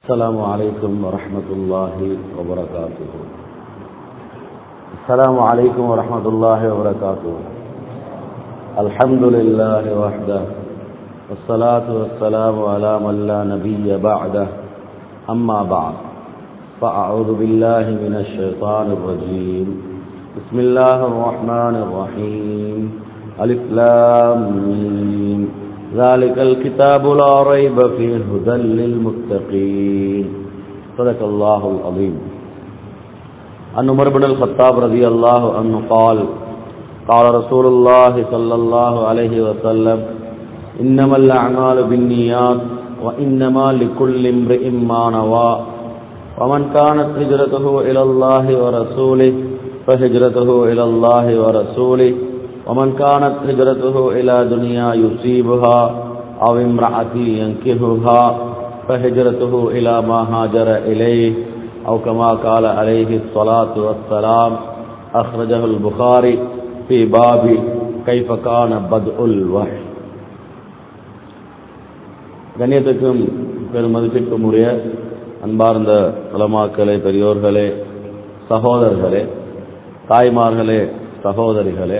السلام عليكم ورحمة الله وبركاته السلام عليكم ورحمة الله وبركاته الحمد لله وحده والصلاة والسلام على من لا نبي بعده أما بعد فأعوذ بالله من الشيطان الرجيم بسم الله الرحمن الرحيم ألف لام ميم ذلك الكتاب لا ريب فيه هدى للمتقين صدق الله العظيم عن عمر بن الخطاب رضي الله عنه قال قال رسول الله صلى الله عليه وسلم إنما الأعمال بالنيات وإنما لكل امرئ ما نوى ومن كانت هجرته إلى الله ورسوله فهجرته إلى الله ورسوله ومن كانت هجرته إلى دنيا يصيبها أو امرأة ينكهها فهجرته إلى ما هاجر إليه أو كما قال عليه الصلاة والسلام أخرجه البخاري في باب كيف كان بدء الوحي கண்ணியத்துக்கும் பெருமதிப்பிற்கும் உரிய அன்பார்ந்த உலமாக்களே பெரியோர்களே சகோதரர்களே தாய்மார்களே சகோதரிகளே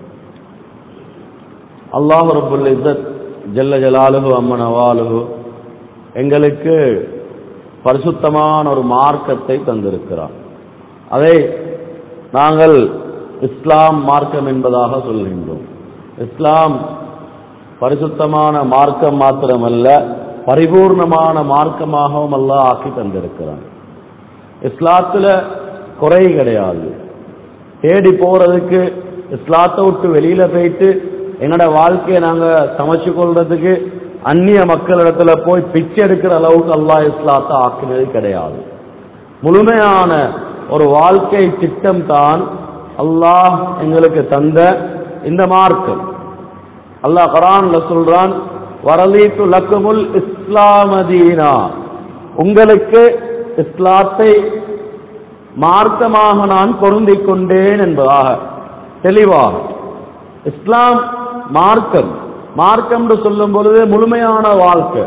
அல்லாஹ் ரபுல் இஸ்ஸத் ஜல்ல ஜலாலுகு அம்மன் அவாலுகு எங்களுக்கு பரிசுத்தமான ஒரு மார்க்கத்தை தந்திருக்கிறார் அதை நாங்கள் இஸ்லாம் மார்க்கம் என்பதாக சொல்கின்றோம் இஸ்லாம் பரிசுத்தமான மார்க்கம் மாத்திரமல்ல பரிபூர்ணமான மார்க்கமாகவும் அல்லாஹ் ஆக்கி தந்திருக்கிறான் இஸ்லாத்துல குறை கிடையாது தேடி போறதுக்கு இஸ்லாத்தை விட்டு வெளியில போயிட்டு என்னோட வாழ்க்கையை நாங்க சமைச்சு கொள்றதுக்கு அந்நிய மக்களிடத்துல போய் பிச்சை எடுக்கிற அளவுக்கு அல்லாஹ் இஸ்லாத்தை ஆக்கினது கிடையாது முழுமையான ஒரு வாழ்க்கை திட்டம் தான் அல்லாஹ் எங்களுக்கு தந்த இந்த மார்க்கம் அல்லாஹ் குரான்ல சொல்றான் வரலீத்து லக்குமுல் இஸ்லாமதீனா உங்களுக்கு இஸ்லாத்தை மார்க்கமாக நான் பொருந்திக் கொண்டேன் என்பதாக தெளிவாக இஸ்லாம் மார்க்கம் மார்க்கம் சொல்லும் பொழுது முழுமையான வாழ்க்கை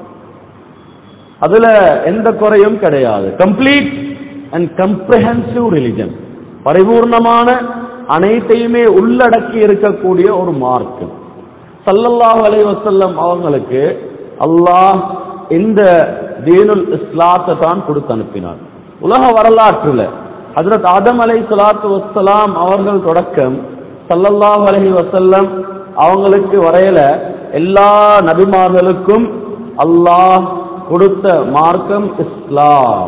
அதுல எந்த குறையும் கிடையாது கம்ப்ளீட் அண்ட் கம்ப்ரஹென்சிவ் ரிலிஜன் பரிபூர்ணமான அனைத்தையுமே உள்ளடக்கி இருக்கக்கூடிய ஒரு மார்க்கம் சல்லல்லாஹு அலை வசல்லம் அவங்களுக்கு அல்லாஹ் இந்த தீனுல் இஸ்லாத்தை தான் கொடுத்து அனுப்பினார் உலக வரலாற்றுல ஹசரத் ஆதம் அலை சலாத்து வசலாம் அவர்கள் தொடக்கம் சல்லல்லாஹு அலஹி வசல்லம் அவங்களுக்கு வரையில எல்லா நபிமார்களுக்கும் அல்லாஹ் கொடுத்த மார்க்கம் இஸ்லாம்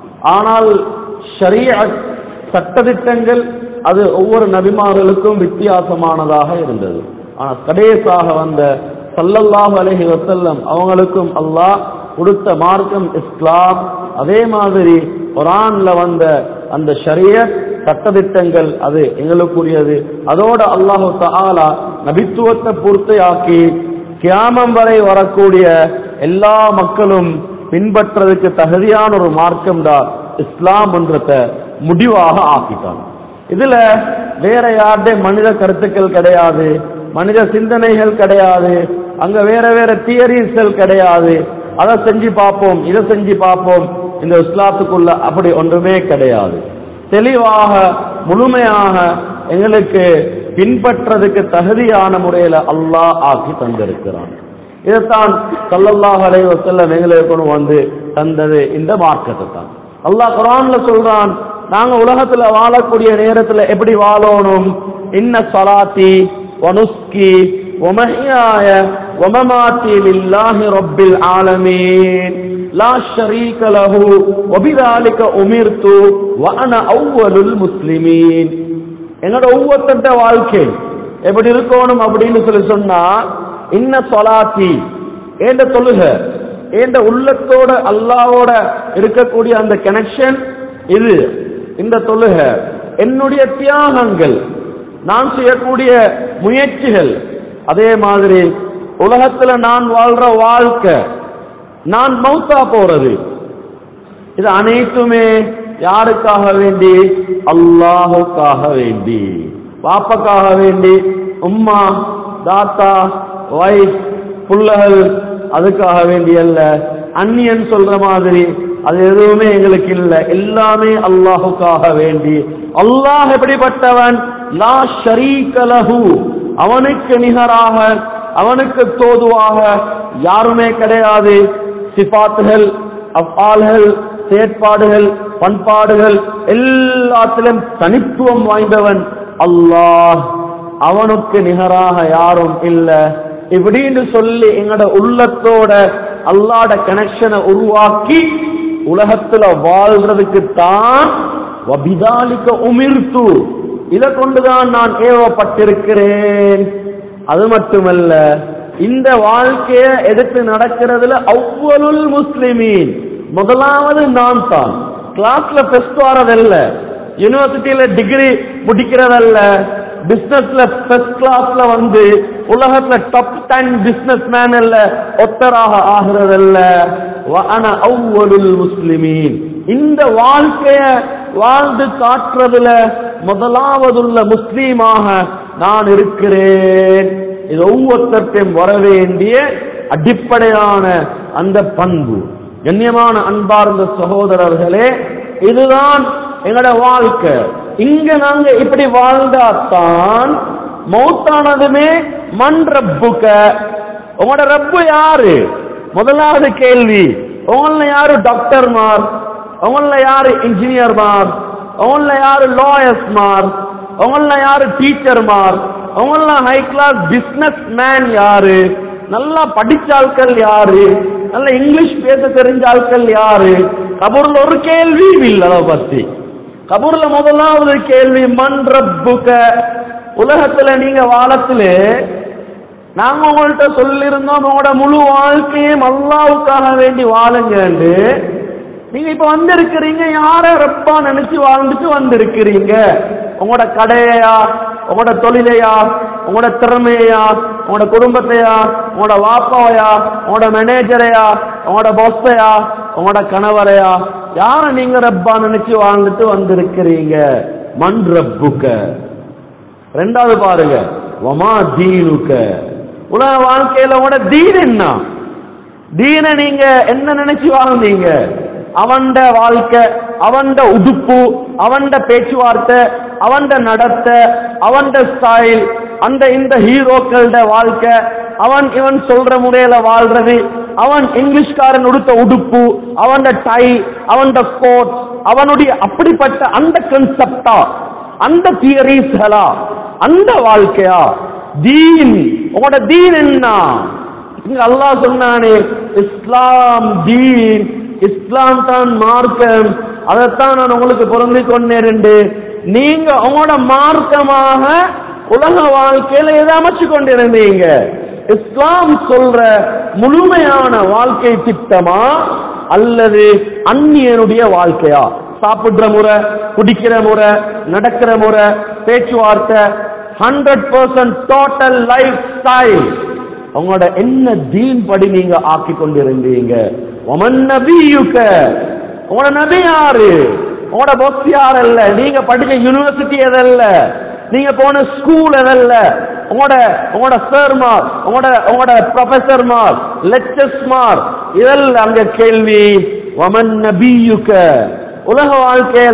ஆனால் ஷரியத் சட்டத்திட்டங்கள் அது ஒவ்வொரு நபிமார்களுக்கும் வித்தியாசமானதாக இருந்தது ஆனால் கடைசாக வந்த சல்லல்லாஹு அலஹி வசல்லம் அவங்களுக்கும் அல்லாஹ் கொடுத்த மார்க்கம் இஸ்லாம் அதே மாதிரி குரான்ல வந்த அந்த ஷரியத் சட்டத்திட்டங்கள் அது எங்களுக்குரியது அதோட அல்லாஹு தாலா நபித்துவத்தை பூர்த்தியாக்கி கியாமம் வரை வரக்கூடிய எல்லா மக்களும் பின்பற்றதுக்கு தகுதியான ஒரு மார்க்கம் தான் இஸ்லாம் என்றத முடிவாக ஆக்கிட்டான் இதுல வேற யாருடைய மனித கருத்துக்கள் கிடையாது மனித சிந்தனைகள் கிடையாது அங்க வேற வேற தியரிஸ்கள் கிடையாது அதை செஞ்சு பார்ப்போம் இதை செஞ்சு பார்ப்போம் இந்த இஸ்லாத்துக்குள்ள அப்படி ஒன்றுமே கிடையாது தெளிவாக முழுமையாக எங்களுக்கு பின்பற்றதுக்கு தகுதியான முறையில அல்லாஹ் ஆக்கி தந்திருக்கிறான் இதைத்தான் சல்லல்லாஹ் அலை வசல்லம் எங்களுக்கு கொண்டு வந்து தந்தது இந்த மார்க்கத்தை தான் அல்லாஹ் குரான்ல சொல்றான் நாங்க உலகத்துல வாழக்கூடிய நேரத்துல எப்படி வாழணும் இன்ன சலாத்தி வனுஸ்கி ومحياي ومماتي لله رب العالمين لا شريك له وبذلك أمرت وأنا أول المسلمين என்னோட ஒவ்வொருத்த வாழ்க்கை எப்படி இருக்கணும் அப்படின்னு சொல்லி சொன்னா இன்ன சொலாத்தி ஏண்ட தொழுக ஏண்ட உள்ளத்தோட அல்லாவோட இருக்கக்கூடிய அந்த கனெக்ஷன் இது இந்த தொழுக என்னுடைய தியாகங்கள் நான் செய்யக்கூடிய முயற்சிகள் அதே மாதிரி உலகத்துல நான் வாழ்ற வாழ்க்கை நான் மௌத்தா போறது இது அனைத்துமே யாருக்காக வேண்டி அல்லாஹுக்காக வேண்டி பாப்பக்காக வேண்டி உம்மா தாத்தா வைஃப் புள்ளகள் அதுக்காக வேண்டி அல்ல அந்நியன் சொல்ற மாதிரி அது எதுவுமே எங்களுக்கு இல்ல எல்லாமே அல்லாஹுக்காக வேண்டி அல்லாஹ் எப்படிப்பட்டவன் லா ஷரீக லஹு அவனுக்கு நிகராக அவனுக்கு தோதுவாக யாருமே கிடையாது சிபாத்துகள் அப்பால்கள் செயற்பாடுகள் பண்பாடுகள் எல்லாத்திலும் தனித்துவம் வாய்ந்தவன் அல்லாஹ் அவனுக்கு நிகராக யாரும் இல்ல இப்படின்னு சொல்லி எங்கட உள்ளத்தோட அல்லாட கனெக்ஷனை உருவாக்கி உலகத்துல வாழ்றதுக்கு தான் வபிதாலிக்க உமிர்த்து இதை கொண்டுதான் நான் ஏவப்பட்டிருக்கிறேன் அது மட்டுமல்ல இந்த வாழ்க்கைய எடுத்து நடக்கிறதுல அவ்வளுல் முஸ்லிமீன் முதலாவது நான் தான் கிளாஸ்ல பெஸ்ட் வரதல்ல யூனிவர்சிட்டியில டிகிரி முடிக்கிறதல்ல பிசினஸ்ல ஃபர்ஸ்ட் கிளாஸ்ல வந்து உலகத்துல டாப் டென் பிசினஸ் மேன் அல்ல ஒத்தராக ஆகிறதல்ல வஅன அவ்வளுல் முஸ்லிமீன் இந்த வாழ்க்கைய வாழ்ந்து காட்டுறதுல முதலாவதுள்ள முஸ்லீமாக நான் இருக்கிறேன் இது ஒவ்வொருத்தருக்கும் வர வேண்டிய அடிப்படையான அந்த பண்பு கண்ணியமான அன்பார்ந்த சகோதரர்களே இதுதான் எங்களோட வாழ்க்கை இங்க நாங்க இப்படி வாழ்ந்தாத்தான் மௌத்தானதுமே மண் ரப்புக்க உங்களோட ரப்பு யாரு முதலாவது கேள்வி உங்கள யாரு டாக்டர்மார் உங்கள யாரு இன்ஜினியர்மார் உங்கள யாரு லாயர்ஸ்மார் உங்கள யாரு டீச்சர்மார் உங்கள ஹை கிளாஸ் பிசினஸ் மேன் யாரு நல்லா படிச்ச ஆட்கள் யாரு நல்ல இங்கிலீஷ் பேச தெரிஞ்ச ஆட்கள் யாரு கபூர்ல ஒரு கேள்வி இல்லை அதை பத்தி கபூர்ல முதலாவது கேள்வி மண் ரப்புக்க உலகத்துல நீங்க வாழத்திலே நாங்க உங்கள்கிட்ட சொல்லியிருந்தோம் உங்களோட முழு வாழ்க்கையும் அல்லாவுக்காக வேண்டி வாழுங்கன்னு நீங்க இப்ப வந்திருக்கிறீங்க யார ரப்பா நினைச்சு வாழ்ந்துட்டு வந்திருக்கிறீங்க உங்களோட கடையா உங்களோட தொழிலையா உங்களோட திறமையா உங்களோட குடும்பத்தையா உங்களோட வாப்பாவையா உங்களோட மேனேஜரையா உங்களோட பொஸ்ஸையா உங்களோட கணவரையா யார நீங்க ரப்பா நினைச்சு வாழ்ந்துட்டு வந்திருக்கிறீங்க மண் ரப்புக்க ரெண்டாவது பாருங்க வமா தீனுக்க உலக வாழ்க்கையில உங்களோட தீன் என்ன தீன நீங்க என்ன நினைச்சு வாழ்ந்தீங்க அவன்ட வாழ்க்கை அவன்ட உடுப்பு அவன்ட பேச்சுவார்த்தை அவன்ட நடத்த அவன்ட ஸ்டைல் அந்த இந்த ஹீரோக்களோட வாழ்க்கை அவன் இவன் சொல்ற முறையில வாழ்றது அவன் இங்கிலீஷ்காரன் உடுத்த உடுப்பு அவன் டை அவன் கோட் அவனுடைய அப்படிப்பட்ட அந்த கன்செப்டா அந்த தியரிஸ்களா அந்த வாழ்க்கையா தீன் உங்களோட தீன் என்ன இங்க அல்லாஹ் சொன்னானே இஸ்லாம் தீன் இஸ்லாம் தான் மார்க்கம் அதைத்தான் நான் உங்களுக்கு பொருந்தி கொண்டேன் நீங்க உங்களோட மார்க்கமாக உலக வாழ்க்கையில எதை அமைச்சு கொண்டிருந்தீங்க இஸ்லாம் சொல்ற முழுமையான வாழ்க்கை திட்டமா அல்லது அந்நியனுடைய வாழ்க்கையா சாப்பிடுற முறை குடிக்கிற முறை நடக்கிற முறை பேச்சுவார்த்தை hundred percent total life style உங்களோட என்ன தீன் படி நீங்க ஆக்கி கொண்டிருந்தீங்க ஒமன் நபியுக்க உங்களோட நபி யாரு உங்களோட பொஸ் யார் அல்ல நீங்க படிச்ச யூனிவர்சிட்டி எதல்ல நீங்க போன ஸ்கூல் எதல்ல உங்களோட உங்களோட சார்மார் உங்களோட உங்களோட ப்ரொஃபசர்மார் லெக்சர்ஸ்மார் இதெல்லாம் அங்க கேள்வி ஒமன் நபியுக்க உலக வாழ்க்கையில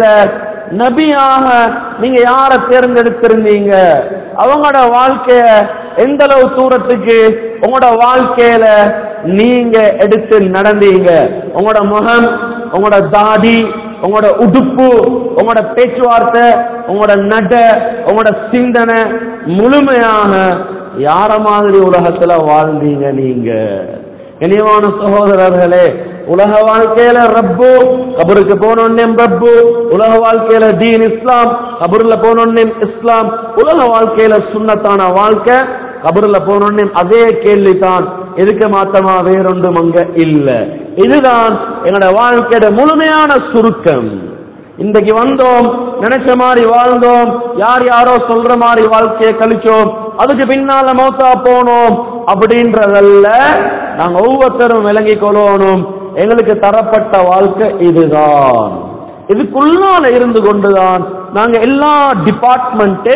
நபியாக நீங்க யார தேர்ந்தெடுத்திருந்தீங்க அவங்களோட வாழ்க்கைய எந்த அளவு தூரத்துக்கு உங்களோட வாழ்க்கையில நீங்க எடுத்து நடந்தீங்க உங்களோட முகம் உங்களோட தாடி உங்களோட உடுப்பு உங்களோட பேச்சுவார்த்தை உங்களோட நட உங்களோட சிந்தனை முழுமையாக யார மாதிரி உலகத்துல வாழ்ந்தீங்க நீங்க இனிவான சகோதரர்களே உலக வாழ்க்கையில ரப்பு கபருக்கு போனோன்னே ரப்பு உலக வாழ்க்கையில தீன் இஸ்லாம் கபருல போனோன்னே இஸ்லாம் உலக வாழ்க்கையில சுண்ணத்தான வாழ்க்கை கபருல போனோன்னே அதே கேள்விதான் எதுக்கு மாத்தமா வேறொன்றும் அங்க இல்ல இதுதான் எங்களோட வாழ்க்கையோட முழுமையான சுருக்கம் இன்றைக்கு வந்தோம் நினைச்ச மாதிரி வாழ்ந்தோம் யார் யாரோ சொல்ற மாதிரி வாழ்க்கையை கழிச்சோம் அதுக்கு பின்னால மௌத்தா போனோம் அப்படின்றதல்ல நாங்க ஒவ்வொருத்தரும் விளங்கிக் கொள்ளணும் எங்களுக்கு தரப்பட்ட வாழ்க்கை இதுதான் இதுக்குள்ளால இருந்து கொண்டுதான் நாங்க எல்லா டிபார்ட்மெண்ட்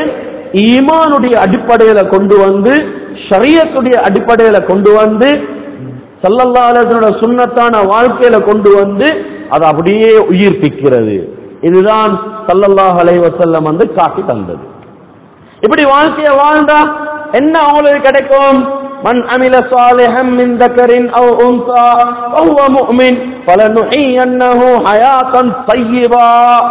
ஈமானுடைய அடிப்படையில கொண்டு வந்து ஷரியத்துடைய அடிப்படையில கொண்டு வந்து சல்லல்லா அலுவலோட சுண்ணத்தான வாழ்க்கையில கொண்டு வந்து அதை அப்படியே உயிர்ப்பிக்கிறது இதுதான் சல்லல்லாஹ் அலைவசல்லம் வந்து காட்டி தந்தது இப்படி வாழ்க்கைய வாழ்ந்தா என்ன அவங்களுக்கு கிடைக்கும் மன் அமில சாலிஹம் மின் தக்கரின் அவ் உன்சா வஹுவ முஃமின் ஃபலனுஹியன்னஹு ஹயாத்தன் தய்யிபா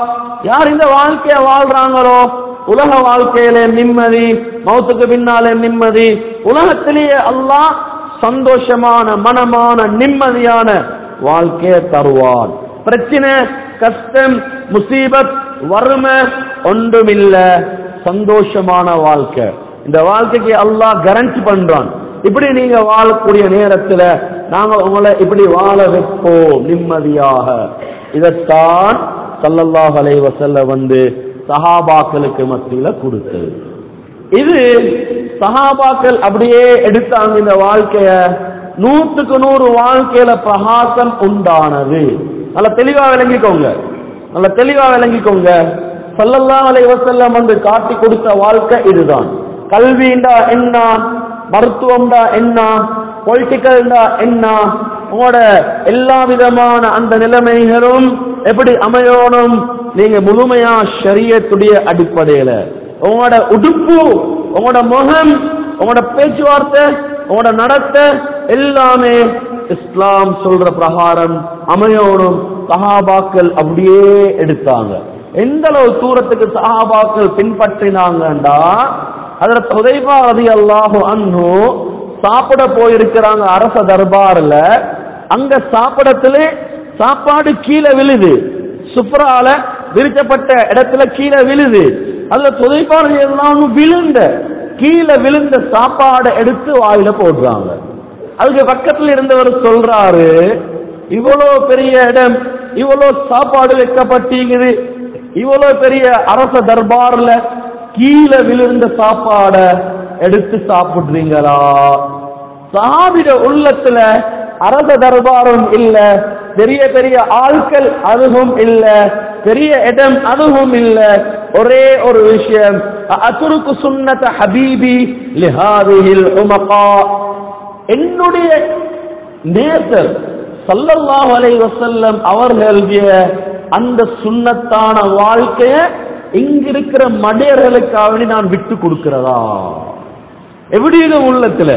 யார் இந்த வாழ்க்கைய வாழ்றாங்களோ உலக வாழ்க்கையில நிம்மதி மௌத்துக்கு பின்னாலே நிம்மதி உலகத்திலேயே அல்லாஹ் சந்தோஷமான மனமான நிம்மதியான வாழ்க்கையை தருவான் பிரச்சனை கஷ்டம் முசீபத் வறுமை ஒன்றுமில்ல சந்தோஷமான வாழ்க்கை இந்த வாழ்க்கைக்கு அல்லாஹ் கேரண்டி பண்றான் இப்படி நீங்க வாழக்கூடிய நேரத்துல நாங்க உங்களை இப்படி வாழ வைப்போம் நிம்மதியாக இதைத்தான் சல்லல்லாஹ் அலைஹி வஸல்லம் வந்து சஹாபாக்களுக்கு மத்தியில கொடுத்தது இது சஹாபாக்கள் அப்படியே எடுத்தாங்க இந்த வாழ்க்கைய நூற்றுக்கு நூறு வாழ்க்கையில பிரகாசம் உண்டானது நல்ல தெளிவா விளங்கிக்கோங்க நல்ல தெளிவா விளங்கிக்கோங்க சல்லல்லாஹு அலைஹி வஸல்லம் வந்து காட்டி கொடுத்த வாழ்க்கை இதுதான் கல்விண்டா என்ன மருத்துவம்டா என்ன பொலிட்டிக்கல்டா என்ன உங்களோட எல்லா விதமான அந்த நிலைமைகளும் எப்படி அமையணும் நீங்க முழுமையா ஷரியத்துடைய அடிப்படையில உங்களோட உடுப்பு உங்களோட முகம் உங்களோட பேச்சுவார்த்தை உங்களோட நடத்தை எல்லாமே இஸ்லாம் சொல்ற பிரகாரம் அமையணும் சஹாபாக்கள் அப்படியே எடுத்தாங்க எந்த அளவு தூரத்துக்கு சஹாபாக்கள் பின்பற்றினாங்கண்டா அதுல உதைபா ரதி அல்லாஹு அன்னு சாப்பிட போயிருக்கிறாங்க அரச தர்பார்ல அங்க சாப்பிடத்திலே சாப்பாடு கீழே விழுது சுப்ரால விரிச்சப்பட்ட இடத்துல கீழே விழுது அதுல புதைப்பாடு எல்லாம் விழுந்த கீழே விழுந்த சாப்பாடை எடுத்து வாயில போடுறாங்க அதுக்கு பக்கத்துல இருந்தவர் சொல்றாரு இவ்வளவு பெரிய இடம் இவ்வளவு சாப்பாடு வைக்கப்பட்டீங்குது இவ்வளவு பெரிய அரச தர்பார்ல கீழே விழுந்த சாப்பாட எடுத்து சாப்பிடுறீங்களா சாபிட உள்ளத்துல அரச தர்பாரும் இல்ல பெரிய பெரிய ஆட்கள் அதுவும் இல்ல பெரிய இடம் அதுவும் இல்ல ஒரே ஒரு விஷயம் அசுருக்கு சுன்னத ஹபீபி லிஹாதிஹில் உமகா என்னுடைய நேசர் சல்லல்லாஹு அலைஹி வஸல்லம் அவர்களுடைய அந்த சுன்னத்தான வாழ்க்கைய இங்கிருக்கிற மடையர்களுக்காக வேண்டி நான் விட்டு கொடுக்கிறதா எப்படி இது உள்ளத்துல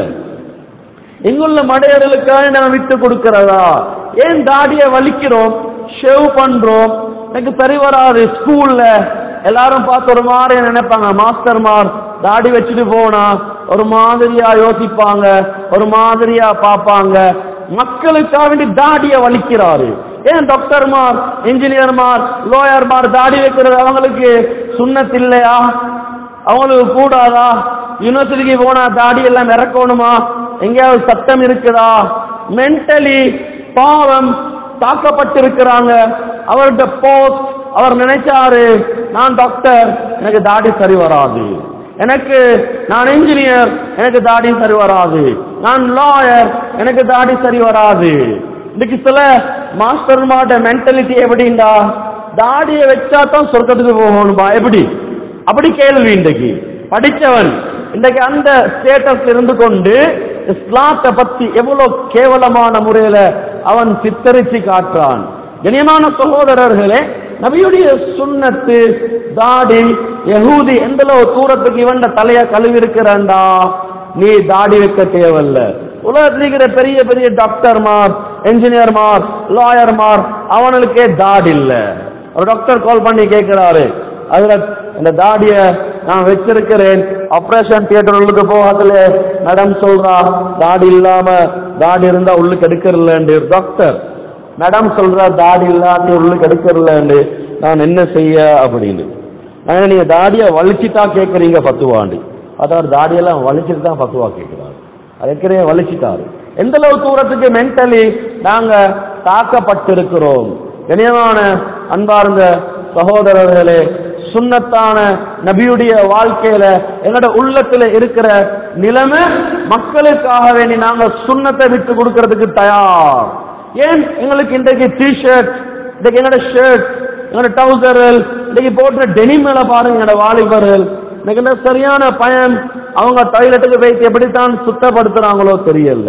இங்குள்ள மடையர்களுக்காக நான் விட்டு கொடுக்கிறதா ஏன் தாடிய வலிக்கிறோம் ஷேவ் பண்றோம் எனக்கு சரி வராது ஸ்கூல்ல எல்லாரும் பார்த்து ஒரு மாதிரி நினைப்பாங்க மாஸ்டர்மார் தாடி வச்சுட்டு போனா ஒரு மாதிரியா யோசிப்பாங்க ஒரு மாதிரியா பார்ப்பாங்க மக்களுக்காக வேண்டி தாடிய வலிக்கிறாரு ஏன் டாக்டர்மார் இன்ஜினியர்மார் லோயர்மார் தாடி வைக்கிறது அவங்களுக்கு சுண்ணத் இல்லையா அவங்களுக்கு கூடாதா யூனிவர்சிட்டிக்கு போனா தாடி எல்லாம் இறக்கணுமா எங்கேயாவது சட்டம் இருக்குதா மென்டலி பாவம் தாக்கப்பட்டிருக்கிறாங்க அவர்கிட்ட போஸ்ட் அவர் நினைச்சாரு நான் டாக்டர் எனக்கு தாடி சரி வராது எனக்கு நான் இன்ஜினியர் எனக்கு தாடி சரி வராது நான் லாயர் எனக்கு தாடி சரி வராது இன்னைக்கு சில மாஸ்டர் மாட்ட மென்டாலிட்டி எப்படின்னா தாடியை வச்சா தான் சொர்க்கத்துக்கு போகணும்பா எப்படி அப்படி கேள்வி இன்றைக்கு படிச்சவன் இன்றைக்கு அந்த ஸ்டேட்டஸ் இருந்து கொண்டு இஸ்லாத்தை பத்தி எவ்வளவு கேவலமான முறையில அவன் சித்தரிச்சு காட்டுறான் கண்ணியமான சகோதரர்களே நபியுடைய சுண்ணத்து தாடி யகூதி எந்த அளவு தூரத்துக்கு இவன் தலைய கழுவி இருக்கிறான்டா நீ தாடி வைக்க தேவையில்ல உலகத்தில் இருக்கிற பெரிய பெரிய டாக்டர்மார் என்ஜினியர்மார் லாயர்மார் அவனுக்கே தாடி இல்ல ஒரு டாக்டர் கால் பண்ணி கேட்கிறாரு அதுல இந்த தாடிய நான் வச்சிருக்கிறேன் ஆபரேஷன் தியேட்டர் உள்ளுக்கு போகாதுல மேடம் சொல்றா தாடி இல்லாம தாடி இருந்தா உள்ளுக்கு எடுக்கிறலன்னு டாக்டர் மேடம் சொல்றா தாடி இல்லாட்டி உள்ளுக்கு எடுக்கிறலன்னு நான் என்ன செய்ய அப்படின்னு நான் நீங்க தாடிய வலிச்சுட்டா கேட்கறீங்க பத்துவாண்டி அதாவது தாடியெல்லாம் வலிச்சுட்டு தான் பத்துவா கேட்கிறாரு அதுக்கிறே வலிச்சுட்டாரு எந்த அளவு தூரத்துக்கு மென்டலி நாங்க தாக்கப்பட்டிருக்கிறோம் கனியமான அன்பார்ந்த சகோதரர்களே சுன்னத்தான நபியுடைய வாழ்க்கையில எங்களோட உள்ளத்துல இருக்கிற நிலைமை மக்களுக்காக வேண்டி நாங்க சுண்ணத்தை விட்டு கொடுக்கறதுக்கு தயார் ஏன் எங்களுக்கு இன்றைக்கு டி ஷர்ட் இன்றைக்கு எங்களோட ஷர்ட் எங்களோட டவுசர்கள் இன்னைக்கு போட்டுற டெனிம் மேல பாருங்க எங்களோட வாலிபர்கள் இன்னைக்கு என்ன சரியான பயன் அவங்க டாய்லெட்டுக்கு வைத்து எப்படித்தான் சுத்தப்படுத்துறாங்களோ தெரியல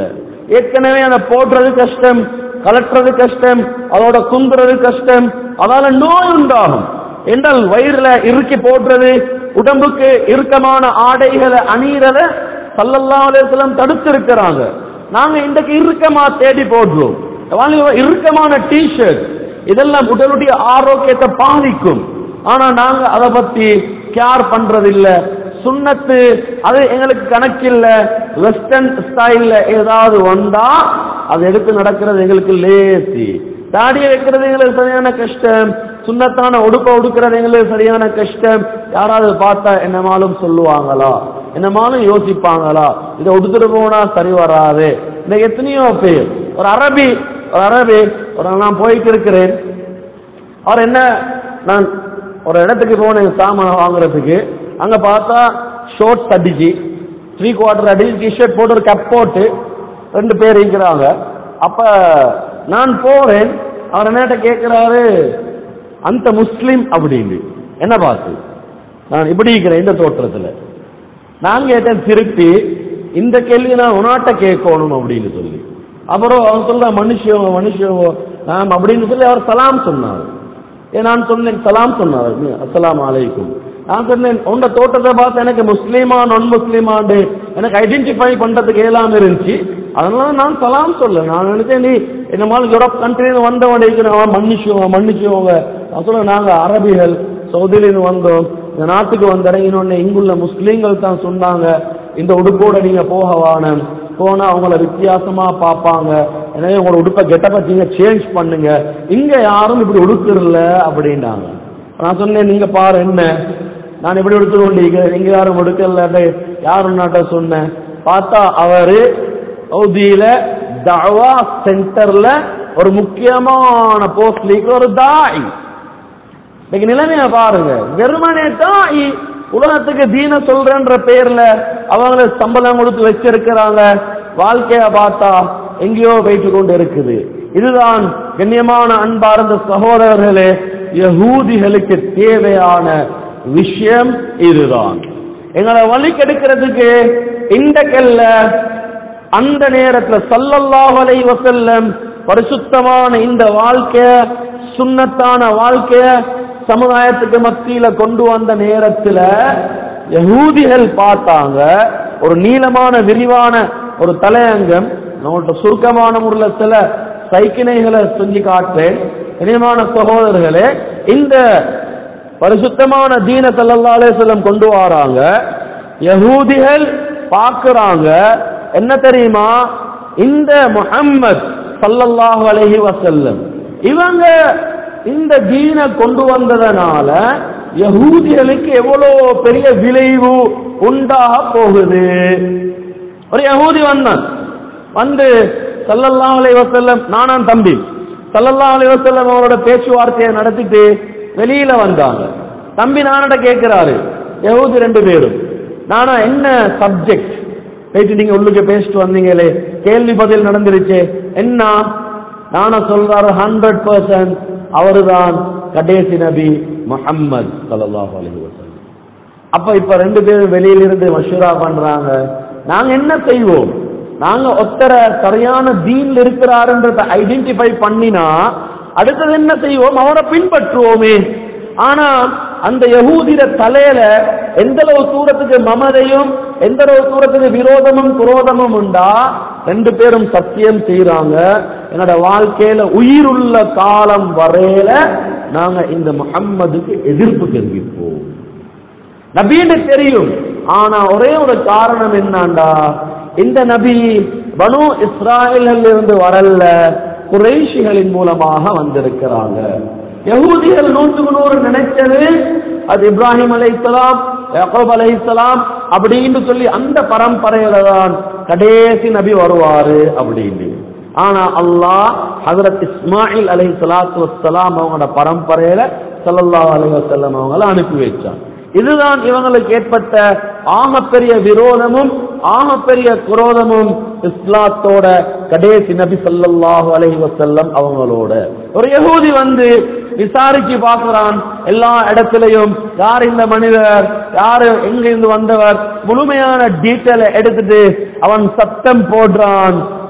ஏற்கனவே அதை போடுறது கஷ்டம் கலட்டுறது கஷ்டம் அதோட குந்துறது கஷ்டம் அதால நோய் உண்டாகும் என்றால் வயிறுல இறுக்கி போடுறது உடம்புக்கு இறுக்கமான ஆடைகளை அணியறத சல்லல்லாஹு அலைஹி வஸல்லம் தடுத்திருக்கிறாங்க நாங்க இன்றைக்கு இறுக்கமா தேடி போடுறோம் வாங்க, இறுக்கமான டிஷர்ட் இதெல்லாம் உடலுடைய ஆரோக்கியத்தை பாதிக்கும் ஆனா நாங்க அதை பத்தி கேர் பண்றதில்ல சுண்ணத்து அது எங்களுக்கு கணக்கில்ல வெஸ்டர்ன் ஸ்டைல்ல ஏதாவது வந்தா அதை எடுத்து நடக்கிறது எங்களுக்கு லேசி தாடியை வைக்கிறது எங்களுக்கு சரியான கஷ்டம் சுண்ணத்தான உடுப்ப உடுக்கிறது எங்களுக்கு சரியான கஷ்டம் யாராவது பார்த்தா என்னமாலும் சொல்லுவாங்களா என்னமாலும் யோசிப்பாங்களா இதை உடுத்துட்டு போனா சரி வராது இந்த எத்தனையோ பேர் ஒரு அரபி ஒரு அரபி ஒரு நான் போயிட்டு இருக்கிறேன் அவர் என்ன நான் ஒரு இடத்துக்கு போனேன் சாமான் வாங்குறதுக்கு அங்க பார்த்தா ஷோர்ட்ஸ் அடிச்சு த்ரீ குவார்டர் அடிச்சு டிஷர்ட் போட்டு ஒரு கப் போட்டு ரெண்டு பேர் இருக்கிறாங்க அப்ப நான் போறேன் அவர் என்னட்ட கேட்கிறாரு அந்த முஸ்லிம் அப்படின்னு என்ன பார்த்து நான் இப்படி இருக்கிறேன் இந்த தோற்றத்துல நான் கேட்டேன் திருப்பி இந்த கேள்வி நான் உனாட்ட கேட்கணும் அப்படின்னு சொல்லி அப்புறம் அவர் சொல்ற மனுஷன் மனுஷன் நாம் அப்படின்னு சொல்லி அவர் சலாம் சொன்னார் ஏ நான் சொன்னேன் சலாம் சொன்னார் அஸ்ஸலாமு அலைக்கும் நான் சொன்னேன் உங்க தோட்டத்தை பார்த்து எனக்கு முஸ்லீமா நான் முஸ்லீமாண்டு எனக்கு ஐடென்டிஃபை பண்றதுக்கு இயலாம இருந்துச்சு அதனால நான் சலாம் சொல்ல நான் நினைச்சேன் நீ என்ன மாதிரி யூரோப் கண்ட்ரின்னு வந்தவன் இருக்கிறவன் மன்னிச்சுவோங்க மன்னிச்சுவோங்க நான் சொல்ல நாங்க அரபிகள் சவுதியிலிருந்து வந்தோம் இந்த நாட்டுக்கு வந்த இறங்கினோடனே இங்குள்ள முஸ்லீம்கள் தான் சொன்னாங்க இந்த உடுப்போட நீங்க போக வானம் போனா அவங்கள வித்தியாசமா பார்ப்பாங்க எனவே உங்களோட உடுப்பை கெட்டப்ப நீங்க சேஞ்ச் பண்ணுங்க இங்க யாரும் இப்படி உடுக்குறல அப்படின்னாங்க நான் சொன்னேன் நீங்க பாரு என்ன நான் இப்படி எடுத்து கொண்டிருக்கிறேன் இங்க யாரும் உடுக்கல யாரும் நாட்ட சொன்னேன் பார்த்தா அவரு சவுதியில தவா சென்டர்ல ஒரு முக்கியமான போஸ்ட்லிக்கு ஒரு தாய் இன்னைக்கு நிலைமைய பாருங்க வெறுமனே தாய் உலகத்துக்கு தீன சொல்றன்ற பேர்ல அவங்கள சம்பளம் கொடுத்து வச்சிருக்கிறாங்க வாழ்க்கைய பார்த்தா எங்கேயோ போயிட்டு கொண்டு இருக்குது இதுதான் கண்ணியமான அன்பார்ந்த சகோதரர்களே யகூதிகளுக்கு தேவையான விஷயம் இதுதான் எங்களை வழி கெடுக்கிறதுக்கு இன்றைக்கல்ல அந்த நேரத்துல சல்லல்லாஹு அலைஹி வஸல்லம் பரிசுத்தமான இந்த வாழ்க்கைய சுன்னத்தான வாழ்க்கைய சமுதாயத்துக்கு மத்தியில கொண்டு வந்த நேரத்துல யகூதிகள் பார்த்தாங்க ஒரு நீளமான விரிவான ஒரு தலையங்கம் நம்மள்ட்ட சுருக்கமான முறையில் சில சைக்கிணைகளை செஞ்சு காட்டுறேன் இனியமான சகோதரர்களே இந்த பரிசுத்தமான தீன ஸல்லல்லாஹு அலைஹி வஸல்லம் கொண்டு வராங்க யகூதிகள் பார்க்கறாங்க என்ன தெரியுமா இந்த முஹம்மத் ஸல்லல்லாஹு அலைஹி வஸல்லம் இவங்க இந்த தீனை கொண்டு வந்ததனால யகூதிகளுக்கு எவ்வளவு பெரிய விளைவு உண்டாக போகுது ஒரு யகூதி வந்தான் வந்து ஸல்லல்லாஹு அலைஹி வஸல்லம் நானான் தம்பி ஸல்லல்லாஹு அலைஹி வஸல்லம் அவரோட பேச்சுவார்த்தையை நடத்திட்டு வெளியில வந்தாங்க தம்பி நானட கேட்கிறாரு யகூதி ரெண்டு பேரும் நானா என்ன சப்ஜெக்ட் போயிட்டு நீங்க உள்ளுக்கு பேசிட்டு வந்தீங்களே கேள்வி பதில் நடந்துருச்சு என்ன நானா சொல்றாரு ஹண்ட்ரட் பர்சன்ட் அவருதான் கடைசி நபி முஹம்மது ஸல்லல்லாஹு அலைஹி வஸல்லம் அப்ப இப்ப ரெண்டு பேரும் வெளியிலிருந்து மஷூரா பண்றாங்க நாங்க என்ன செய்வோம் நாங்க ஒத்தர சரியான தீன்ல இருக்கிறாருன்றத ஐடென்டிஃபை பண்ணினா அடுத்தது என்ன செய்வோம் அவரை பின்பற்றுவோமே ஆனா அந்த யகூதிர தலையில எந்த அளவு தூரத்துக்கு மமதையும் எந்த அளவு தூரத்துக்கு விரோதமும் குரோதமும் உண்டா ரெண்டு பேரும் சத்தியம் செய்யறாங்க என்னோட வாழ்க்கையில உயிருள்ள காலம் வரையில நாங்க இந்த முஹம்மதுக்கு எதிர்ப்பு தெரிவிப்போம் நபின்னு தெரியும் ஆனா ஒரே ஒரு காரணம் என்னண்டா இந்த நபி பனு இஸ்ராயல்கள் இருந்து வரல குறைஷிகளின் மூலமாக வந்திருக்கிறாங்க யகூதிகள் நூற்றுக்கு நூறு நினைச்சது அது இப்ராஹிம் அலைஹிஸ்ஸலாம் யாக்கூப் அலைஹிஸ்ஸலாம் அப்படின்னு சொல்லி அந்த பரம்பரையில தான் கடைசி நபி வருவாரு அப்படின்னு ஆனா அல்லாஹ் ஹஜரத் இஸ்மாயில் அலைஹி ஸலாத்து வஸ்ஸலாம் அவங்களோட பரம்பரையில ஸல்லல்லாஹு அலைஹி வஸல்லம் அவங்கள அனுப்பி வச்சான் இதுதான் இவங்களுக்கு ஏற்பட்ட ஆகப்பெரிய விரோதமும் ஆகப்பெரிய குரோதமும் இஸ்லாத்தோட கடைசி நபி ஸல்லல்லாஹு அலைஹி வஸல்லம் அவங்களோட ஒரு யகூதி வந்து விசாரிச்சு பார்க்கிறான் எல்லா இடத்திலையும் யார் இந்த மனிதர் யாரு எங்க இருந்து வந்தவர் முழுமையான டீட்டெயிலை எடுத்துட்டு அவன் சத்தம் போடுறான்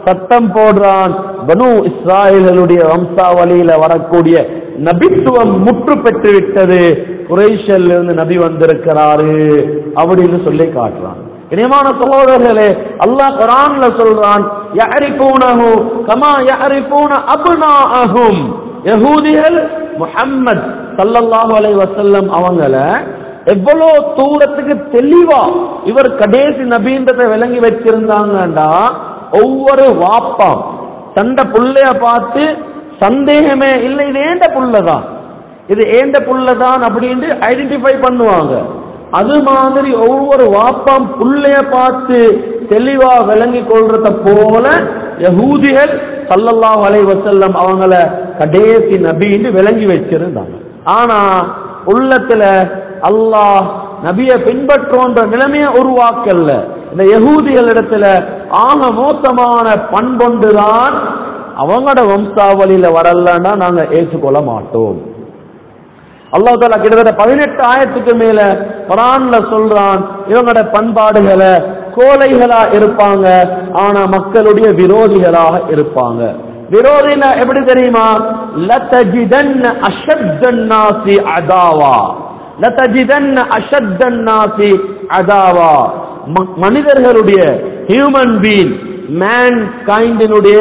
சட்டம் போடுறான் பனு இஸ்ராயல்களுடைய வம்சாவளியில வரக்கூடிய நபித்துவம் முற்று பெற்று விட்டது குறைஷல் இருந்து நபி வந்திருக்கிறாரு அப்படின்னு சொல்லி காட்டுறான் இனியமான சகோதரர்களே அல்லாஹ் குரான்ல சொல்றான் யஅரிஃபூனஹு கமா யஅரிஃபூன அப்னாஅஹும் யஹூதிகள் முஹம்மத் ஸல்லல்லாஹு அலைஹி வஸல்லம் அவங்கள எவ்வளோ தூரத்துக்கு தெளிவா இவர் கடைசி நபீன்றதை விளங்கி வச்சிருந்தாங்கடா ஒவ்வொரு வாப்பாம் தண்ட புள்ளைய பார்த்து சந்தேகமே இல்லை இது ஏண்ட புள்ளதான் இது ஏண்ட புள்ளதான் அப்படின்னு ஐடென்டிஃபை பண்ணுவாங்க அது மாதிரி ஒவ்வொரு வாப்பாம் புள்ளைய பார்த்து தெளிவா விளங்கி கொள்றத போல யஹூதிகள் சல்லல்லாஹு அலைஹி வஸல்லம் அவங்கள கடைசி நபின்னு விளங்கி வச்சிருந்தாங்க ஆனா உள்ளத்துல அல்லாஹ் நபியை பின்பற்றோன்ற நிலைமையை உருவாக்கல்ல இந்த யகூதிகள் இடத்துல ஆக மோசமான பண்பொண்டுதான் அவங்களோட வம்சாவளியில வரலன்னா நாங்க ஏற்றுக்கொள்ள மாட்டோம் அல்லாஹ் தாலா கிட்டத்தட்ட பதினெட்டு ஆயிரத்துக்கு மேல குரான்ல சொல்றான் இவங்களோட பண்பாடுகளை கோலைகளா இருப்பாங்க ஆனா மக்களுடைய விரோதிகளாக இருப்பாங்க விரோதினா எப்படி தெரியுமா லதஜிதன்ன அஷத்தன் நாசி அதாவா லதஜிதன்ன அஷத்தன் நாசி அதாவா ம- மனிதர்களுடைய ஹியூமன் பீன் மேன் கைண்டினுடைய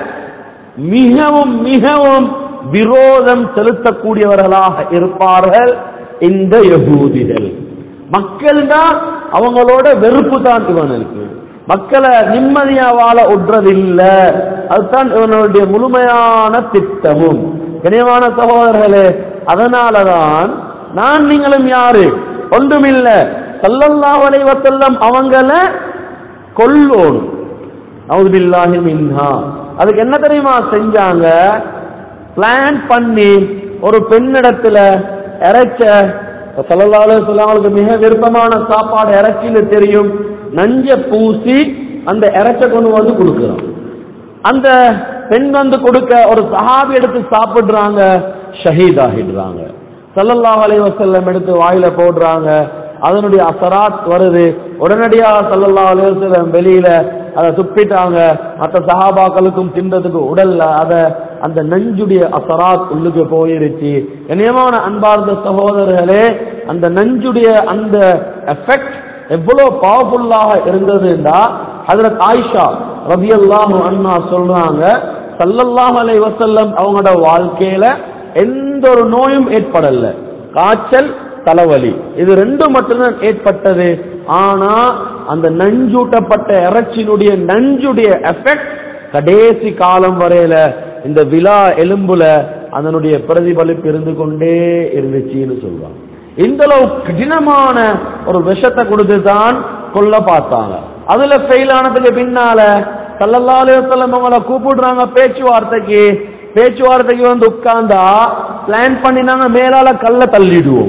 மிகவும் மிகவும் விரோதம் செலுத்தக்கூடியவர்களாக இருப்பார்கள் இந்த யகூதிகள் மக்கள் தான் அவங்களோட வெறுப்பு தான் இவனுக்கு மக்களை நிம்மதியா வாழ விடுறதில்ல அதுதான் இவனுடைய முழுமையான திட்டமும் கனியமான சகோதரர்களே அதனாலதான் நான் நீங்களும் யாரு ஒன்றுமில்ல சல்லல்லாஹு அலைஹி வஸல்லம் அவங்கள கொல்லோணும் நவுதுபில்லாஹி மின்ஹா அதுக்கு என்ன தெரியுமா செஞ்சாங்க பிளான் பண்ணி ஒரு பெண்ணிடத்துல இறைச்ச சல்லல்லாஹு அலைஹி வஸல்லம் அவங்களுக்கு மிக விருப்பமான சாப்பாடு இறைச்சின்னு தெரியும் நஞ்ச பூசி அந்த இறைச்ச கொண்டு வந்து கொடுக்குறோம் அந்த பெண் வந்து கொடுக்க ஒரு சஹாபி எடுத்து சாப்பிடுறாங்க ஷஹீத் ஆகிடுறாங்க சல்லல்லாஹு அலைஹி வஸல்லம் எடுத்து வாயில போடுறாங்க அதனுடைய அசராத் வருது உடனடியாக சல்லல்லாஹு அலைஹி வஸல்லம் வெளியில அதை துப்பிட்டாங்க மற்ற சஹாபாக்களுக்கும் தின்றதுக்கு உடல்ல அத அந்த நஞ்சுடைய அசராத் உள்ளுக்கு போயிருச்சு இனியமான அன்பார்ந்த சகோதரர்களே அந்த நஞ்சுடைய அந்த எஃபெக்ட் எவ்வளவு பவர்ஃபுல்லாக இருந்ததுன்னா ஹஜரத் ஆயிஷா ரபியல்லாஹு அண்ணா சொல்றாங்க சல்லல்லாஹு அலைஹி வஸல்லம் அவங்களோட வாழ்க்கையில எந்த ஒரு நோயும் ஏற்படல காய்ச்சல் தலைவலி இது ரெண்டும் மட்டும்தான் ஏற்பட்டது ஆனா அந்த நஞ்சூட்டப்பட்ட இறைச்சினுடைய நஞ்சுடைய எஃபெக்ட் கடைசி காலம் வரையில இந்த விழா எலும்புல அதனுடைய பிரதிபலிப்பு இருந்து கொண்டே இருந்துச்சுன்னு சொல்றாங்க இந்த அளவு கடினமான ஒரு விஷத்தை கொடுத்து தான் கொல்ல பார்த்தாங்க அதுல ஃபெயில் ஆனதுக்கு பின்னால சல்லல்லாஹு அலைஹி வஸல்லம் அவங்கள கூப்பிடுறாங்க பேச்சுவார்த்தைக்கு பேச்சுவார்த்தைக்கு வந்து உட்கார்ந்தா பிளான் பண்ணினாங்க மேலால கல்ல தள்ளிடுவோம்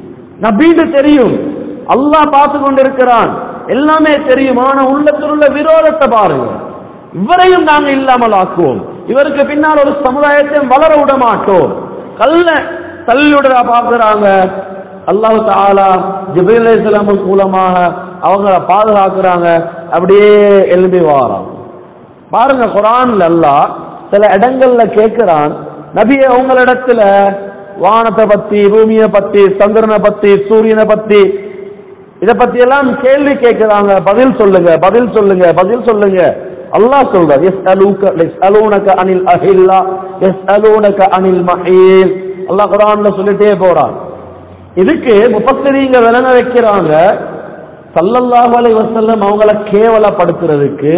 நபீடு தெரியும் அல்லாஹ் பார்த்து கொண்டிருக்கிறான் எல்லாமே தெரியும் ஆனா உள்ளத்தில் உள்ள விரோதத்தை பாருங்க இவரையும் நாங்க இல்லாமல் ஆக்குவோம் இவருக்கு பின்னால் ஒரு சமுதாயத்தையும் வளர விட மாட்டோம் கல்ல தள்ளிவிட பார்க்கிறாங்க அல்லாஹ் தாலா ஜிப்ரீல் அலைஹிஸ்ஸலாம் மூலமாக அவங்கள பாதுகாக்கிறாங்க அப்படியே எழுதி வாராங்க பாருங்க குரான்ல அல்லாஹ் சில இடங்கள்ல கேட்கிறான் நபியே உங்களிடத்துல வானத்தை பத்தி பூமியை பத்தி சந்திரனை பத்தி சூரியனை பத்தி இத பத்தி எல்லாம் கேள்வி கேட்கிறாங்க பதில் சொல்லுங்க பதில் சொல்லுங்க பதில் சொல்லுங்க அல்லாஹ் சொல்றார் எஸ் அலூக எஸ் அலூனக அனில் அஹில்லா எஸ் அலூனக அனில் மஹீல் அல்லாஹ் குரான்ல சொல்லிட்டே போறான் இதுக்கு முப்பத்திரீங்க விளங்க வைக்கிறாங்க சல்லல்லாஹு அலைஹி வஸல்லம் அவங்கள கேவலப்படுத்துறதுக்கு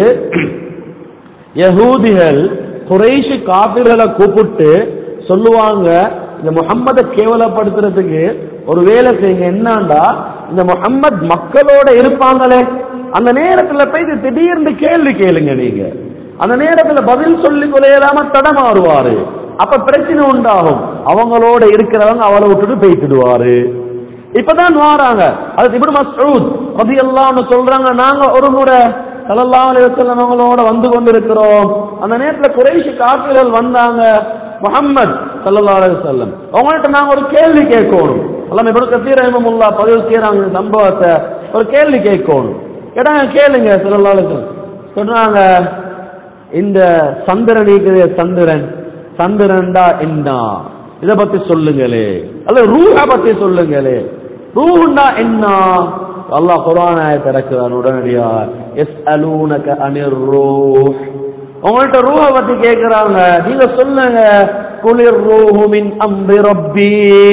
யகூதிகள் குறைஷி காபிர்களை கூப்பிட்டு சொல்லுவாங்க இந்த முகம்மதை கேவலப்படுத்துறதுக்கு ஒரு வேலை செய்யுங்க என்னண்டா இந்த முகம்மது மக்களோட இருப்பாங்களே அந்த நேரத்துல போய் இது திடீர்னு கேள்வி கேளுங்க நீங்க அந்த நேரத்துல பதில் சொல்லி கொலையலாம தடமாறுவாரு அப்ப பிரச்சனை உண்டாகும் அவங்களோட இருக்கிறவங்க அவளை விட்டுட்டு போய்த்துடுவாரு இப்பதான் வாராங்க அது இப்படி மசூத் ரதியல்லாஹு சொல்றாங்க நாங்க ஒரு முறை ஸல்லல்லாஹு அலைஹி வஸல்லம் அவங்களோட வந்து கொண்டிருக்கிறோம் அந்த நேரத்துல குறைஷி காபிர்கள் வந்தாங்க முஹம்மத் ஸல்லல்லாஹு அலைஹி வஸல்லம் அவங்கள்ட்ட நாங்க ஒரு கேள்வி கேட்கணும் எல்லாம் இப்படி கத்தீர் ரஹிமமுல்லா பதிவு செய்யறாங்க இந்த சம்பவத்தை ஒரு கேள்வி கேட்கணும் கேட்டாங்க கேளுங்க ஸல்லல்லாஹு அலைஹி வஸல்லம் சொன்னாங்க இந்த சந்திரன் இருக்குது சந்திரன் சந்திரன்டா என்ன இத பத்தி சொல்லுங்களே அல்ல ரூஹ பத்தி சொல்லுங்களே ரூஹ்னா என்ன அல்லாஹ் குர்ஆன் ஆயத்தை இறக்குறான் உடனடியா எஸ்அலூனக அனிர் ரூஹ் உங்கள்ட்ட ரூஹ பத்தி கேக்குறாங்க நீங்க சொல்லுங்க குளிர் ரூஹு மின் அம்ரி ரப்பி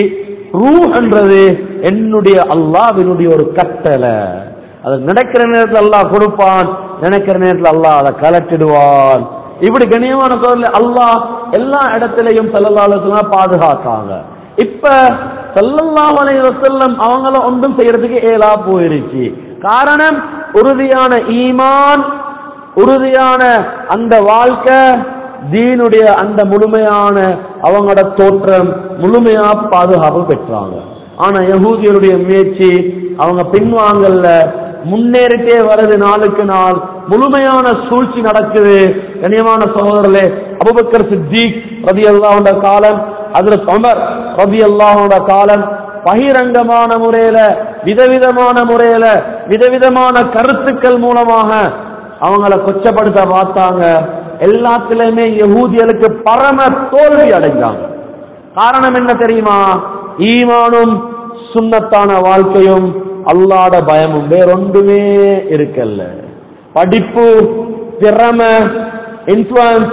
ரூஹ்ன்றது என்னுடைய அல்லாஹ்வினுடைய ஒரு கட்டளை அது நடக்கிற நேரத்தில் அல்லாஹ் கொடுப்பான் நினைக்கிற நேரத்தில் அல்லாஹ் அதை கலட்டிடுவான் இப்படி கண்ணியமான சோதரில் அல்லாஹ் எல்லா இடத்திலையும் செல்லலாலத்துல பாதுகாத்தாங்க இப்ப சல்லல்லாஹு அலைஹி வஸல்லம் அவங்கள ஒன்றும் செய்யறதுக்கு ஏலா போயிருச்சு காரணம் உறுதியான ஈமான் உறுதியான அந்த வாழ்க்கை தீனுடைய அந்த முழுமையான அவங்களோட தோற்றம் முழுமையா பாதுகாப்பு பெற்றாங்க ஆனா யகூதியருடைய முயற்சி அவங்க பின்வாங்கல்ல முன்னேறிட்டே வருது நாளுக்கு நாள் முழுமையான சூழ்ச்சி நடக்குது கண்ணியமான சகோதரர்களே அபுபக்கர் சித்திக் ரதி அல்லாஹோட காலம் அதுல அமர் ரதி அல்லாஹோட காலம் பகிரங்கமான முறையில விதவிதமான முறையில விதவிதமான கருத்துக்கள் மூலமாக அவங்கள கொச்சப்படுத்த பார்த்தாங்க எல்லாத்திலுமே யகூதியலுக்கு பரம தோல்வி அடைஞ்சாங்க காரணம் என்ன தெரியுமா ஈமானும் சுண்ணத்தான வாழ்க்கையும் அல்லாட பயமும் வேறொன்றுமே இருக்கல்ல படிப்பு திறமை இன்ஃபுளுன்ஸ்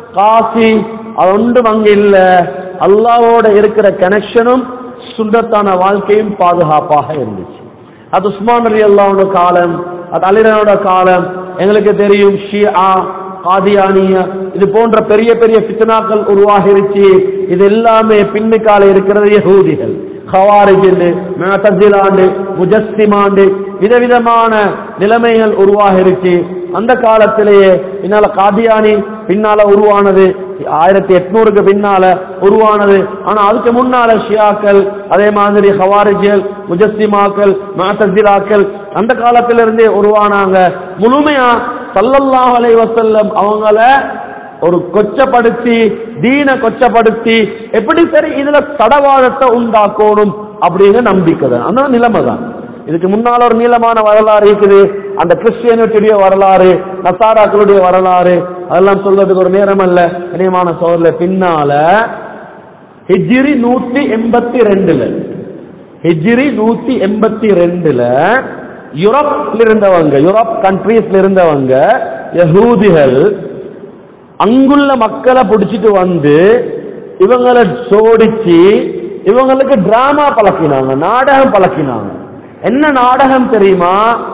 காசி அது ஒன்றும் அங்க இல்ல அல்லாவோட இருக்கிற கனெக்ஷனும் சுண்ணத்தான வாழ்க்கையும் பாதுகாப்பாக இருந்துச்சு அது உஸ்மான் அலி அல்லாவோட காலம் அது அலிரனோட காலம் எங்களுக்கு தெரியும் ஷியா காதியானியா இது போன்ற பெரிய பெரிய பித்தனாக்கள் உருவாகிருச்சு இது எல்லாமே பின்னுக்கால இருக்கிறது யகூதிகள் ஹவாரிஜிண்டு மேத்தசிலாண்டு முஜஸ்திமாண்டு விதவிதமான நிலைமைகள் உருவாகிருச்சு அந்த காலத்திலேயே பின்னால காதியானி பின்னால உருவானது ஆயிரத்தி எட்நூறுக்கு பின்னால உருவானது ஆனா அதுக்கு முன்னால ஷியாக்கள் அதே மாதிரி ஹவாரிஜியல் முஜஸ்திமாக்கள் மேத்தசிலாக்கள் அந்த காலத்திலிருந்தே உருவானாங்க முழுமையா சல்லல்லாஹு அலைஹி வஸல்லம் அவங்கள ஒரு கொச்சப்படுத்தி தீன கொச்சப்படுத்தி எப்படி சரி இதுல தடவாதத்தை உண்டாக்கணும் அப்படின்னு நம்பிக்கை தான் அந்த நிலைமை தான் இதுக்கு முன்னால ஒரு நீளமான வரலாறு இருக்குது அந்த கிறிஸ்டியனிட்டியுடைய வரலாறு நசாராக்களுடைய வரலாறு அதெல்லாம் சொல்றதுக்கு ஒரு நேரம் அல்ல இணையமான சோதரில் பின்னால ஹிஜ்ரி நூத்தி எண்பத்தி ரெண்டுல ஹிஜ்ரி நூத்தி எண்பத்தி ரெண்டுல யூரோப்ல இருந்தவங்க யூரோப் கண்ட்ரீஸ்ல இருந்தவங்க யகூதிகள் அங்குள்ள மக்களை பிடிச்சிட்டு வந்து இவங்களை சோடிச்சு இவங்களுக்கு டிராமா பழக்கினாங்க நாடகம் பழக்கினாங்க என்ன நாடகம் தெரியுமா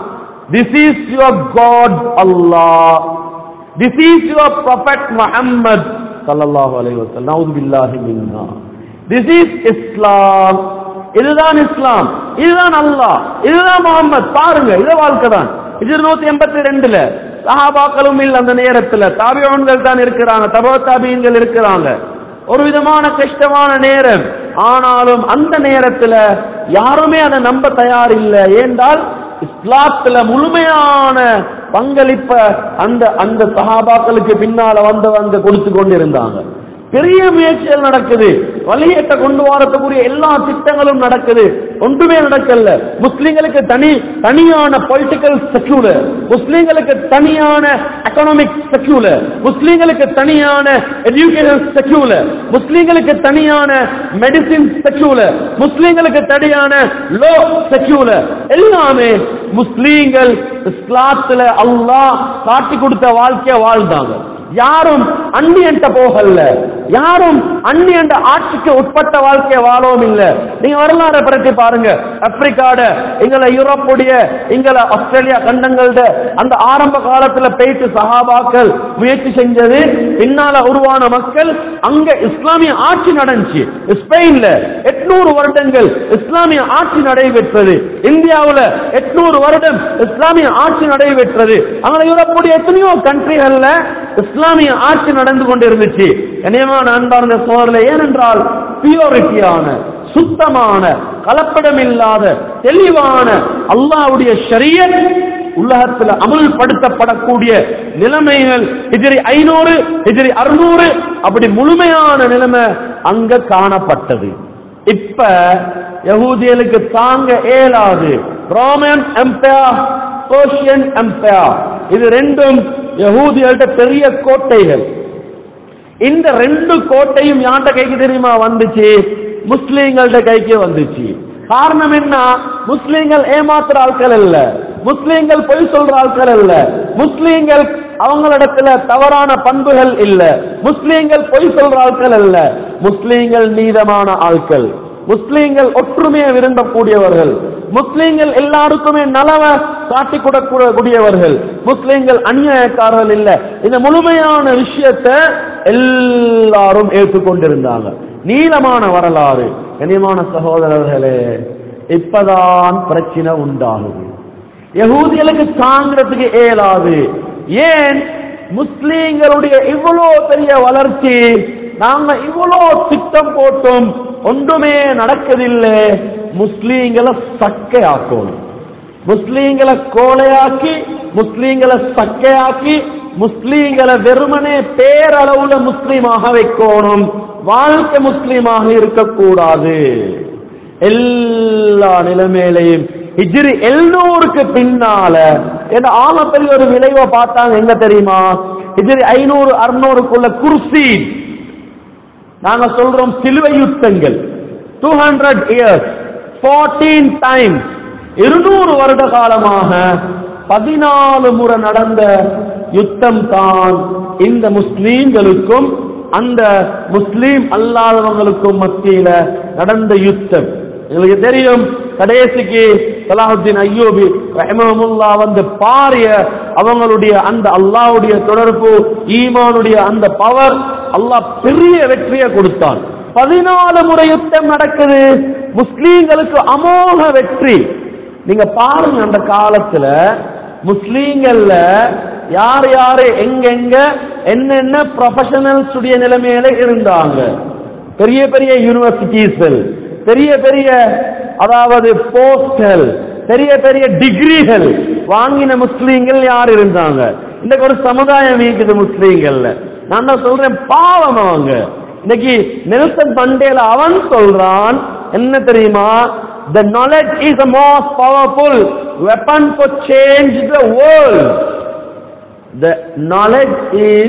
this is your God Allah this is your prophet Muhammad ஸல்லல்லாஹு அலைஹி வஸல்லம் நவுது பில்லாஹி மின்னா திஸ் இஸ் இஸ்லாம் இதுதான் இஸ்லாம் இதுதான் அல்லாஹ் இதுதான் முகம்மது பாருங்க இது வாழ்க்கை தான் இது நூத்தி எண்பத்தி ரெண்டுல சஹாபாக்களும் இல்ல அந்த நேரத்துல தாபியோன்கள் தான் இருக்கிறாங்க தபோ தாபியங்கள் இருக்கிறாங்க ஒரு விதமான கஷ்டமான நேரம் ஆனாலும் அந்த நேரத்துல யாருமே அதை நம்ப தயார் இல்லை ஏண்டால் இஸ்லாத்துல முழுமையான பங்களிப்ப அந்த அந்த சஹாபாக்களுக்கு பின்னால வந்தவங்க கொடுத்து கொண்டிருந்தாங்க பெரிய முயற்சிகள் நடக்குது வழியேட்ட கொண்டு வரத்துக்குரிய எல்லா திட்டங்களும் நடக்குது ஒன்றுமே நடக்கல முஸ்லிம்களுக்கு தனி தனியான பொலிட்டிக்கல் செக்யூலர் முஸ்லிம்களுக்கு தனியான எக்கனாமிக் செக்யூலர் முஸ்லிம்களுக்கு தனியான எஜுகேஷன் செக்யூலர் முஸ்லிம்களுக்கு தனியான மெடிசின் செக்யூலர் முஸ்லிம்களுக்கு தனியான லோ செக்யூலர் எல்லாமே முஸ்லீம்கள் இஸ்லாத்துல அல்லாஹ் காட்டி கொடுத்த வாழ்க்கைய வாழ்ந்தாங்க யாரும் அந்நியன்ட்ட போகல யாரும் அந்நியண்ட ஆட்சிக்கு உட்பட்ட வாழ்க்கையை வாழவும் இல்ல நீங்க வரலாறு பரட்டி பாருங்க ஆப்பிரிக்காட எங்களை யூரோப்புடைய எங்களை ஆஸ்திரேலியா கண்டங்கள்ட அந்த ஆரம்ப காலத்துல போயிட்டு சஹாபாக்கள் முயற்சி செஞ்சது பின்னால உருவான மக்கள் அங்க இஸ்லாமிய ஆட்சி நடந்துச்சு ஸ்பெயின்ல எட்நூறு வருடங்கள் இஸ்லாமிய ஆட்சி நடைபெற்றது இந்தியாவுல எட்நூறு வருடம் இஸ்லாமிய ஆட்சி நடைபெற்றது அங்க யூரோப்புடைய எத்தனையோ கண்ட்ரிகள்ல இஸ்லாமிய ஆட்சி நடந்து கொண்டிருந்துச்சு கனியமான அன்பார்ந்த சோழர்களே ஏனென்றால் பியூரிட்டியான சுத்தமான கலப்படம் இல்லாத தெளிவான அல்லாவுடைய ஷரியத் உலகத்தில் அமுல்படுத்தப்படக்கூடிய நிலைமைகள் எதிரி ஐநூறு எதிரி அறுநூறு அப்படி முழுமையான நிலைமை அங்க காணப்பட்டது இப்ப யகூதியலுக்கு தாங்க இயலாது ரோமன் எம்பையர் பர்ஷியன் எம்பையர் இது ரெண்டும் யகூதிகள்ட்ட பெரிய கோட்டைகள் இந்த ரெண்டு கோட்டையும் யார்கிட்ட கைக்கு தெரியுமா வந்துச்சு முஸ்லீம்கள்ட்ட கைக்கு வந்துச்சு காரணம் என்ன முஸ்லீம்கள் ஏமாத்துற ஆட்கள் இல்ல முஸ்லீம்கள் பொய் சொல்ற ஆட்கள் இல்ல முஸ்லீம்கள் அவங்களிடத்துல தவறான பண்புகள் இல்ல முஸ்லீம்கள் பொய் சொல்ற ஆட்கள் அல்ல முஸ்லீம்கள் நீதமான ஆட்கள் முஸ்லீம்கள் ஒற்றுமையை விரும்பக்கூடியவர்கள் முஸ்லீம்கள் எல்லாருக்குமே நலவ காட்டி கொடுக்கக்கூடியவர்கள் முஸ்லீம்கள் அந்நியக்காரர்கள் இல்ல இந்த முழுமையான விஷயத்தை எல்லாரும் ஏற்றுக்கொண்டிருந்தாங்க நீளமான வரலாறு கனியமான சகோதரர்களே இப்பதான் பிரச்சனை உண்டாகுது யகூதிகளுக்கு தாங்கிறதுக்கு இயலாது ஏன் முஸ்லீம்களுடைய இவ்வளோ பெரிய வளர்ச்சி நாங்க இவ்வளோ திட்டம் போட்டும் ஒன்றுமே நடக்கதில்லை முஸ்லீம்களை சக்கையாக்கணும் முஸ்லீம்களை கோலையாக்கி முஸ்லீம்களை சக்கையாக்கி முஸ்லீம்களை வெறுமனே பேரளவுல முஸ்லீமாக வைக்கணும் வாழ்க்கை முஸ்லீமாக இருக்கக்கூடாது எல்லா நிலைமையிலையும் ஹிஜ்ரி எழுநூறுக்கு பின்னால என்ன ஆம பெரிய ஒரு விளைவை பார்த்தாங்க எங்க தெரியுமா ஹிஜ்ரி ஐநூறு அறுநூறுக்குள்ள குர்சி நாங்க சொல்றோம் சிலுவை யுத்தங்கள் two hundred years fourteen time இருநூறு வருட காலமாக பதினாலு முறை நடந்த யுத்தம் தான் இந்த முஸ்லீம்களுக்கும் அந்த முஸ்லீம் அல்லாதவங்களுக்கும் மத்தியில நடந்த யுத்தம் எங்களுக்கு தெரியும் கடைசிக்கு சலாஹுத்தீன் ஐயோபி ரஹமமுல்லா வந்து பாரிய அவங்களுடைய அந்த அல்லாஹ்வுடைய தொடர்பு ஈமானுடைய அந்த பவர் அல்லாஹ் பெரிய வெற்றியை கொடுத்தான் பதினாலு முறை யுத்தம் நடக்குது முஸ்லீம்களுக்கு அமோக வெற்றி நீங்க பாருங்க அந்த காலத்துல முஸ்லீம்கள்ல யார் யாரு எங்கெங்க என்னென்ன ப்ரொஃபஷனல்ஸ் உடைய நிலைமையில இருந்தாங்க பெரிய பெரிய யூனிவர்சிட்டிஸ்கள் பெரிய பெரிய அதாவது போஸ்ட்கள் பெரிய பெரிய டிகிரிகள் வாங்கின முஸ்லீம்கள் யார் இருந்தாங்க இன்னைக்கு ஒரு சமுதாயம் இருக்குது முஸ்லீம்கள்ல நான் தான் சொல்றேன் பாவம் அவங்க இன்னைக்கு நெல்சன் மண்டேல அவன் சொல்றான் என்ன தெரியுமா the knowledge is the most powerful weapon for change the world the knowledge is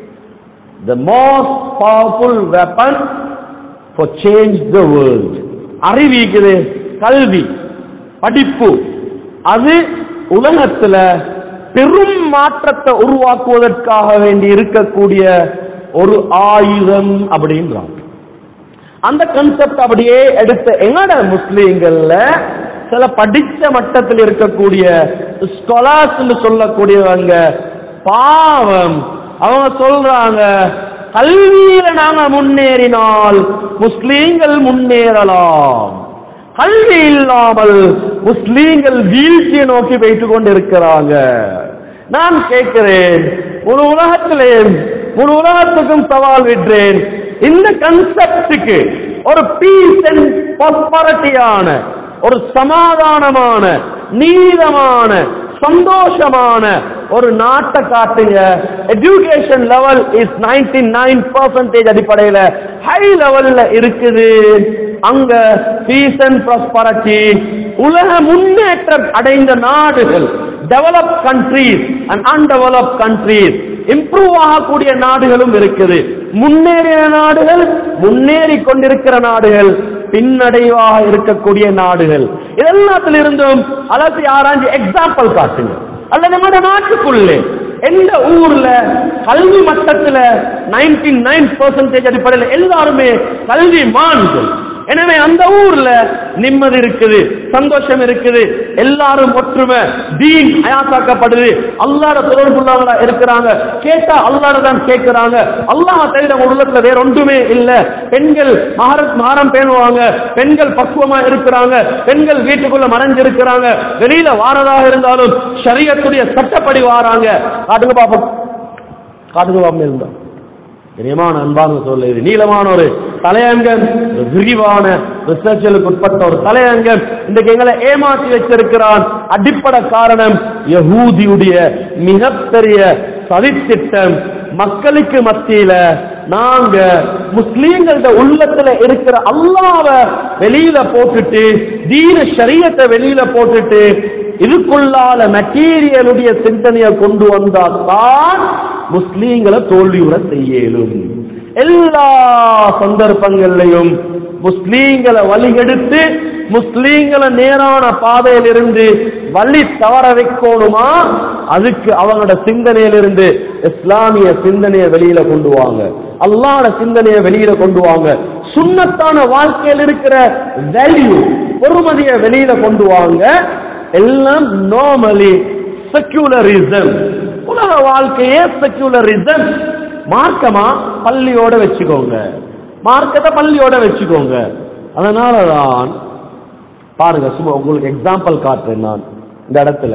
the most powerful weapon for change the world அறிவு இருக்குது கல்வி படிப்பு அது உலகத்துல பெரும் மாற்றத்தை உருவாக்குவதற்காக வேண்டி இருக்கக்கூடிய ஒரு ஆயுதம் அப்படின்றான் அந்த கான்செப்ட் அப்படியே எடுத்த எங்கட முஸ்லீம்கள்ல சில படிச்ச மட்டத்தில் இருக்கக்கூடிய ஸ்காலர்ஸ் சொல்லக்கூடியவங்க பாவம் அவங்க சொல்றாங்க கல்வியில நாங்க முன்னேறினால் முஸ்லீம்கள் முன்னேறலாம் கல்வி இல்லாமல் முஸ்லீம்கள் வீழ்ச்சியை நோக்கி வைத்துக் கொண்டிருக்கிறாங்க நான் கேட்கிறேன் ஒரு உலகத்திலே ஒரு உலகத்துக்கும் சவால் விடுறேன் இந்த கன்செப்டுக்கு ஒரு பீஸ் அண்ட் ப்ராஸ்பரிட்டியான ஒரு சமாதானமான நீதமான சந்தோஷமான ஒரு நாட்டை காட்டுங்க education level is ninety nine percentage அடிப்படையில ஹை லெவல்ல இருக்குது அங்க பீஸ் அண்ட் ப்ராஸ்பரிட்டி உலக முன்னேற்றம் அடைந்த நாடுகள் develop countries and undevelop countries improve ஆகக்கூடிய நாடுகளும் இருக்குது முன்னேறிய நாடுகள் முன்னேறி கொண்டிருக்கிற நாடுகள் பின்னடைவாக இருக்கக்கூடிய நாடுகள் இதெல்லாத்திலிருந்தும் அலசி ஆராய்ச்சி எக்ஸாம்பிள் காட்டுங்க அல்லது நம்ம நாட்டுக்குள்ளே எந்த ஊர்ல கல்வி மட்டத்துல நைன்டி நைன் பர்சன்டேஜ் அடிப்படையில் எல்லாருமே கல்வி மான்கள் எனவே அந்த ஊர்ல நிம்மதி இருக்குது சந்தோஷம் இருக்குது எல்லாரும் ஒற்றுமை தீன் அயாத்தாக்கப்படுது அல்லாட தொடர்புள்ளவங்களா இருக்கிறாங்க கேட்டா அல்லாட தான் கேட்கிறாங்க அல்லாஹ் தவிர நம்ம உள்ளத்துல வேற ஒன்றுமே இல்ல பெண்கள் மகரம் மகரம் பேணுவாங்க பெண்கள் பக்குவமா இருக்கிறாங்க பெண்கள் வீட்டுக்குள்ள மறைஞ்சிருக்கிறாங்க வெளியில வாரதாக இருந்தாலும் ஷரியத்துடைய சட்டப்படி வாராங்க காட்டுங்க பாப்போம் காட்டுங்க பாப்போம் இருந்தா இனியமான அன்பான சொல்ல இது நீளமான ஒரு தலையங்கம் ஒரு விரிவான ரிசர்ச்சலுக்கு உட்பட்ட ஒரு தலையங்கம் இன்றைக்கு எங்களை ஏமாற்றி வச்சிருக்கிறான் அடிப்படை காரணம் யகூதியுடைய மிகப்பெரிய சதித்திட்டம் மக்களுக்கு மத்தியில நாங்க முஸ்லீம்களோட உள்ளத்துல இருக்கிற அல்லாவ வெளியில போட்டுட்டு தீன ஷரியத்தை வெளியில போட்டுட்டு இதுக்குள்ளால மெட்டீரியலுடைய சிந்தனையை கொண்டு வந்தால் தான் முஸ்லீம்களை தோல்வியுற செய்யலும் எல்லா சந்தர்ப்பங்கள்லையும் முஸ்லீம்களை வழிகெடுத்து முஸ்லீம்களை நேரான பாதையிலிருந்து வழி தவற வைக்கணுமா அதுக்கு அவங்களோட சிந்தனையிலிருந்து இஸ்லாமிய சிந்தனையை வெளியில கொண்டு வாங்க அல்லாஹ்வோட சிந்தனையை வெளியில கொண்டு வாங்க சுன்னத்தான வாழ்க்கையில் இருக்கிற வேல்யூ பொறுமதியை வெளியில கொண்டு வாங்க எல்லாம் நார்மலி செக்யூலரிசம் உலக வாழ்க்கையே செக்யூலரிசம் மார்க்கமா பள்ளியோட வச்சுக்கோங்க மார்க்கத்தை பள்ளியோட வச்சுக்கோங்க அதனாலதான் பாருங்க சும்மா உங்களுக்கு எக்ஸாம்பிள் காட்டுறேன் நான் இந்த இடத்துல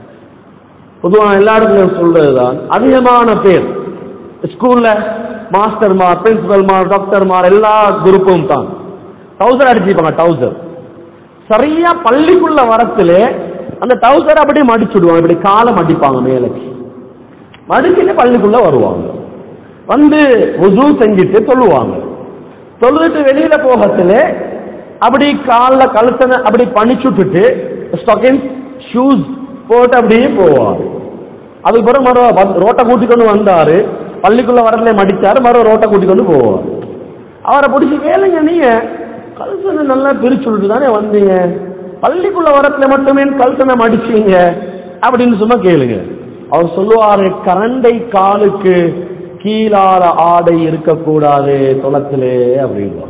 பொதுவாக எல்லா இடத்துலையும் சொல்றதுதான் அதிகமான பேர் ஸ்கூல்ல மாஸ்டர்மார் பிரின்சிபல்மார் டாக்டர்மார் எல்லா குரூப்பும் தான் டவுசர் அடிச்சுப்பாங்க டவுசர் சரியா பள்ளிக்குள்ள வரத்துல அந்த டவுசர் அப்படியே மடிச்சுடுவாங்க இப்படி காலம் அடிப்பாங்க மேலக்கு மடிச்சுட்டு பள்ளிக்குள்ள வருவாங்க வந்து உசு செஞ்சுட்டு தொழுவாங்க தொழுதுட்டு வெளியில போகத்துல அப்படி கால்ல கழுத்தனை அப்படி பணிச்சுட்டுட்டு ஸ்டொக்கின்ஸ் ஷூஸ் போட்டு அப்படியே போவார் அதுக்கு பிறகு மறு ரோட்டை கூட்டிக்கொண்டு வந்தாரு பள்ளிக்குள்ள வரல மடிச்சாரு மறு ரோட்டை கூட்டிக்கொண்டு போவார் அவரை பிடிச்சி கேளுங்க நீங்க கல்சனை நல்லா பிரிச்சுட்டு தானே வந்தீங்க பள்ளிக்குள்ள வரத்துல மட்டுமே கல்சனை மடிச்சீங்க அப்படின்னு சும்மா கேளுங்க அவர் சொல்லுவாரு கரண்டை காலுக்கு கீழால ஆடை இருக்கக்கூடாது தொலத்திலே அப்படின்வார்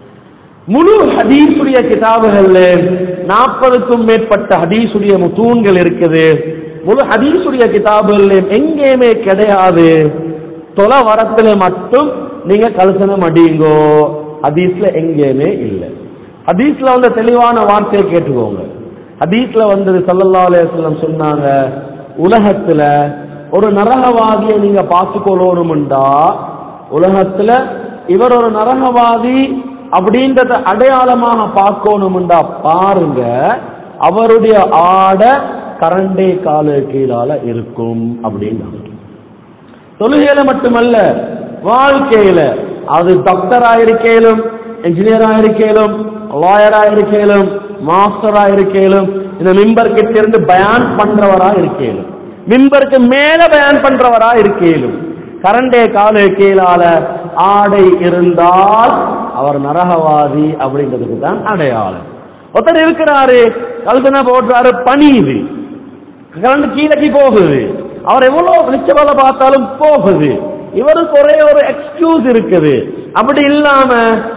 முழு ஹதீஸுடைய கிதாபுகள்ல நாற்பதுக்கும் மேற்பட்ட ஹதீஸுடைய தூண்கள் இருக்குது முழு ஹதீஸுடைய கிதாபுகள்ல எங்கேயுமே கிடையாது தொலை வரத்துல மட்டும் நீங்க கலசனம் அடியுங்கோ ஹதீஸ்ல எங்கேயுமே இல்லை ஹதீஸ்ல வந்து தெளிவான வார்த்தையை கேட்டுக்கோங்க ஹதீஸ்ல வந்தது சல்லல்லா அலையம் சொன்னாங்க உலகத்துல ஒரு நரகவாதியை நீங்க பார்த்துக்கொள்ளணும்டா உலகத்துல இவர் ஒரு நரகவாதி அப்படின்றத அடையாளமாக பார்க்கணும்டா பாருங்க அவருடைய ஆடை கரண்டே காலு கீழால இருக்கும் அப்படின்னாங்க தொழுகையில மட்டுமல்ல வாழ்க்கையில அது டாக்டரா இருக்கேலும் என்ஜினியரா இருக்கேலும் லாயரா இருக்கேலும் மாஸ்டரா இருக்கேலும் இந்த மிம்பர் கிட்ட இருந்து பயான் பண்றவரா இருக்கேலும் மிம்பருக்கு மேல பயான் பண்றவரா இருக்கேலும் கரண்டே காலு கீழால ஆடை இருந்தால் அவர் நரகவாதி அப்படின்றதுக்கு தான் அடையாளம் ஒருத்தர் இருக்கிறாரு கழுத்தனை போடுறாரு பணியுது கரண்ட் கீழக்கு போகுது அவர் எவ்வளவு வெளிச்சவலை பார்த்தாலும் போகுது இவருக்கு ஒரே ஒரு எக்ஸ்கியூஸ் இருக்குது அப்படி இல்லாம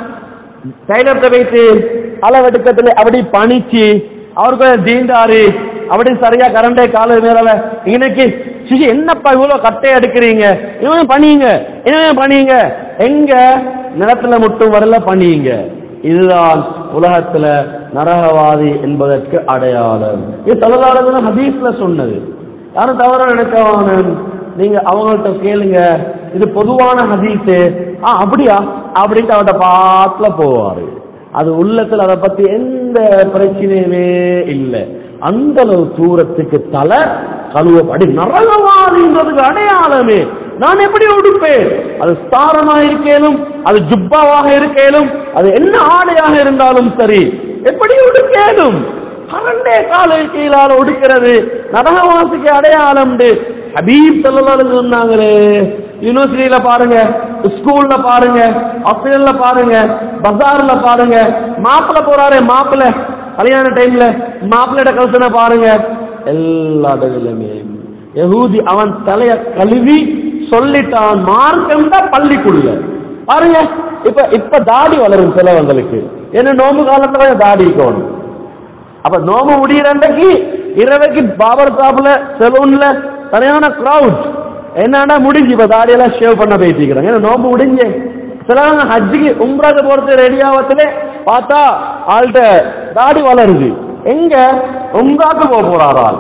டைலர்ட்ட வைத்து அளவெடுக்கத்துல அப்படி பணிச்சு அவருக்கு தீண்டாரு அப்படி சரியா கரண்டே கால மேல இன்னைக்கு சிசி என்னப்பா இவ்வளவு கட்டை எடுக்கிறீங்க இவன் பண்ணிங்க இவன் பண்ணிங்க எங்க நிலத்துல மட்டும் வரல பண்ணிங்க இதுதான் உலகத்துல நரகவாதி என்பதற்கு அடையாளம் இது தொழிலாளர்கள் ஹதீஸ்ல சொன்னது யாரும் தவற நினைக்கவான நீங்க அவங்கள்ட்ட கேளுங்க இது பொதுவான ஹதீஸ் ஆ அப்படியா அப்படின்ட்டு அவட்ட பாட்டுல போவாரு அது உள்ளத்துல அதை பத்தி எந்த பிரச்சனையுமே இல்லை அந்த அளவு தூரத்துக்கு தலை கழுவப்படி நரகவாதின்றதுக்கு அடையாளமே நான் எப்படி உடுப்பேன் அது ஸ்தாரமா இருக்கேனும் அது ஜுப்பாவாக இருக்கேனும் அது என்ன ஆடையாக இருந்தாலும் சரி எப்படி உடுக்கேனும் கரண்டே காலை கீழால ஒடுக்கிறது நரகவாசிக்கு அடையாளம் ஹபீப் சொல்லலாம் சொன்னாங்களே யூனிவர்சிட்டியில பாருங்க ஸ்கூல்ல பாருங்க ஹாஸ்பிட்டல்ல பாருங்க பஜார்ல பாருங்க மாப்பிள்ள போறாரு மாப்பிள்ள கல்யாண டைம்ல மாப்பிள்ளையோட கல்சனை பாருங்க எல்லா இடங்களிலுமே யகூதி அவன் தலைய கழுவி சொல்லிட்டான் மார்க்கம் தான் பள்ளிக்குள்ள பாருங்க இப்ப இப்ப தாடி வளரும் சிலவங்களுக்கு என்ன நோம்பு காலத்துல தாடி இருக்கணும் அப்ப நோம்பு முடியிற அன்றைக்கு இரவைக்கு பாபர் சாப்ல செலூன்ல சரியான கிரவுட் என்னன்னா முடிஞ்சு இப்ப தாடியெல்லாம் ஷேவ் பண்ண பேசிக்கிறாங்க ஏன்னா நோம்பு முடிஞ்சு சிலவங்க ஹஜ்ஜுக்கு உம்ராக்கு போறது ரெடி ஆகத்துல பார்த்தா ஆள்கிட்ட தாடி வளருது எங்க உம்ராக்கு போக போறாரு ஆள்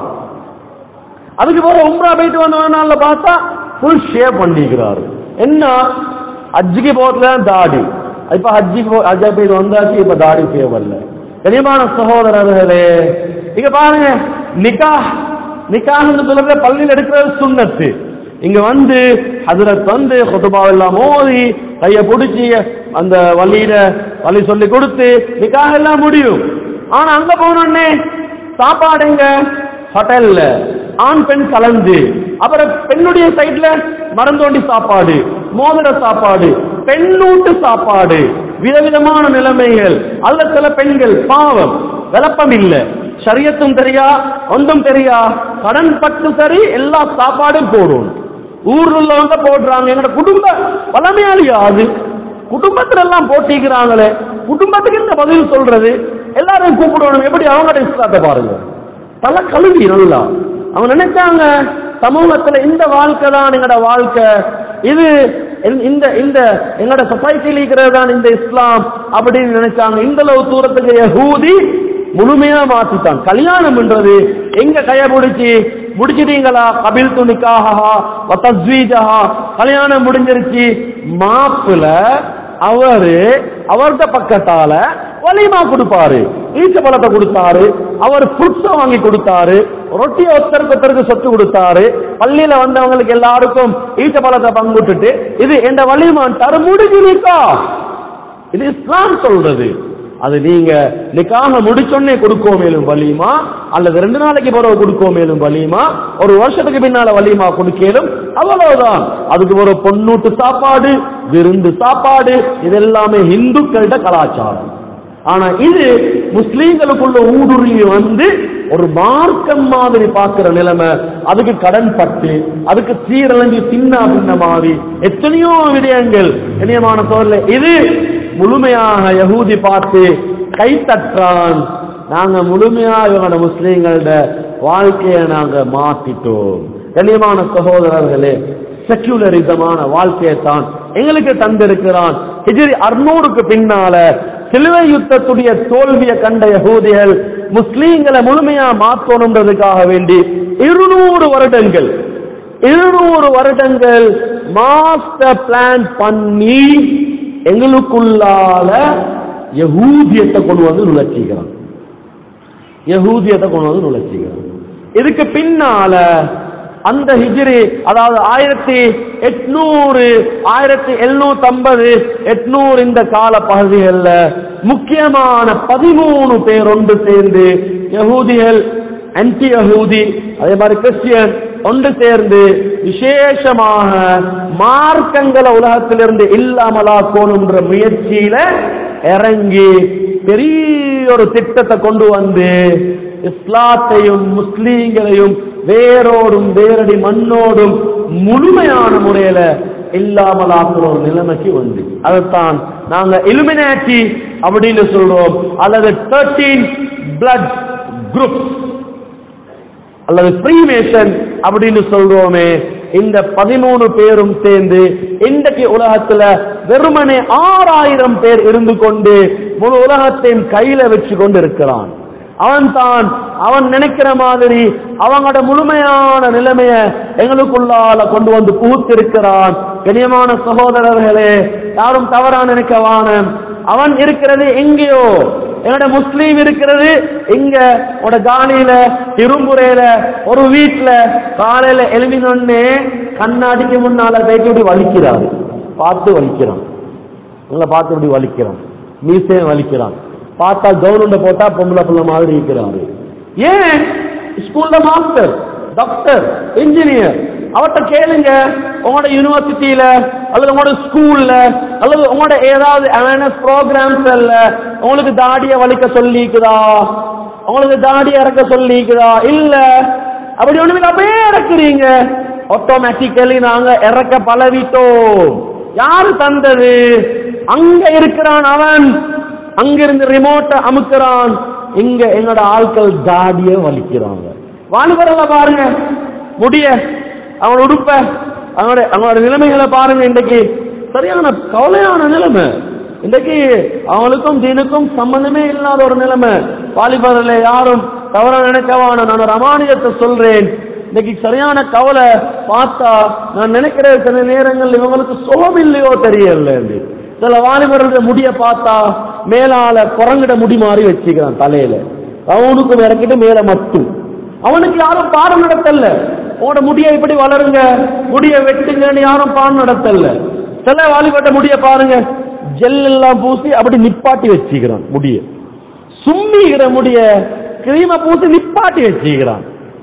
அதுக்கு போற உம்ரா போயிட்டு வந்தவனால பார்த்தா ஃபுல் ஷேவ் பண்ணிக்கிறாரு என்ன ஹஜ்ஜுக்கு போறதுல தாடி இப்ப ஹஜ்ஜுக்கு போ ஹஜ்ஜா போயிட்டு வந்தாச்சு இப்ப தாடி ஷேவ் அல்ல கனிமான சகோதரர்களே இங்க பாருங்க நிக்கா நிக்காஹ்னு சொல்றது பள்ளியில் எடுக்கிறது சுண்ணத்து இங்க வந்து ஹஜரத் வந்து குத்துபா எல்லாம் மோதி கைய பிடிச்சி அந்த வழியில வழி சொல்லி கொடுத்து நிக்காக எல்லாம் முடியும் ஆனா அங்க போனோடனே சாப்பாடுங்க ஹோட்டல்ல ஆண் பெண் கலந்து அப்புறம் பெண்ணுடைய சைட்ல மருந்தோண்டி சாப்பாடு மோதிர சாப்பாடு பெண்ணூட்டு சாப்பாடு விதவிதமான நிலைமைகள் அதுல சில பெண்கள் பாவம் விளப்பம் இல்ல சரியத்தும் தெரியா ஒன்றும் தெரியா கடன் பட்டு சரி எல்லா சாப்பாடும் போடும் ஊர்ல உள்ளவங்க போடுறாங்க எங்களோட குடும்ப பழமையாளியா அது குடும்பத்துல எல்லாம் போட்டிக்கிறாங்களே குடும்பத்துக்கு என்ன பதில் சொல்றது எல்லாரும் கூப்பிடணும் எப்படி அவங்களோட இஸ்லாத்தை பாருங்க தலை கழுவி நல்லா அவங்க நினைச்சாங்க சமூகத்துல இந்த வாழ்க்கை தான் எங்களோட வாழ்க்கை இது இந்த- இந்த இந்த எங்களோட சொசைட்டியில் இருக்கிறது தான் இந்த இஸ்லாம் அப்படின்னு நினைச்சாங்க இந்த அளவு தூரத்துக்கு யஹூதி முழுமையா மாத்திட்டான் கல்யாணம் என்றது எங்க கைய பிடிச்சி முடிச்சிட்டீங்களா கபில் துணிக்காகா தஸ்வீஜஹா கல்யாணம் முடிஞ்சிருச்சு மாப்பிள அவரு அவர்த பக்கத்தால வலிமா கொடுப்பாரு ஈச்ச பழத்தை கொடுத்தாரு அவர் ஃப்ரூட்ஸ வாங்கி கொடுத்தாரு ரொட்டியை ஒருத்தருக்கு ஒருத்தருக்கு சொத்து கொடுத்தாரு பள்ளியில வந்தவங்களுக்கு எல்லாருக்கும் ஈச்ச பழத்தை பங்குட்டுட்டு இது எந்த வலிமான்ட்டாரு முடிஞ்சிருக்கா இது இஸ்லாம் சொல்றது அது நீங்க நிக்காக முடிச்சோன்னே கொடுக்கோ மேலும் வலியுமா அல்லது ரெண்டு நாளைக்கு பிறகு கொடுக்கோ மேலும் வலியுமா ஒரு வருஷத்துக்கு பின்னால வலியுமா கொடுக்கலும் அவ்வளவுதான் அதுக்கு ஒரு பொன்னூட்டு சாப்பாடு விருந்து சாப்பாடு இது எல்லாமே இந்துக்களிட கலாச்சாரம் ஆனா இது முஸ்லீம்களுக்குள்ள ஊடுருவி வந்து ஒரு மார்க்கம் மாதிரி பார்க்கிற நிலைமை அதுக்கு கடன் பட்டு அதுக்கு சீரழிஞ்சு சின்ன பின்ன மாதிரி எத்தனையோ விடயங்கள் இனியமான சோழல இது முழுமையாக யகூதி பார்த்து கை தட்டான் நாங்க முழுமையா இவங்களோட முஸ்லீம்களோட வாழ்க்கையை நாங்க மாத்திட்டோம் கண்ணியமான சகோதரர்களே செக்யூலரிசமான வாழ்க்கையை தான் எங்களுக்கு தந்திருக்கிறான் ஹிஜ்ரி அறுநூறுக்கு பின்னால சிலுவை யுத்தத்துடைய தோல்வியை கண்ட யகூதிகள் முஸ்லீம்களை முழுமையா மாற்றணுன்றதுக்காக வேண்டி இருநூறு வருடங்கள் இருநூறு வருடங்கள் மாஸ்டர் பிளான் பண்ணி எங்களுக்குள்ளால யகூதியத்தை கொண்டு வந்து நுழைச்சிக்கிறான் யகூதியத்தை கொண்டு வந்து நுழைச்சிக்கிறான் இதுக்கு பின்னால அந்த ஹிஜ்ரி அதாவது ஆயிரத்தி எட்நூறு ஆயிரத்தி எழுநூத்தி ஐம்பது எட்நூறு இந்த கால பகுதிகளில் முக்கியமான பதிமூணு பேர் ஒன்று சேர்ந்து யகூதிகள் ஆன்டி யகூதி அதே மாதிரி கிறிஸ்டியன் ஒன்று சேர்ந்து விசேஷமாக மார்க்கங்களை உலகத்திலிருந்து இல்லாமலாக்கணுன்ற முயற்சியில இறங்கி பெரிய ஒரு திட்டத்தை கொண்டு வந்து இஸ்லாத்தையும் முஸ்லீம்களையும் வேரோடும் வேரடி மண்ணோடும் முழுமையான முறையில இல்லாமலாக்குற ஒரு நிலைமைக்கு வந்து அதைத்தான் நாங்க இலுமினாட்டி அப்படின்னு சொல்றோம் அல்லது தேர்ட்டீன் பிளட் குரூப் அல்லது ஃப்ரீமேஷன் அப்படின்னு சொல்றோமே இந்த பதிமூணு பேரும் சேர்ந்து இன்றைக்கு உலகத்துல வெறுமனே ஆறாயிரம் பேர் இருந்து கொண்டு முழு கழுத்தையும் கையில வச்சு கொண்டு இருக்கிறான் அவன் தான் அவன் நினைக்கிற மாதிரி அவங்களோட முழுமையான நிலைமைய எங்களுக்குள்ளால கொண்டு வந்து புகுத்திருக்கிறான் கண்ணியமான சகோதரர்களே யாரும் தவறா நினைக்கவான அவன் இருக்கிறது எங்கேயோ என்னோட முஸ்லீம் இருக்கிறது இங்க உட காலியில இரும்புறையில ஒரு வீட்டுல காலையில எழுதினொன்னே கண்ணாடிக்கு முன்னால போயிட்டு இப்படி வலிக்கிறாரு பார்த்து வலிக்கிறான் உங்களை பார்த்து இப்படி வலிக்கிறான் மீசையும் வலிக்கிறான் பார்த்தா கவுனுண்ட போட்டா பொம்பளை பிள்ளை மாதிரி இருக்கிறாரு ஏன் ஸ்கூல்ல மாஸ்டர் டாக்டர் இன்ஜினியர் அவர்கிட்ட கேளுங்க உங்களோட யூனிவர்சிட்டியில அல்லது உங்களோட ஸ்கூல்ல அல்லது உங்களோட ஏதாவது அவேர்னஸ் ப்ரோக்ராம்ஸ்ல உங்களுக்கு தாடிய வலிக்க சொல்லிக்குதா உங்களுக்கு தாடி இறக்க சொல்லிக்குதா இல்ல அப்படி ஒண்ணுமே அப்படியே இறக்குறீங்க ஆட்டோமேட்டிக்கலி நாங்க இறக்க பழவிட்டோம் யாரு தந்தது அங்க இருக்கிறான் அவன் அங்கிருந்து ரிமோட்டை அமுக்குறான் இங்க எங்களோட ஆட்கள் தாடிய வலிக்கிறாங்க வாலிபர்ல பாருங்க முடிய அவனோட உடுப்ப அவனோட அவனோட நிலைமைகளை பாருங்க இன்றைக்கு சரியான கவலையான நிலைமை இன்றைக்கு அவனுக்கும் தீனுக்கும் சம்பந்தமே இல்லாத ஒரு நிலைமை வாலிபர்ல யாரும் தவற நினைக்கவான நான் ஒரு அமானியத்தை சொல்றேன் இன்னைக்கு சரியான கவலை பார்த்தா நான் நினைக்கிற சில நேரங்கள் இவங்களுக்கு சுகம் இல்லையோ தெரியல சில வாலிபர்களுடைய முடிய பார்த்தா மேலால குரங்கிட முடி மாறி வச்சுக்கிறான் தலையில அவனுக்கும் இறக்கிட்டு மேல மட்டும் அவனுக்கு யாரும் பாடம் நடத்தல உன்னோட முடிய இப்படி வளருங்க முடிய வெட்டுங்கன்னு யாரும் பாடம் நடத்தல சில வாலிபட்ட முடிய பாருங்க ஜெல் எல்லாம் பூசி அப்படி நிப்பாட்டி வச்சுக்கிறான் முடிய சும்மிக்கிற முடிய கிரீம பூசி நிப்பாட்டி வச்சுக்கிறான்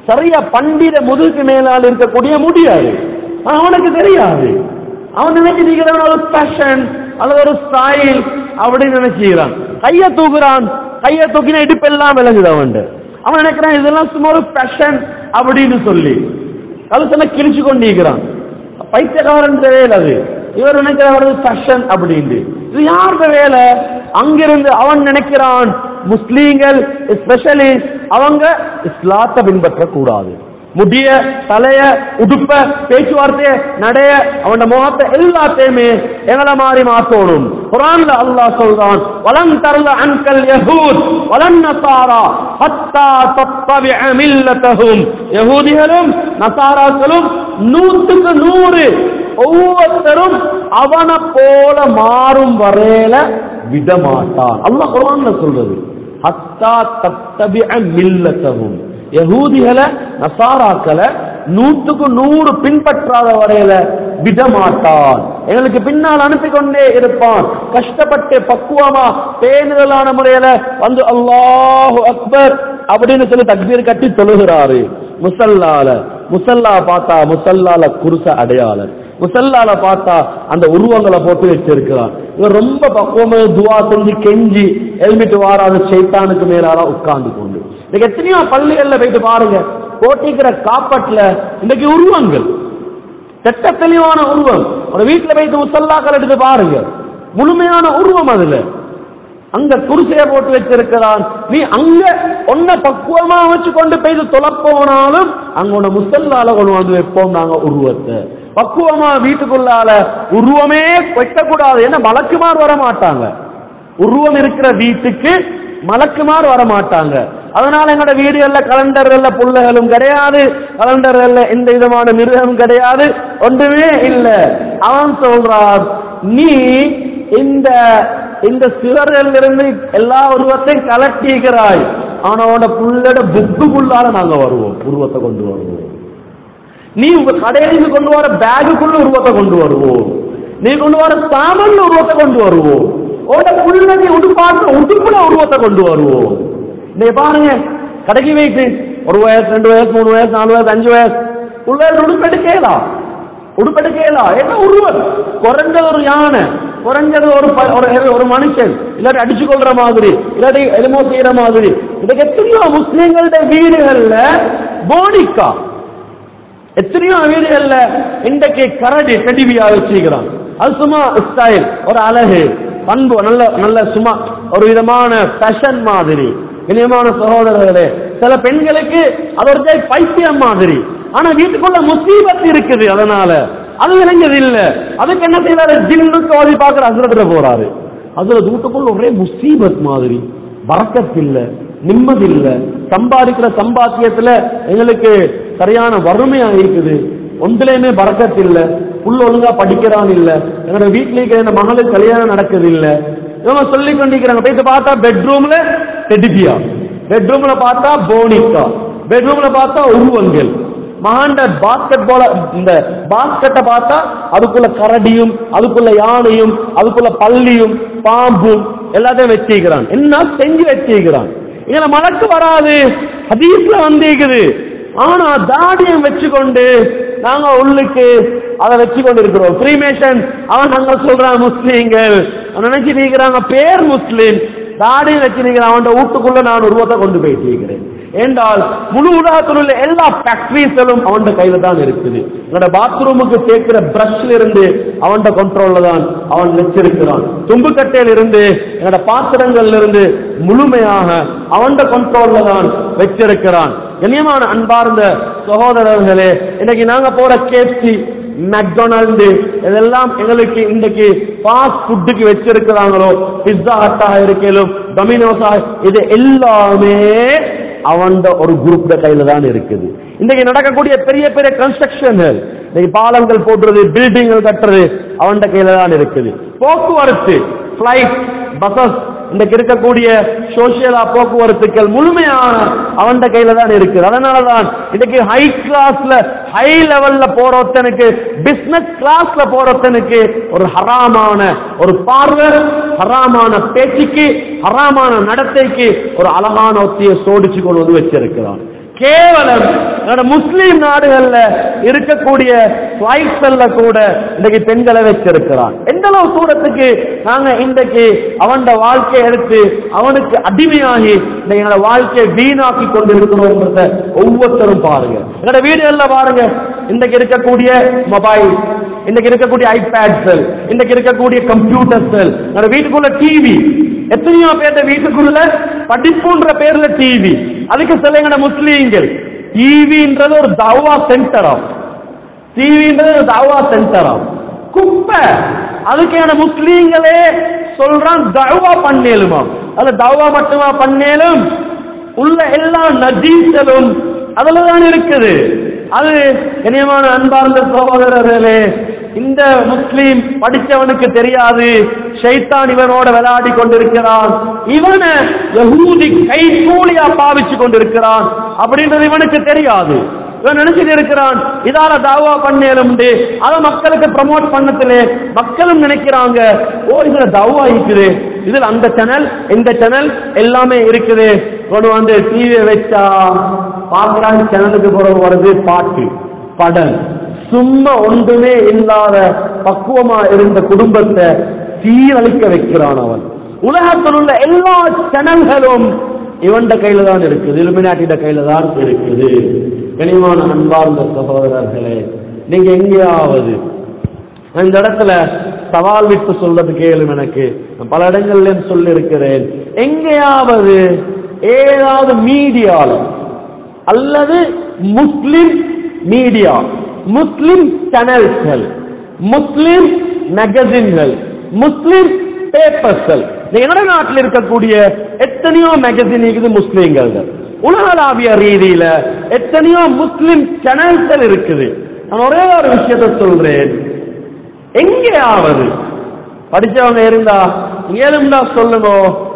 சரியா பண்டித முதுகுக்கு மேலால் இருக்கக்கூடிய முடியாது ஆனா அவனுக்கு தெரியாது அவன் நினைச்சிருக்கிறான் ஒரு ஃபேஷன் அல்லது ஒரு ஸ்டைல் அப்படின்னு நினைச்சுக்கிறான் கைய தூக்குறான் கைய தூக்கின இடுப்பெல்லாம் விளங்குது அவன் அவன் நினைக்கிறான் இதெல்லாம் சும்மா ஒரு ஃபேஷன் அப்படின்னு சொல்லி கழுத்துல கிழிச்சு கொண்டிருக்கிறான் பைத்தியக்காரன் வேலை அது இவர் நினைக்கிறார் ஃபேஷன் அப்படின்னு இது யாருடைய வேலை அங்கிருந்து அவன் நினைக்கிறான் முஸ்லீம்கள் எஸ்பெஷலி அவங்க இஸ்லாத்தை பின்பற்ற கூடாது முடிய தலைய உடுப்ப பேச்சுவார்த்தைய நடைய அவன முகத்தை எல்லாத்தையுமே எங்களை மாதிரி மாத்தணும் குரான்ல அல்லாஹ் சொல்றான் வலன் தரல அன்கல் யஹூத் வலன் நசாரா ஹத்தா தத்தபிஅ மில்லத்தஹும் யஹூதிகளும் நசாராக்களும் நூற்றுக்கு நூறு ஒவ்வொருத்தரும் அவனை போல மாறும் வரையில விடமாட்டான் அல்லாஹ் குரான்ல சொல்றது ஹத்தா தத்தபிஅ மில்லத்தஹும் யகூதிகளை நசாராக்களை நூற்றுக்கு நூறு பின்பற்றாத வரையில விடமாட்டான் எங்களுக்கு பின்னால் அனுப்பி கொண்டே இருப்பான் கஷ்டப்பட்டு பக்குவமா பேணுதலான முறையில வந்து அல்லாஹு அக்பர் அப்படின்னு சொல்லி தக்பீர் கட்டி தொழுகிறாரு முசல்லால முசல்லா பார்த்தா முசல்லால குருச அடையாளர் முசல்லால பார்த்தா அந்த உருவங்களை போட்டு வச்சிருக்கிறான் இவர் ரொம்ப பக்குவமா துவா செஞ்சு கெஞ்சி ஹெல்மெட் வாராத சைத்தானுக்கு மேலால உட்கார்ந்து கொண்டு இன்னைக்கு எத்தனையோ பள்ளிகள்ல போயிட்டு பாருங்க போட்டிக்கிற காப்பட்ல இன்னைக்கு உருவங்கள் செட்ட தெளிவான உருவம் ஒரு வீட்டுல போயிட்டு முசல்லாக்கள் எடுத்து பாருங்க முழுமையான உருவம் அதுல அங்க குருசைய போட்டு வச்சிருக்கிறான் நீ அங்க ஒன்ன பக்குவமா வச்சு கொண்டு போய் தொலைப்போனாலும் அங்க உன்னை முசல்லால கொண்டு வந்து வைப்போம் நாங்க உருவத்தை பக்குவமா வீட்டுக்குள்ளால உருவமே வைக்கக்கூடாது ஏன்னா மலக்குமார் வர மாட்டாங்க உருவம் இருக்கிற வீட்டுக்கு மலக்குமார் வர மாட்டாங்க அதனால எங்களோட வீடுகள்ல கலண்டர்கள்ல புள்ளைகளும் கிடையாது கலண்டர்கள்ல எந்த விதமான மிருகமும் கிடையாது ஒன்றுமே இல்ல அவன் சொல்றான் நீ இந்த இந்த சிவர்கள் இருந்து எல்லா உருவத்தையும் கலட்டிக்கிறாய் ஆனா உன புள்ளோட புக்குக்குள்ளால நாங்க வருவோம் உருவத்தை கொண்டு வருவோம் நீ உங்க கடையிலிருந்து கொண்டு வர பேகுக்குள்ள உருவத்தை கொண்டு வருவோம் நீ கொண்டு வர சாமான்ல உருவத்தை கொண்டு வருவோம் உன புள்ள நீ உடுப்பாட்டு உடுப்புல உருவத்தை கொண்டு வருவோம் நீங்க பாருங்க கடைக்கு வைத்து ஒரு வயசு ரெண்டு வயசு மூணு வயசு நாலு வயசு அஞ்சு வயசு உள்ள உடுப்பெடுக்கலாம் உடுப்பெடுக்கலாம் என்ன உருவம் குறைஞ்சது ஒரு யானை குறைஞ்சது ஒரு ப- ஒரு- ஒரு மனுஷன் இல்லாட்டி அடிச்சு கொள்ற மாதிரி இல்லாட்டி எலுமோ செய்யற மாதிரி இதுக்கு எத்தனையோ முஸ்லீம்களுடைய வீடுகள்ல போனிக்கா எத்தனையோ வீடுகள்ல இன்றைக்கு கரடி கடிவியா வச்சிருக்கிறான் அது சும்மா ஸ்டைல் ஒரு அழகு பண்பு நல்ல நல்ல சும்மா ஒரு விதமான ஃபேஷன் மாதிரி இனியமான சகோதரர்களே சில பெண்களுக்கு அது ஒரு ஜெய் பைத்தியம் மாதிரி ஆனா வீட்டுக்குள்ள முசீபத் இருக்குது அதனால அது விளங்கியது இல்ல அதுக்கு என்ன செய்யறாரு ஜில்லுக்கு ஓதி பார்க்கிற அசுரத்துல போறாரு அதுல வீட்டுக்குள்ள ஒரே முசீபத் மாதிரி பறக்கத் இல்ல நிம்மதி இல்ல சம்பாதிக்கிற சம்பாத்தியத்துல எங்களுக்கு சரியான வறுமையா இருக்குது ஒன்றுலயுமே பறக்கத் இல்ல புள்ள ஒழுங்கா படிக்கிறான் இல்ல என்னோட வீட்லயே என் மகளுக்கு கல்யாணம் நடக்குது இல்ல இவங்க சொல்லி கொண்டிருக்கிறாங்க போயிட்டு பார்த்தா பெட்ரூம்ல டெடிபியா பெட்ரூம்ல பார்த்தா போனிக்கா பெட்ரூம்ல பார்த்தா உருவங்கள் மகாண்ட பாஸ்கெட் போல இந்த பாஸ்கெட்டை பார்த்தா அதுக்குள்ள கரடியும் அதுக்குள்ள யானையும் அதுக்குள்ள பள்ளியும் பாம்பும் எல்லாத்தையும் வச்சிருக்கிறான் என்ன செஞ்சு வச்சிருக்கிறான் இதுல மலக்கு வராது ஹதீஸ்ல வந்திருக்குது ஆனா தாடியம் வச்சுக்கொண்டு நாங்க உள்ளுக்கு அதை வச்சு கொண்டு இருக்கிறோம் ஃப்ரீமேஷன் அவன் நாங்க சொல்றான் முஸ்லீம்கள் அவன் நினைச்சிட்டு இருக்கிறாங்க பேர் முஸ்லீம் தாடியும் வச்சிருக்கிறான் அவன் வீட்டுக்குள்ள நான் உருவத்தை கொண்டு போயிட்டு இருக்கிறேன் என்றால் முழு உலகத்தில் உள்ள எல்லா ஃபேக்டரிஸும் அவன் கையில தான் இருக்குது என்னோட பாத்ரூமுக்கு சேர்க்கிற பிரஷ்ல இருந்து அவன் கண்ட்ரோல்ல தான் அவன் வச்சிருக்கிறான் தும்புக்கட்டையில இருந்து என்னோட பாத்திரங்கள்ல இருந்து முழுமையாக அவன் கண்ட்ரோல்ல தான் வச்சிருக்கிறான் கண்ணியமான அன்பார்ந்த சகோதரர்களே இன்னைக்கு நாங்க போற கேப்சி மெக்டொனால்டு இதெல்லாம் எங்களுக்கு இன்றைக்கு ஃபாஸ்ட் ஃபுட்டுக்கு வச்சிருக்கிறாங்களோ பிஸ்ஸா ஹட்டாக இருக்கலும் டொமினோஸா இது எல்லாமே அவன் ஒரு குரூப் கையில தான் இருக்குது இன்னைக்கு நடக்கக்கூடிய பெரிய பெரிய கன்ஸ்ட்ரக்ஷன்கள் இன்னைக்கு பாலங்கள் போடுறது பில்டிங்கள் கட்டுறது அவன் கையில தான் இருக்குது போக்குவரத்து பிளைட் பசஸ் இன்றைக்கு இருக்கக்கூடிய சோசியலா போக்குவரத்துக்கள் முழுமையான அவன் கையில தான் இருக்குது அதனாலதான் இன்னைக்கு ஹை கிளாஸ்ல ஹை லெவல்ல போறவத்தனுக்கு பிசினஸ் கிளாஸ்ல போறவத்தனுக்கு ஒரு ஹராமான ஒரு பார்வை ஹராமான பேச்சுக்கு ஹராமான நடத்தைக்கு ஒரு அழகான ஒத்தியை சோடிச்சு கொண்டு வந்து வச்சிருக்கிறான் கேவலம் என்னோட முஸ்லீம் நாடுகள்ல இருக்கக்கூடிய ஃபிளைட்ஸ்ல கூட இன்னைக்கு பெண்களை வச்சிருக்கிறான் எந்த அளவு தூரத்துக்கு நாங்க இன்றைக்கு அவன் வாழ்க்கையை எடுத்து அவனுக்கு அடிமையாகி இந்த எங்களோட வாழ்க்கையை வீணாக்கி கொண்டு இருக்கிறோம்ன்றத ஒவ்வொருத்தரும் பாருங்க என்னோட வீடுகள்ல பாருங்க இன்றைக்கு இருக்கக்கூடிய மொபைல் இன்னைக்கு இருக்கக்கூடிய ஐபேட்ஸ்கள் இன்னைக்கு இருக்கக்கூடிய கம்ப்யூட்டர்ஸ்கள் என்னோட வீட்டுக்குள்ள டிவி எத்தனையோ பேர் வீட்டுக்குள்ள படிப்புன்ற பேர்ல டிவி அதுக்கு சிலங்கட முஸ்லீம்கள் டிவின்றது ஒரு தவா சென்டராம் டிவின்றது ஒரு தவா சென்டராம் குப்பை அதுக்கான முஸ்லீம்களே சொல்றான் தவா பண்ணேலுமா அது தவா மட்டுமா பண்ணேலும் உள்ள எல்லா நஜீஸ்களும் அதுலதான் இருக்குது அது இனியமான அன்பார்ந்த சகோதரர்களே இந்த முஸ்லீம் படிச்சவனுக்கு தெரியாது ஷைத்தான் இவனோட விளையாடி கொண்டிருக்கிறான் இவனை யகூதி கை கூலியா பாவிச்சு கொண்டிருக்கிறான் அப்படின்றது இவனுக்கு தெரியாது இவன் நினைச்சிட்டு இருக்கிறான் இதால தாவா பண்ணேலும் அதை மக்களுக்கு ப்ரமோட் பண்ணத்திலே மக்களும் நினைக்கிறாங்க ஓ இதுல தாவா இருக்குது இதுல அந்த சேனல் இந்த சேனல் எல்லாமே இருக்குது கொண்டு வந்து டிவியை வச்சா பாக்குறாங்க சேனலுக்கு பிறகு வருது பாட்டு படம் சும்மா ஒன்றுமே இல்லாத பக்குவமா இருந்த குடும்பத்தை சீரழிக்க வைக்கிறான் அவன் உலகத்தில் உள்ள எல்லா சேனல்களும் இவன்ட கையில தான் இருக்குது இலுமினாட்டிட கையில தான் இருக்குது கனிமான அன்பார்ந்த சகோதரர்களே நீங்க எங்கேயாவது நான் இந்த இடத்துல சவால் விட்டு சொல்றது கேளும் எனக்கு நான் பல இடங்கள்லயும் சொல்லி இருக்கிறேன் எங்கேயாவது ஏதாவது மீடியால அல்லது முஸ்லிம் மீடியா முஸ்லிம் சேனல்ஸ்கள் முஸ்லிம் மேகசின்கள் முஸ்லிம் பேப்பர்ஸ்கள் என்னோட நாட்டில் இருக்கக்கூடிய எத்தனையோ மேகசின் இருக்குது முஸ்லீம்கள் உலகளாவிய ரீதியில எத்தனையோ முஸ்லிம் சேனல்கள் இருக்குது நான் ஒரே ஒரு விஷயத்த சொல்றேன் எங்கேயாவது படிச்சவங்க இருந்தா ஏழும்டா சொல்லுங்க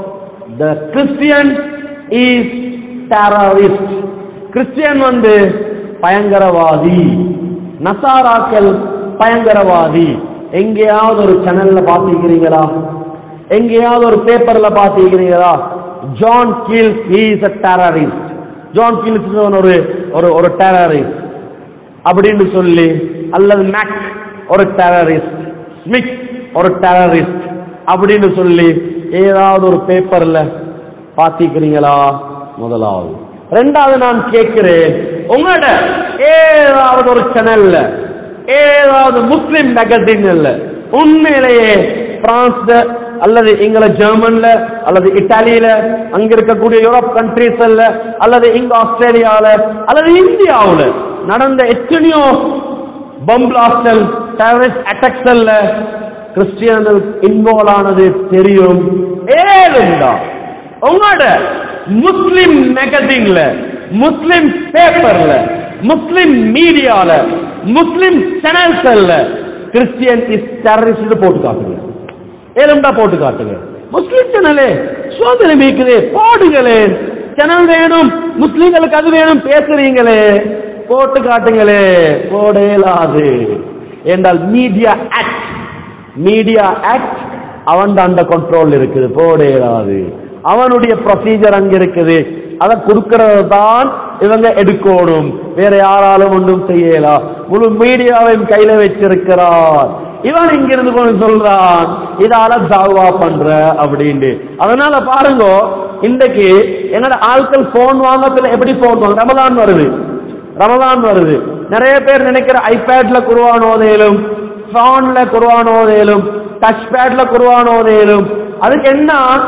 the Christian is terrorist Christian வந்து பயங்கரவாதி நசாராக்கள் பயங்கரவாதி எங்கேயாவது ஒரு சேனல்ல பாத்திருக்கிறீங்களா எங்கேயாவது ஒரு பேப்பர்ல பாத்திருக்கிறீங்களா John Keells is a terrorist John Keells ஒரு ஒரு ஒரு டெரரிஸ்ட் அப்படின்னு சொல்லி அல்லது மேக் ஒரு டெரரிஸ்ட் ஸ்மித் ஒரு டெரரிஸ்ட் அப்படின்னு சொல்லி ஏதாவது ஒரு பேப்பர்ல பாத்திக்கிறீங்களா முதலாவது ரெண்டாவது நான் கேட்கிறேன் உங்களோட ஏதாவது ஒரு சேனல்ல ஏதாவது முஸ்லிம் மேகசின்ல உண்மையிலேயே பிரான்ஸ்ல அல்லது இங்கில ஜெர்மன்ல அல்லது இத்தாலியில அங்க இருக்கக்கூடிய யூரோப் கண்ட்ரீஸ்ல அல்லது இங்க ஆஸ்திரேலியால அல்லது இந்தியாவுல நடந்த எத்தனையோ பம்பிளாஸ்டல் டெரரிஸ்ட் அட்டாக்ஸ்ல கிறிஸ்டியன்கள் இன்வால்வ் ஆனது தெரியும் ஏழுண்டா உங்களோட முஸ்லிம் மேகசின்ல முஸ்லிம் பேப்பர்ல முஸ்லிம் மீடியால முஸ்லிம் சேனல்ஸ்ல கிறிஸ்டியன் இஸ் டெரரிஸ்ட் போட்டு காட்டுங்க ஏழுண்டா போட்டு காட்டுங்க முஸ்லிம் சேனலே சோதனை மீக்குது போடுங்களே சேனல் வேணும் முஸ்லிம்களுக்கு அது வேணும் பேசுறீங்களே போட்டு காட்டுங்களே போடலாது என்றால் மீடியா ஆக்ட் மீடியா ஆக்ட் அவன் அந்த கண்ட்ரோல் இருக்குது போடலாது அவனுடைய ப்ரொசீஜர் அங்க இருக்குது அதை கொடுக்கிறது தான் இவங்க எடுக்கணும் வேற யாராலும் ஒன்றும் செய்யலாம் முழு மீடியாவையும் கையில வச்சிருக்கிறார் இவன் இங்க இருந்து கொண்டு சொல்றான் இதால தாவா பண்ற அப்படின்னு அதனால பாருங்க இன்றைக்கு என்னோட ஆட்கள் போன் வாங்கத்துல எப்படி போன் வாங்க ரமதான் வருது ரமதான் வருது நிறைய பேர் நினைக்கிற ஐபேட்ல குருவான் ஓதையிலும் போன்ல குருவான் ஓதையிலும் டச் பேட்ல குருவான் ஓதையிலும் அதுக்கு என்ன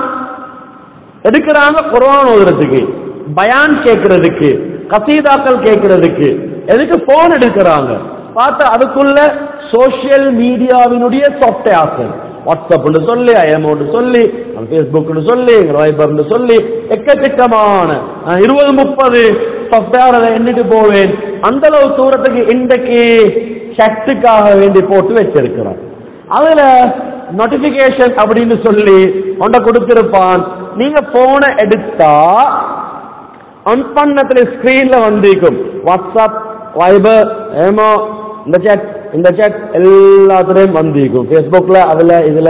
எடுக்கிறாங்க குர்ஆன் ஓதுறதுக்கு பயான் கேட்கறதுக்கு கசீதாக்கள் கேட்கறதுக்கு எதுக்கு போன் எடுக்கிறாங்க பார்த்தா அதுக்குள்ள சோசியல் மீடியாவினுடைய சாஃப்ட்வேர்கள் வாட்ஸ்அப்னு சொல்லி ஐஎம்ஓன்னு சொல்லி ஃபேஸ்புக்னு சொல்லி வைபர்னு சொல்லி எக்கச்சக்கமான நான் இருபது முப்பது சாஃப்ட்வேர் அதை எண்ணிட்டு போவேன் அந்த அளவு தூரத்துக்கு இன்றைக்கு சட்டுக்காக வேண்டி போட்டு வச்சிருக்கிறான் அதுல நோட்டிபிகேஷன் அப்படின்னு சொல்லி உண்ட கொடுத்திருப்பான் நீங்க போனை எடுத்தா ஆன் பண்ணத்துல ஸ்கிரீன்ல வந்திருக்கும் வாட்ஸ்அப் வைபர் ஏமோ இந்த chat இந்த chat எல்லாத்துலயும் வந்திருக்கும் ஃபேஸ்புக்ல அதுல இதுல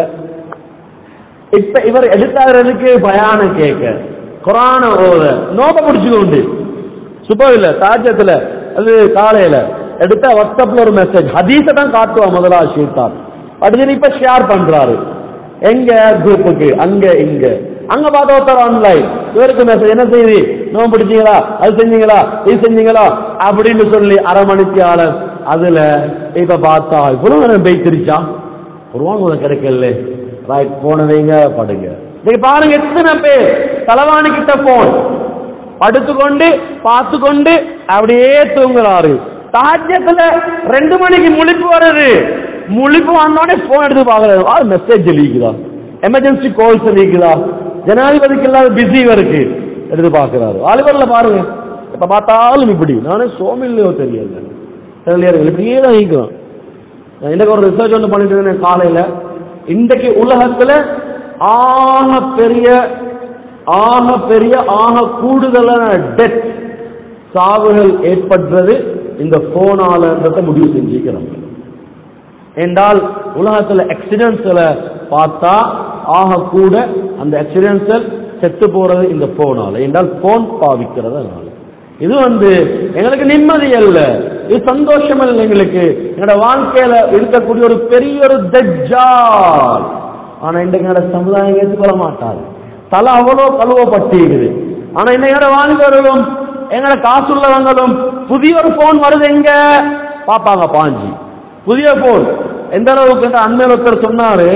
இப்ப இவர் எடுத்தாகிறதுக்கு பயான கேட்க குரான ஓத நோக்க பிடிச்சுக்கொண்டு சுபவில தாஜத்துல அது காலையில எடுத்தா வாட்ஸ்அப்ல ஒரு மெசேஜ் ஹதீஸை தான் காட்டுவா முதலாவது ஷீட்டான் அடுத்து இப்ப ஷேர் பண்றாரு எங்க குரூப்புக்கு அங்க இங்க அங்க பார்த்த ஒருத்தர் ஆன்லைன் இவருக்கு மெசேஜ் என்ன செய்தி நோம்பு பிடிச்சீங்களா அது செஞ்சீங்களா இது செஞ்சீங்களா அப்படின்னு சொல்லி அரை மணித்தியாளர் அதுல இப்ப பார்த்தா இவ்வளவு நேரம் பெய்திருச்சா ஒரு வாங்க கிடைக்கல ரைட் போனவங்க படுங்க நீங்க பாருங்க எத்தனை பேர் தலவாணி கிட்ட போன் படுத்துக்கொண்டு பார்த்து கொண்டு அப்படியே தூங்குறாரு தாஜ்யத்துல ரெண்டு மணிக்கு முழிப்பு வருது முழிப்பு வந்தோடனே போன் எடுத்து பாக்குறாரு மெசேஜ் லீக்குதா எமர்ஜென்சி கால்ஸ் லீக்குதா ஜனாதிபதிக்கு இல்லாத பிஸி இருக்கு எடுத்து பாக்குறாரு ஆளுவரில் பாருங்க இப்ப பார்த்தாலும் இப்படி நானே சோமில்லையோ தெரியல தெரியல இப்படியே தான் ஈக்கலாம் நான் இன்னைக்கு ஒரு ரிசர்ச் ஒன்று பண்ணிட்டு இருந்தேன் காலையில இன்றைக்கு உலகத்துல ஆக பெரிய ஆக பெரிய ஆக கூடுதலான டெத் சாவுகள் ஏற்படுறது இந்த போனாலன்றத முடிவு செஞ்சுக்கிறோம் என்றால் உலகத்துல ஆக்சிடென்ட்ஸ்ல பார்த்தா ஆக கூட அந்த ஆக்சிடென்ட்ஸல் செத்து போறது இந்த போனால என்றால் போன் பாவிக்கிறதுனால இது வந்து எங்களுக்கு நிம்மதி அல்ல இது சந்தோஷம் அல்ல எங்களுக்கு என்னோட வாழ்க்கையில இருக்கக்கூடிய ஒரு பெரிய ஒரு தஜ்ஜால் ஆனா இன்றைக்கு என்னோட சமுதாயம் ஏற்றுக்கொள்ள மாட்டாது தலை அவ்வளோ கழுவப்பட்டிருக்குது ஆனா இன்னையோட வாழ்ந்தவர்களும் எங்களோட காசுள்ளவங்களும் புதிய ஒரு போன் வருது எங்க பாப்பாங்க பாஞ்சி புதிய போன் எந்த அளவுக்கு அண்மையில் ஒருத்தர் சொன்னாரு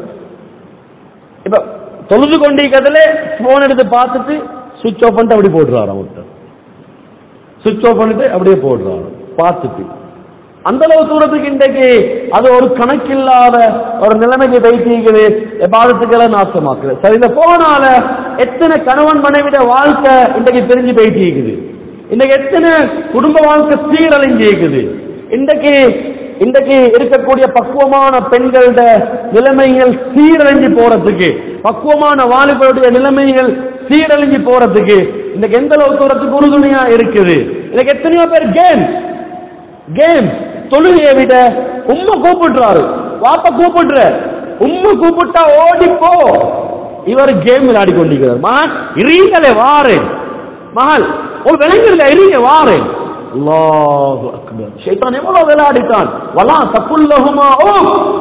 இப்ப தொழுது கொண்டிருக்கிறதுல போன் எடுத்து பார்த்துட்டு சுவிட்ச் ஆஃப் பண்ணிட்டு அப்படி போடுறாரு ஒருத்தர் சுவிட்ச் ஆஃப் பண்ணிட்டு அப்படியே போடுறாரு பார்த்துட்டு அந்த அளவு தூரத்துக்கு இன்றைக்கு அது ஒரு கணக்கில்லாத ஒரு நிலைமைக்கு வைத்தீங்குது பாதத்துக்கெல்லாம் நாசமாக்குது சரி இந்த போனால எத்தனை கணவன் மனைவிட வாழ்க்கை இன்றைக்கு தெரிஞ்சு போயிட்டு இன்னைக்கு எத்தனை குடும்ப வாழ்க்கை சீரழிஞ்சிருக்குது இன்றைக்கு இன்றைக்கு இருக்கக்கூடிய பக்குவமான பெண்களோட நிலைமைகள் சீரழிஞ்சு போறதுக்கு பக்குவமான வாலிபருடைய நிலைமைகள் சீரழிஞ்சு போறதுக்கு இன்னைக்கு எந்த அளவு தூரத்துக்கு உறுதுணையா இருக்குது இன்னைக்கு எத்தனையோ பேர் கேம் கேம் தொழுகையை விட உம்மை கூப்பிடுறாரு வாப்ப கூப்பிடுற உம்மை கூப்பிட்டா ஓடிப்போ இவர் கேம் விளையாடி கொண்டிருக்கிறார் மகன் இருங்களே வாரேன் மகள் ஒரு விலங்குல இருங்க வாரேன் அல்லாஹு அக்பர் ஷைத்தான் எவ்வளவு விளையாடிட்டான் வலா தப்புல்லஹுமா ஓ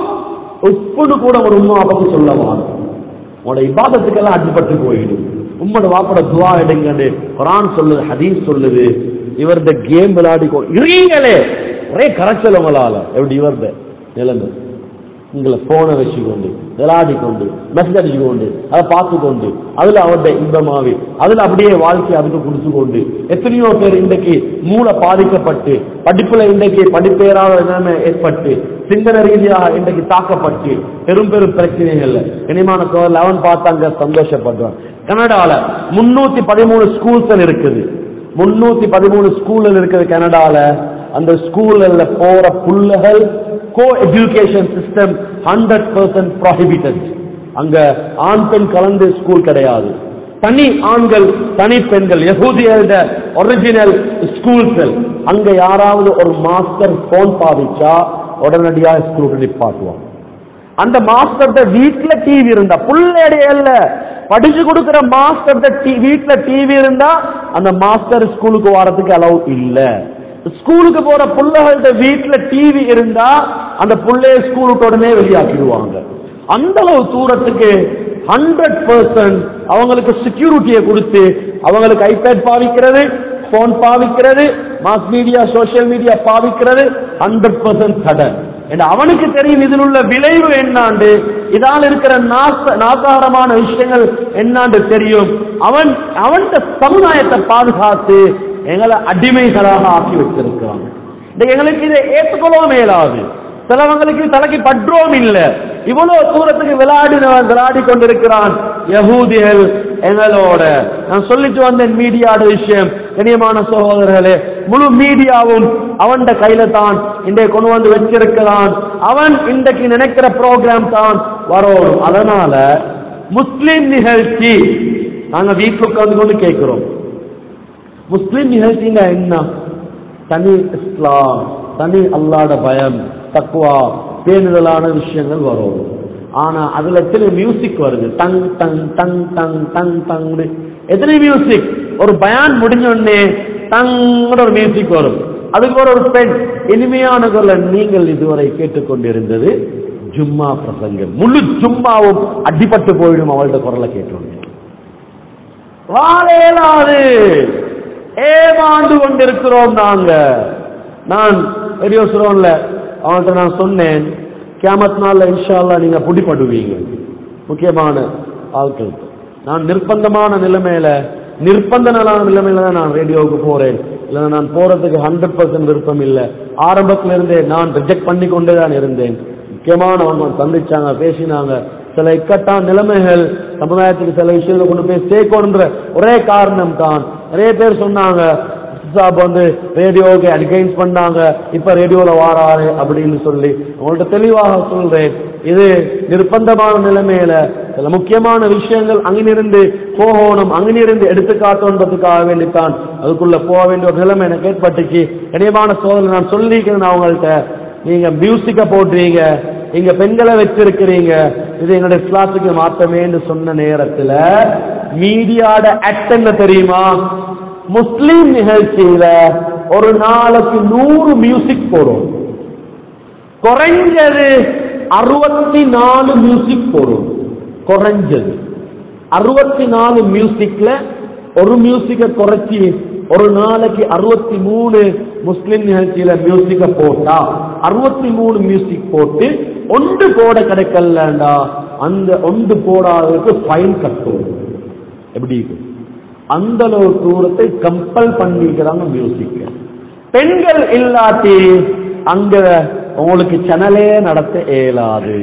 உப்புன்னு கூட ஒரு உம்மா பத்தி சொல்லவான் உன்னோட இபாதத்துக்கெல்லாம் அடிபட்டு போயிடும் உம்மோட வாப்பட துவா எடுங்கன்னு குரான் சொல்லுது ஹதீஸ் சொல்லுது இவர்த கேம் விளையாடி இருங்களே ஒரே கரைச்சல் உங்களால எப்படி இவர்த நிலைமை உங்களை போனை வச்சுக்கொண்டு விளையாடி கொண்டு மெசேஜ் அடிச்சு கொண்டு அதை பார்த்து கொண்டு அதுல அவருடைய இன்பமாவி அதுல அப்படியே வாழ்க்கையை அதுக்கு கொடுத்து கொண்டு எத்தனையோ பேர் இன்றைக்கு மூளை பாதிக்கப்பட்டு படிப்புல இன்றைக்கு படிப்பேறாத நிலைமை ஏற்பட்டு சிந்தனை ரீதியாக இன்றைக்கு தாக்கப்பட்டு பெரும் பெரும் பிரச்சனைகள்ல இனிமான சோழல் அவன் பார்த்தாங்க சந்தோஷப்படுறான் கனடால முன்னூத்தி பதிமூணு ஸ்கூல்ஸ் இருக்குது முன்னூத்தி பதிமூணு ஸ்கூல்ல இருக்குது கனடால அந்த ஸ்கூல்ல போற புள்ளைகள் co education system hundred percent prohibited அங்க ஆண் பெண் கலந்து ஸ்கூல் கிடையாது தனி ஆண்கள் தனி பெண்கள் யகூதியோட ஒரிஜினல் ஸ்கூல்கள் அங்க யாராவது ஒரு மாஸ்டர் போன் பாவிச்சா உடனடியாக ஸ்கூலுக்கு நிப்பாட்டுவான் அந்த மாஸ்டர் வீட்டுல டிவி இருந்தா புள்ளடைய இல்ல படிச்சு கொடுக்கிற மாஸ்டர் வீட்டுல டிவி இருந்தா அந்த மாஸ்டர் ஸ்கூலுக்கு வரதுக்கு அளவு இல்ல ஸ்கூலுக்கு போற பிள்ளைகள்ட்ட வீட்டுல டிவி இருந்தா அந்த பிள்ளைய ஸ்கூலுக்கு உடனே வெளியாக்கிடுவாங்க அந்த அளவு தூரத்துக்கு ஹண்ட்ரட் பர்சன்ட் அவங்களுக்கு செக்யூரிட்டியை கொடுத்து அவங்களுக்கு ஐபேட் பாவிக்கிறது போன் பாவிக்கிறது மாஸ் மீடியா சோசியல் மீடியா பாவிக்கிறது ஹண்ட்ரட் பர்சன்ட் தடை ஏன்னா அவனுக்கு தெரியும் இதில் உள்ள விளைவு என்னாண்டு இதால் இருக்கிற நாச நாசாரமான விஷயங்கள் என்னாண்டு தெரியும் அவன் அவன் சமுதாயத்தை பாதுகாத்து எங்களை அடிமைகளாக ஆக்கி வச்சிருக்கிறான் இந்த எங்களுக்கு இதை ஏற்றுக்கொள்ளவும் மேலாது சிலவங்களுக்கு தலைக்கு பற்றோம் இல்ல இவ்வளவு தூரத்துக்கு விளையாடினவன் விளையாடி கொண்டிருக்கிறான் யகூதிகள் எங்களோட நான் சொல்லிட்டு வந்தேன் மீடியாட விஷயம் கண்ணியமான சகோதரர்களே முழு மீடியாவும் அவன் கையில தான் இன்றைக்கு கொண்டு வந்து வச்சிருக்கிறான் அவன் இன்றைக்கு நினைக்கிற ப்ரோக்ராம் தான் வரும் அதனால முஸ்லிம் நிகழ்ச்சி நாங்க வீட்டுல உட்கார்ந்து கொண்டு கேட்கிறோம் முஸ்லிம் நிகழ்ச்சிங்க என்ன தனி இஸ்லாம் தனி அல்லாட பயம் தக்குவா பேணுதலான விஷயங்கள் வரும் ஆனா அதுல எத்தனை மியூசிக் வருது டங் டங் டங் டங் டங் டங் எத்தனை மியூசிக் ஒரு பயான் முடிஞ்ச உடனே தங்கட ஒரு மியூசிக் வரும் அதுக்கு ஒரு ஒரு பெண் இனிமையான குரல் நீங்கள் இதுவரை கேட்டுக்கொண்டிருந்தது ஜும்மா பிரசங்கம் முழு ஜும்மாவும் அடிபட்டு போயிடும் அவள்கிட்ட குரலை கேட்டோம் வாழையலாது ஏமாந்து கொண்டிருக்கிறோம் நாங்க நான் ரேடியோ சுரோன்ல அவன்கிட்ட நான் சொன்னேன் கேமத் நாள்ல இன்ஷா அல்லாஹ் நீங்க பிடிபடுவீங்க முக்கியமான ஆட்கள் நான் நிர்பந்தமான நிலைமையில நிர்பந்த நலான நிலைமையில தான் நான் ரேடியோவுக்கு போறேன் இல்லைன்னா நான் போறதுக்கு ஹண்ட்ரட் பர்சன்ட் விருப்பம் இல்லை ஆரம்பத்துல இருந்தே நான் ரிஜெக்ட் பண்ணி கொண்டே தான் இருந்தேன் முக்கியமானவங்க சந்திச்சாங்க பேசினாங்க சில இக்கட்டான நிலைமைகள் சமுதாயத்துக்கு சில விஷயங்களை கொண்டு போய் சேர்க்கணுன்ற ஒரே காரணம் தான் நிறைய பேர் சொன்னாங்க சாப் வந்து ரேடியோவுக்கு அட்கைன்ஸ் பண்ணாங்க இப்ப ரேடியோல வாராரு அப்படின்னு சொல்லி உங்கள்ட்ட தெளிவாக சொல்றேன் இது நிர்பந்தமான நிலைமையில சில முக்கியமான விஷயங்கள் அங்கிருந்து போகணும் அங்கிருந்து எடுத்து காட்டணுன்றதுக்காக வேண்டித்தான் அதுக்குள்ள போக வேண்டிய ஒரு நிலைமை எனக்கு ஏற்பட்டுச்சு இணையமான சோதனை நான் சொல்லிக்கிறேன் அவங்கள்ட்ட நீங்க மியூசிக்க போடுறீங்க இங்க பெண்களை வச்சிருக்கிறீங்க இது என்னுடைய கிளாஸுக்கு மாத்தமேன்னு சொன்ன நேரத்துல மீடியாட ஆக்ட் என்ன தெரியுமா முஸ்லீம் நிகழ்ச்சியில ஒரு நாளைக்கு நூறு மியூசிக் போடும் குறைஞ்சது அறுபத்தி நாலு மியூசிக் போடும் குறைஞ்சது அறுபத்தி நாலு மியூசிக்ல ஒரு மியூசிக்க குறைச்சி ஒரு நாளைக்கு அறுபத்தி மூணு முஸ்லிம் நிகழ்ச்சியில மியூசிக்க போட்டா அறுபத்தி மூணு மியூசிக் போட்டு ஒன்று போட கிடைக்கலண்டா அந்த ஒன்று போடாததுக்கு ஃபைன் கட்டும் எப்படி இருக்கு அந்த அளவு தூரத்தை கம்பல் பண்ணிக்கிறாங்க மியூசிக் பெண்கள் இல்லாட்டி அங்க உங்களுக்கு சேனலே நடத்த இயலாது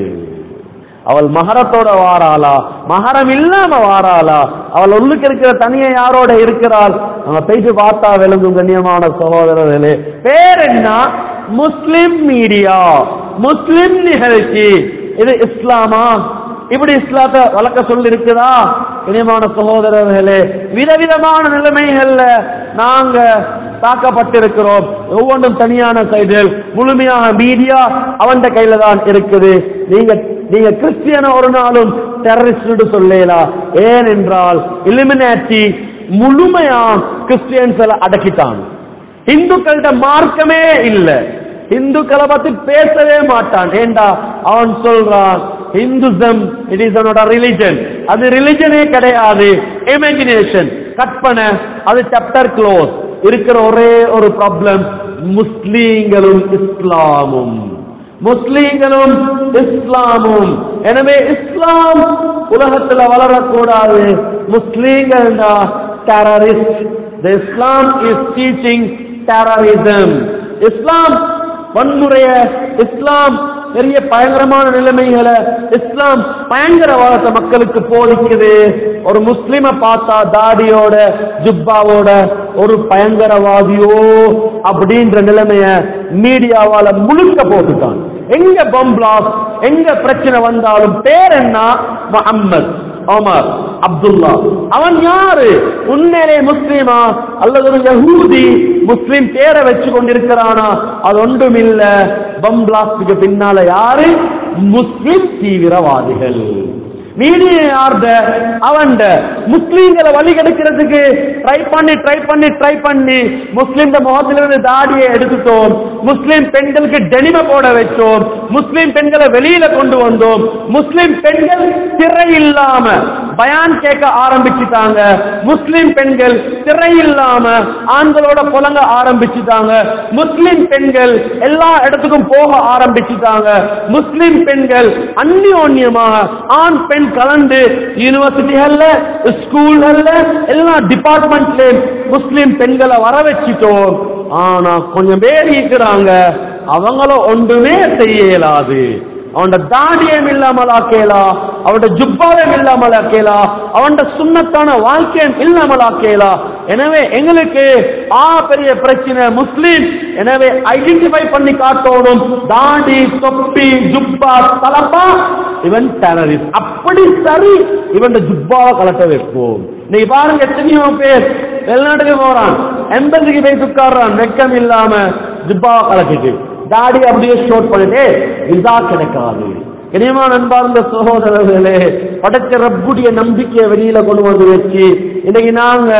அவள் மகரத்தோட வாராளா மகரம் இல்லாம வாராளா அவள் உள்ளுக்கு இருக்கிற தனிய யாரோட இருக்கிறாள் நம்ம போயிட்டு பார்த்தா விளங்கும் கண்ணியமான சகோதரர்களே பேர் என்ன முஸ்லிம் மீடியா முஸ்லிம் நிகழ்ச்சி இது இஸ்லாமா இப்படி இஸ்லாத்தை வளர்க்க சொல்லி இருக்குதா இனியமான சகோதரர்களே விதவிதமான நிலைமைகள்ல நாங்க தாக்கப்பட்டிருக்கிறோம் ஒவ்வொன்றும் தனியான சைடுகள் முழுமையான மீடியா அவன் கையில தான் இருக்குது நீங்க நீங்க கிறிஸ்டியன ஒரு நாளும் டெரரிஸ்ட் சொல்லலாம் ஏனென்றால் இலிமினேட்டி முழுமையா கிறிஸ்டியன்ஸ் அடக்கிட்டான் இந்துக்கள்கிட்ட மார்க்கமே இல்லை இந்துக்களை பத்தி பேசவே மாட்டான் ஏண்டா அவன் சொல்றான் இந்துசம் இட் இஸ் அவனோட ரிலிஜன் அது ரிலிஜனே கிடையாது இமேஜினேஷன் கற்பனை அது சாப்டர் க்ளோஸ் இருக்கிற ஒரே ஒரு ப்ராப்ளம் முஸ்லீம்களும் இஸ்லாமும் முஸ்லீம்களும் இஸ்லாமும் எனவே இஸ்லாம் உலகத்துல வளரக்கூடாது முஸ்லீம்கள் terrorist Islam is teaching terrorism Islam வன்முறைய இஸ்லாம் பெரிய பயங்கரமான நிலைமைகளை இஸ்லாம் பயங்கரவாதத்தை மக்களுக்கு போதிக்குது ஒரு முஸ்லிம பார்த்தா தாடியோட ஜுப்பாவோட ஒரு பயங்கரவாதியோ அப்படின்ற நிலைமைய மீடியாவால முழுக்க போட்டுட்டான் எங்க பம்ப்ளாஸ் எங்க பிரச்சனை வந்தாலும் பேர் என்ன முகம்மது ஒமர் அப்துல்லா அவன் யாரு உண்மையிலே முஸ்லீமா அல்லது ஒரு யஹூதி முஸ்லிம் பேரை வச்சு கொண்டிருக்கிறானா அது ஒன்றும் இல்ல பம்பிளாஸ்டுக்கு பின்னால யாரு முஸ்லிம் தீவிரவாதிகள் மீடியா யார்த அவன் முஸ்லீம்களை வழி கெடுக்கிறதுக்கு ட்ரை பண்ணி ட்ரை பண்ணி ட்ரை பண்ணி முஸ்லீம் முகத்திலிருந்து தாடியை எடுத்துட்டோம் முஸ்லீம் பெண்களுக்கு டெனிம போட வச்சோம் முஸ்லீம் பெண்களை வெளியில கொண்டு வந்தோம் முஸ்லீம் பெண்கள் திரை இல்லாம பயான் கேட்க ஆரம்பிச்சுட்டாங்க முஸ்லீம் பெண்கள் திரை இல்லாம ஆண்களோட புலங்க ஆரம்பிச்சுட்டாங்க முஸ்லீம் பெண்கள் எல்லா இடத்துக்கும் போக ஆரம்பிச்சுட்டாங்க முஸ்லீம் பெண்கள் அந்நியோன்யமாக ஆண் பெண் கலந்து யூனிவர்சிட்டிகள்ல ஸ்கூல்கள்ல எல்லா டிபார்ட்மெண்ட்லயும் முஸ்லீம் பெண்களை வர வச்சிட்டோம் ஆனா கொஞ்சம் பேர் இருக்கிறாங்க அவங்கள ஒன்றுமே செய்ய இயலாது அவன் தாடியம் இல்லாமல் ஆக்கேலா அவன் ஜுப்பாலம் இல்லாமல் ஆக்கேலா அவன் சுண்ணத்தான வாழ்க்கையம் இல்லாமல் ஆக்கேலா எனவே எங்களுக்கு ஆ பெரிய பிரச்சனை முஸ்லீம் எனவே ஐடென்டிஃபை பண்ணி காட்டணும் தாடி தொப்பி ஜுப்பா தலப்பா இவன் டெரரிஸ்ட் அப்படி சரி இவன் ஜுப்பாவை கலட்ட வைப்போம் இன்னைக்கு பாருங்க எத்தனையோ பேர் வெளிநாட்டுக்கு போறான் எம்பசிக்கு போய் உட்கார்றான் வெக்கம் இல்லாம ஜுப்பாவை கலக்கிட்டு தாடி அப்படியே ஷோட் பண்ணிட்டு விசா கிடைக்காது இனியமான அன்பார்ந்த சகோதரர்களே படைச்ச ரப்புடைய நம்பிக்கையை வெளியில கொண்டு வந்து வச்சு இன்னைக்கு நாங்க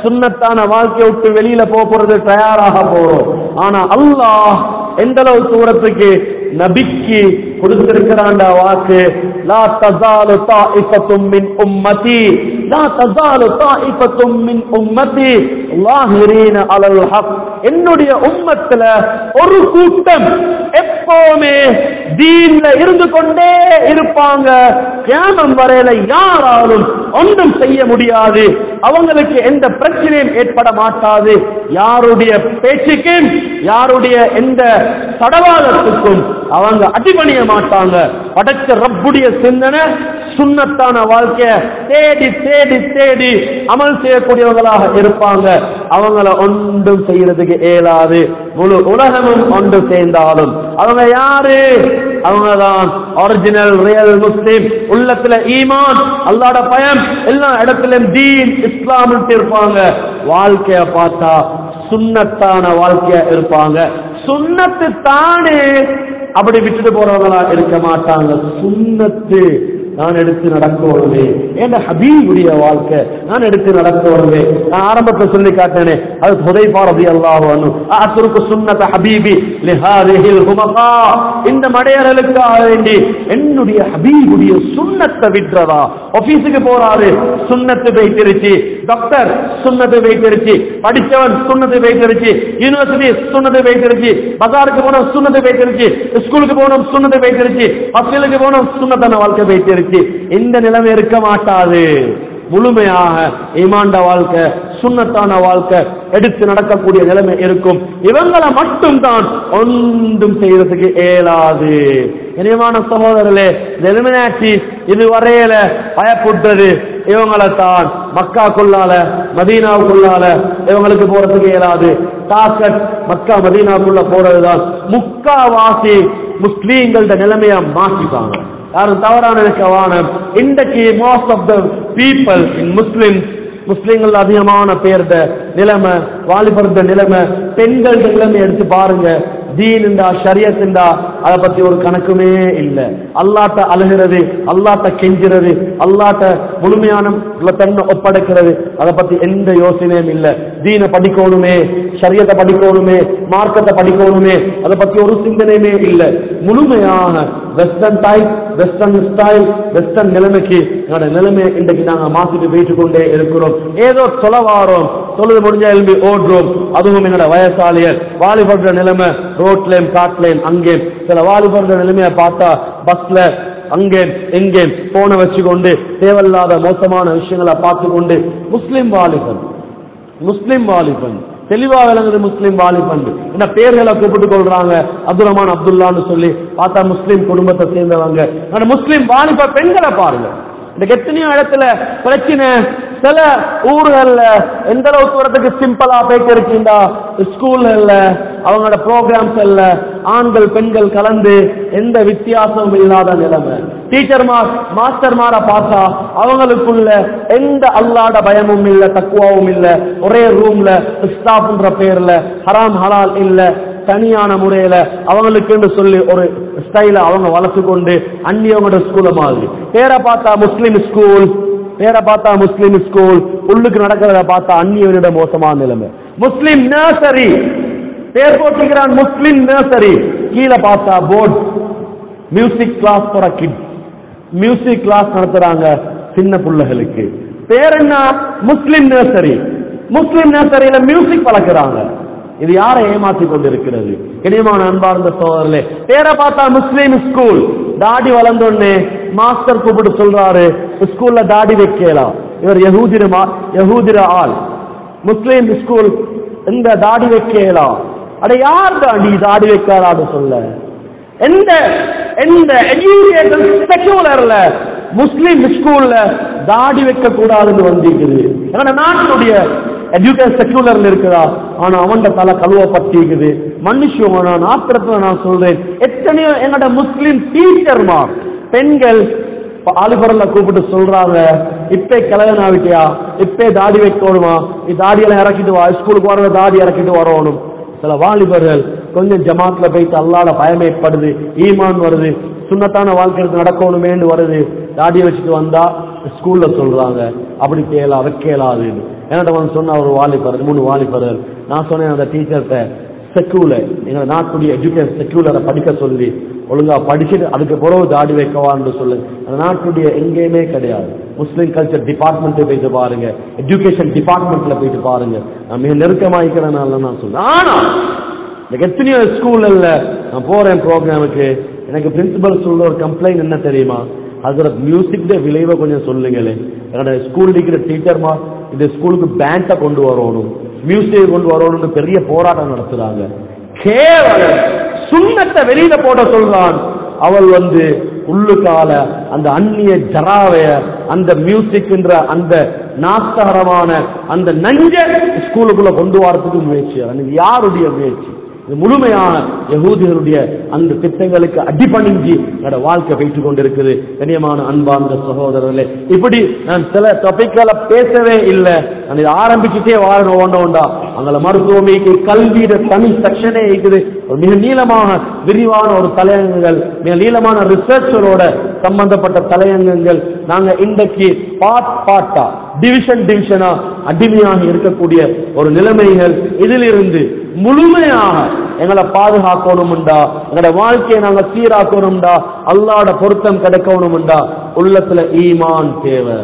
சுன்னத்தான வாழ்க்கையை விட்டு வெளியில போக போறது தயாராக போறோம் ஆனா அல்லாஹ் எந்த அளவு தூரத்துக்கு நபிக்கு கொடுத்திருக்கிறாண்ட வாக்கு லா தஸாலு தாயிஃபத்தும் மின் உம்மதி லா தஸாலு தாயிஃபத்தும் மின் உம்மதி லாஹிரீன அலல் ஹக் என்னுடைய உம்மத்துல ஒரு கூட்டம் எப்பவுமே தீன்ல இருந்து கொண்டே இருப்பாங்க கியாமம் வரையில யாராலும் ஒன்றும் செய்ய முடியாது அவங்களுக்கு எந்த பிரச்சனையும் ஏற்பட மாட்டாது யாருடைய பேச்சுக்கும் யாருடைய எந்த சடவாதத்துக்கும் அவங்க அடிபணிய மாட்டாங்க படைச்ச ரப்புடைய சிந்தனை சுண்ணத்தான வாழ்க்கைய தேடி தேடி தேடி அமல் செய்யக்கூடியவங்களாக இருப்பாங்க அவங்கள ஒன்றும் செய்யறதுக்கு இயலாது முழு உலகமும் ஒன்று சேர்ந்தாலும் அவங்க யாரு அவங்கதான் ஒரிஜினல் ரியல் முஸ்லிம் உள்ளத்துல ஈமான் அல்லாட பயம் எல்லா இடத்திலும் தீன் இஸ்லாம் இருப்பாங்க வாழ்க்கைய பார்த்தா சுண்ணத்தான வாழ்க்கையா இருப்பாங்க சுண்ணத்து தானே அப்படி விட்டுட்டு போறவங்களா இருக்க மாட்டாங்க சுண்ணத்து நான் எடுத்து நடக்கணுமே என் ஹபீபுடைய வாழ்க்கை நான் எடுத்து நடக்கணுமே நான் ஆரம்பத்தை சொல்லி காட்டேனே அது புதை பாரதி அல்லாஹ் அசுருக்கு சுன்னத ஹபீபி லிஹாதிஹில் ஹுமகா இந்த மடையர்களுக்காக வேண்டி என்னுடைய ஹபீபுடைய சுண்ணத்தை விட்டுறதா ஆபீஸுக்கு போறாரு சுண்ணத்து வைத்திருச்சு டாக்டர் சுண்ணத்து வைத்திருச்சு படிச்சவன் சுண்ணத்து வைத்திருச்சு யூனிவர்சிட்டி சுண்ணத்து வைத்திருச்சு பஜாருக்கு போன சுண்ணத்து வைத்திருச்சு ஸ்கூலுக்கு போனோம் சுண்ணத்து வைத்திருச்சு ஹாஸ்டலுக்கு போனோம் சுண்ணத்தான வாழ்க்கை வைத்திருச்சு இந்த நிலைமை இருக்க மாட்டாது முழுமையாக ஈமாண்ட வாழ்க்கை சுண்ணத்தான வாழ்க்கை எடுத்து நடக்கக்கூடிய நிலைமை இருக்கும் இவங்களை மட்டும்தான் ஒன்றும் செய்யறதுக்கு இயலாது இனிமான சகோதரர்களே நெருமினாட்சி இதுவரையில பயப்புட்டது இவங்களை தான் மக்காக்குள்ளால மதீனாவுக்குள்ளால இவங்களுக்கு போறதுக்கு இயலாது டாக்கட் மக்கா மதீனாவுக்குள்ள போறதுதான் முக்காவாசி முஸ்லீம்களோட நிலைமையா மாற்றிப்பாங்க யாரும் தவறான இருக்க வானம் இன்றைக்கு most of the people in Muslim முஸ்லிம்கள் அதிகமான பேர்த நிலைமை வாலிபர்த நிலைமை பெண்கள நிலைமை எடுத்து பாருங்க தீனுண்டா ஷரியத்துண்டா அதை பத்தி ஒரு கணக்குமே இல்லை அல்லாட்ட அழுகிறது அல்லாட்ட கெஞ்சுறது அல்லாட்ட முழுமையான தன்னை ஒப்படைக்கிறது அதை பத்தி எந்த யோசனையும் இல்லை தீனை படிக்கணுமே ஷரியத்தை படிக்கணுமே மார்க்கத்தை படிக்கணுமே அதை பத்தி ஒரு சிந்தனையுமே இல்லை முழுமையாக western type western style western நிலைமைக்கு என்னோட நிலைமையை இன்றைக்கு நாங்க மாத்திட்டு போயிட்டு கொண்டே இருக்கிறோம் ஏதோ தொலை வாரோம் தொழுது முடிஞ்ச எழுப்பி ஓடுறோம் அதுவும் என்னோட வயசாலியர் வாலிபடுற நிலைமை ரோட்லயும் காட்டுலயும் அங்கே சில வாலிபடுற நிலைமையை பார்த்தா பஸ்ல அங்கே எங்கே போனை வச்சுக்கொண்டு தேவையில்லாத மோசமான விஷயங்களை பார்த்து கொண்டு முஸ்லிம் வாலிபன் முஸ்லிம் வாலிபன் தெளிவா விளங்குது முஸ்லிம் வாலிபன் என்ன பேர்களை கூப்பிட்டு கொள்றாங்க அப்துல் ரஹ்மான் அப்துல்லான்னு சொல்லி பார்த்தா முஸ்லிம் குடும்பத்தை சேர்ந்தவங்க ஆனா முஸ்லிம் வாலிப பெண்களை பாருங்க இந்த எத்தனையோ இடத்துல பிரச்சனை சில ஊர்கள்ல எந்த அளவுக்கு வரதுக்கு சிம்பிளா போயிட்டு இருக்கீங்களா ஸ்கூல்ல அவங்களோட ப்ரோக்ராம்ஸ் இல்ல ஆண்கள் பெண்கள் கலந்து எந்த வித்தியாசமும் இல்லாத நிலைமை டீச்சர்மார் மாஸ்டர்மார பார்த்தா அவங்களுக்குள்ள எந்த அல்லாட பயமும் இல்ல தக்குவாவும் இல்ல ஒரே ரூம்ல ஸ்டாஃப்ன்ற பேர்ல ஹராம் ஹலால் இல்ல தனியான முறையில அவங்களுக்குன்னு சொல்லி ஒரு ஸ்டைல அவங்க வளர்த்து கொண்டு அந்நியவங்களோட ஸ்கூல மாதிரி பேரை பார்த்தா முஸ்லிம் ஸ்கூல் பேரை பார்த்தா முஸ்லிம் ஸ்கூல் உள்ளுக்கு நடக்கிறத பார்த்தா அந்நியவனோட மோசமான நிலைமை முஸ்லிம் நர்சரி பேர் போட்டுக்கிறான் முஸ்லிம் நர்சரி கீழே பார்த்தா board music class for kids music class நடத்துறாங்க சின்ன பிள்ளைகளுக்கு பேர் என்ன முஸ்லிம் நர்சரி முஸ்லிம் நர்சரியில மியூசிக் வளர்க்குறாங்க இது யாரை ஏமாத்தி கொண்டிருக்கிறது இனியமான அன்பார்ந்த சோதரர்களே பேரை பார்த்தா முஸ்லீம் ஸ்கூல் தாடி வளர்ந்தோடனே மாஸ்டர் கூப்பிட்டு சொல்றாரு ஸ்கூல்ல தாடி வைக்கலாம் இவர் யகூதிர மா- யகூதிர ஆள் முஸ்லீம் ஸ்கூல் இந்த தாடி வைக்கலாம் அட யார் தாடி தாடி வைக்காதான்னு சொல்ல எந்த எந்த எஜுகேஷன் செக்யூலர்ல முஸ்லிம் ஸ்கூல்ல தாடி வைக்க கூடாதுன்னு வந்திருக்குது ஏன்னா நாட்டினுடைய எஜுகேஷன் செக்யூலர்ல இருக்குதா ஆனா அவன்ட தலை கழுவப்பட்டிருக்குது மனுஷன் நான் ஆத்திரத்துல நான் சொல்றேன் எத்தனையோ என்னோட முஸ்லிம் டீச்சர்மா பெண்கள் ஆலிபரல்ல கூப்பிட்டு சொல்றாங்க இப்பே கல்யாணம் ஆகிட்டியா இப்பே தாடி வைக்கணுமா நீ தாடியெல்லாம் இறக்கிட்டு வா ஸ்கூலுக்கு வர தாடி இறக்கிட்டு வரணும் சில வாலிபர்கள் கொஞ்சம் ஜமாத்ல போயிட்டு அல்லாட பயமைப்படுது ஈமான் வருது சுண்ணத்தான வாழ்க்கை எடுத்து நடக்கணுமேன்னு வருது தாடியை வச்சுட்டு வந்தா ஸ்கூல்ல சொல்றாங்க அப்படி கேளா வைக்கலாதுன்னு என்கிட்ட வந்து சொன்ன ஒரு வாலிபர் மூணு வாலிபர்கள் நான் சொன்னேன் அந்த டீச்சர்கிட்ட செக்யூலர் எங்க நாட்டுடைய எஜுகேஷன் செக்யூலரை படிக்க சொல்லி ஒழுங்கா படிச்சுட்டு அதுக்கு பிறகு தாடி வைக்கவான்னு சொல்லு அந்த நாட்டுடைய எங்கேயுமே கிடையாது முஸ்லிம் கல்ச்சர் டிபார்ட்மெண்ட் போயிட்டு பாருங்க எஜுகேஷன் டிபார்ட்மெண்ட்ல போயிட்டு பாருங்க நான் மிக நெருக்கமாயிக்கிறனால நான் சொல்றேன் ஆனா எனக்கு எத்தனையோ ஸ்கூல்ல நான் போறேன் ப்ரோக்ராமுக்கு எனக்கு பிரின்சிபல் சொல்ற ஒரு கம்ப்ளைண்ட் என்ன தெரியுமா அதுல மியூசிக் விளைவை கொஞ்சம் சொல்லுங்களேன் என்னோட ஸ்கூல் இருக்கிற டீச்சர்மா இந்த ஸ்கூலுக்கு பேண்டை கொண்டு வரணும் மியூசிக் கொண்டு வரணும்னு பெரிய போராட்டம் நடத்துறாங்க கேவலம் சுண்ணத்தை வெளியில போட சொல்றான் அவள் வந்து உள்ளுக்கால அந்த அந்நிய ஜராவைய அந்த மியூசிக்ன்ற அந்த நாஸ்தகரமான அந்த நஞ்ச ஸ்கூலுக்குள்ள கொண்டு வரதுக்கு முயற்சி அது யாருடைய முயற்சி இது முழுமையான யகூதிகளுடைய அந்த திட்டங்களுக்கு அடிபணிஞ்சு என்னோட வாழ்க்கை வைத்துக் கொண்டிருக்குது கண்ணியமான அன்பார்ந்த சகோதரர்களே இப்படி நான் சில டாபிக்களை பேசவே இல்லை நான் இதை ஆரம்பிச்சுட்டே வாழணும் ஓண்டோண்டா அங்கே மருத்துவமைக்கு கல்வியிட தனி செக்ஷனே இருக்குது ஒரு மிக நீளமான விரிவான ஒரு தலையங்கங்கள் மிக நீளமான ரிசர்ச்சரோட சம்பந்தப்பட்ட தலையங்கங்கள் நாங்க இன்றைக்கு பாட் பாட்டா டிவிஷன் டிவிஷனா அடிமையாக இருக்கக்கூடிய ஒரு நிலைமைகள் இதிலிருந்து முழுமையாக எங்களை பாதுகாக்கணும்டா எங்களோட வாழ்க்கையை நாங்க சீராக்கணும்டா அல்லாட பொருத்தம் கிடைக்கணும்டா உள்ளத்துல ஈமான் தேவை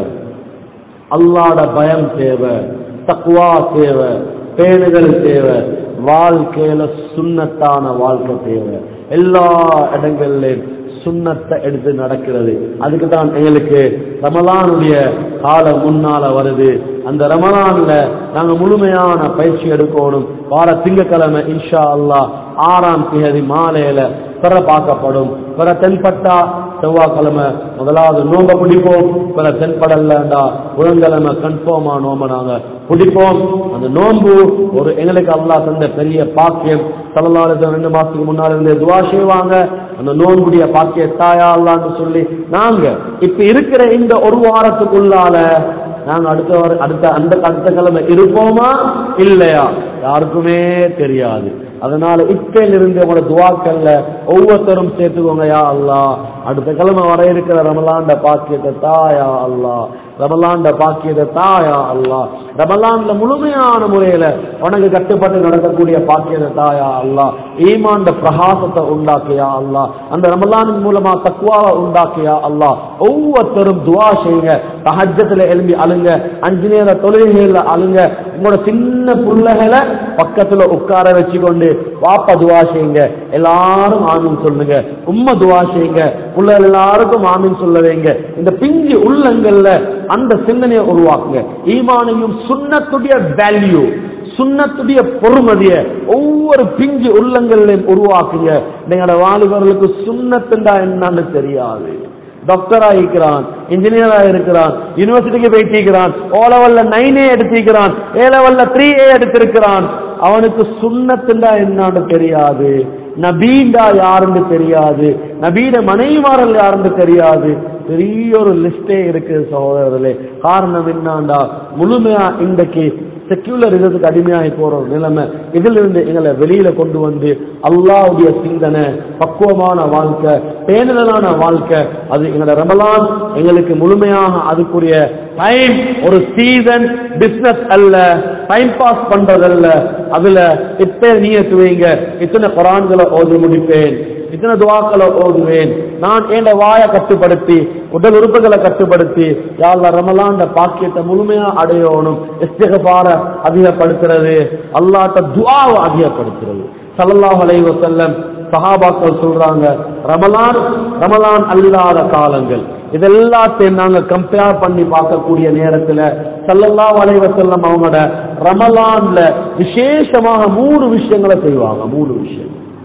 அல்லாட பயம் தேவை தக்குவா தேவை பேணுதல் தேவை வாழ்க்கையில சுண்ணத்தான வாழ்க்கை தேவை எல்லா இடங்கள்லயும் சுண்ணத்தை எடுத்து நடக்கிறது அதுக்கு தான் எங்களுக்கு ரமலானுடைய காலம் முன்னால வருது அந்த ரமலான்ல நாங்க முழுமையான பயிற்சி எடுக்கணும் வார திங்கக்கிழமை இன்ஷா அல்லாஹ் ஆறாம் தேதி மாலையில பிற பார்க்கப்படும் பிற தென்பட்டா செவ்வாய்க்கிழமை முதலாவது நோம்ப பிடிப்போம் பிற தென்படலண்டா புதன்கிழமை கன்ஃபார்மா நோம்ப நாங்க பிடிப்போம் அந்த நோன்பு ஒரு எங்களுக்கு அல்லாஹ் தந்த பெரிய பாக்கியம் தலலாளர் ரெண்டு மாசத்துக்கு முன்னாடி இருந்து துவா செய்வாங்க அந்த நோன்புடைய பாக்கிய தாயா அல்லான்னு சொல்லி நாங்க இப்ப இருக்கிற இந்த ஒரு வாரத்துக்குள்ளால நாங்க அடுத்த வார- அடுத்த அந்த அடுத்த கிழமை இருப்போமா இல்லையா யாருக்குமே தெரியாது அதனால இப்பையில இருந்து உங்களோட துவாக்கல்ல ஒவ்வொருத்தரும் சேர்த்துக்கோங்க யா அல்லாஹ் அடுத்த கிழமை வர இருக்கிற ரமலாண்ட பாக்கியத்தை தாயா அல்லாஹ் ரமலாண்ட பாக்கியத்தை தாயா அல்லாஹ் ரமலான்ல முழுமையான முறையில உனக்கு கட்டுப்பட்டு நடக்கக்கூடிய பாக்கியத்தை தாயா அல்லாஹ் ஈமாண்ட பிரகாசத்தை உண்டாக்கியா அல்லாஹ் அந்த ரமலானின் மூலமா தக்குவாவை உண்டாக்கியா அல்லாஹ் ஒவ்வொருத்தரும் துவா செய்யுங்க தஹஜத்துல எழும்பி அழுங்க அஞ்சு நேர தொழுகைகள்ல அழுங்க உங்களோட சின்ன புள்ளைகளை பக்கத்துல உட்கார வச்சுக்கொண்டு வாப்பா துவா செய்யுங்க எல்லாரும் ஆமீன் சொல்லுங்க உம்மை துவா செய்யுங்க புள்ளைகள் எல்லாருக்கும் ஆமீன் சொல்ல வைங்க இந்த பிஞ்சு உள்ளங்கள்ல அந்த சிந்தனையை உருவாக்குங்க ஈமானையும் சுண்ணத்துடைய வேல்யூ சுண்ணத்துடைய பொறுமதிய ஒவ்வொரு பிஞ்சு உள்ளங்களையும் உருவாக்குங்க எங்களோட வாலிபர்களுக்கு சுண்ணத்துண்டா என்னன்னு தெரியாது டாக்டரா இருக்கிறான் இன்ஜினியரா இருக்கிறான் யூனிவர்சிட்டிக்கு போயிட்டிருக்கிறான் ஓ லெவல்ல நைன் ஏ எடுத்திருக்கிறான் ஏ லெவல்ல த்ரீ ஏ எடுத்திருக்கிறான் அவனுக்கு சுண்ணத்துண்டா என்னன்னு தெரியாது நபீண்டா யாருன்னு தெரியாது நபீட மனைவிமாரல் யாருன்னு தெரியாது பெரிய ஒரு லிஸ்டே இருக்கு சகோதரர்களே காரணம் என்னண்டா முழுமையா இன்றைக்கு செக்யூலர் இதுக்கு அடிமையாகி போற ஒரு நிலைமை இதிலிருந்து எங்களை வெளியில கொண்டு வந்து அல்லாவுடைய சிந்தனை பக்குவமான வாழ்க்கை பேணுதலான வாழ்க்கை அது எங்களோட ரமலான் எங்களுக்கு முழுமையாக அதுக்குரிய டைம் ஒரு சீசன் பிசினஸ் அல்ல டைம் பாஸ் பண்றதல்ல அதுல இப்பே நீயத்து வைங்க இத்தனை குரான்களை ஓதி முடிப்பேன் இத்தனை துவாக்களை ஓதுவேன் நான் என் வாயை கட்டுப்படுத்தி உடல் உறுப்புகளை கட்டுப்படுத்தி யாழ்ல ரமலாண்ட பாக்கியத்தை முழுமையா அடையணும் இஸ்திகபார அதிகப்படுத்துறது அல்லாட்ட துவாவை அதிகப்படுத்துறது ஸல்லல்லாஹு அலைஹி வஸல்லம் சஹாபாக்கள் சொல்றாங்க ரமலான் ரமலான் அல்லாத காலங்கள் இதெல்லாத்தையும் நாங்க கம்பேர் பண்ணி பார்க்கக்கூடிய நேரத்துல ஸல்லல்லாஹு அலைஹி வஸல்லம் அவங்களோட ரமலான்ல விசேஷமாக மூணு விஷயங்களை செய்வாங்க மூணு விஷயம்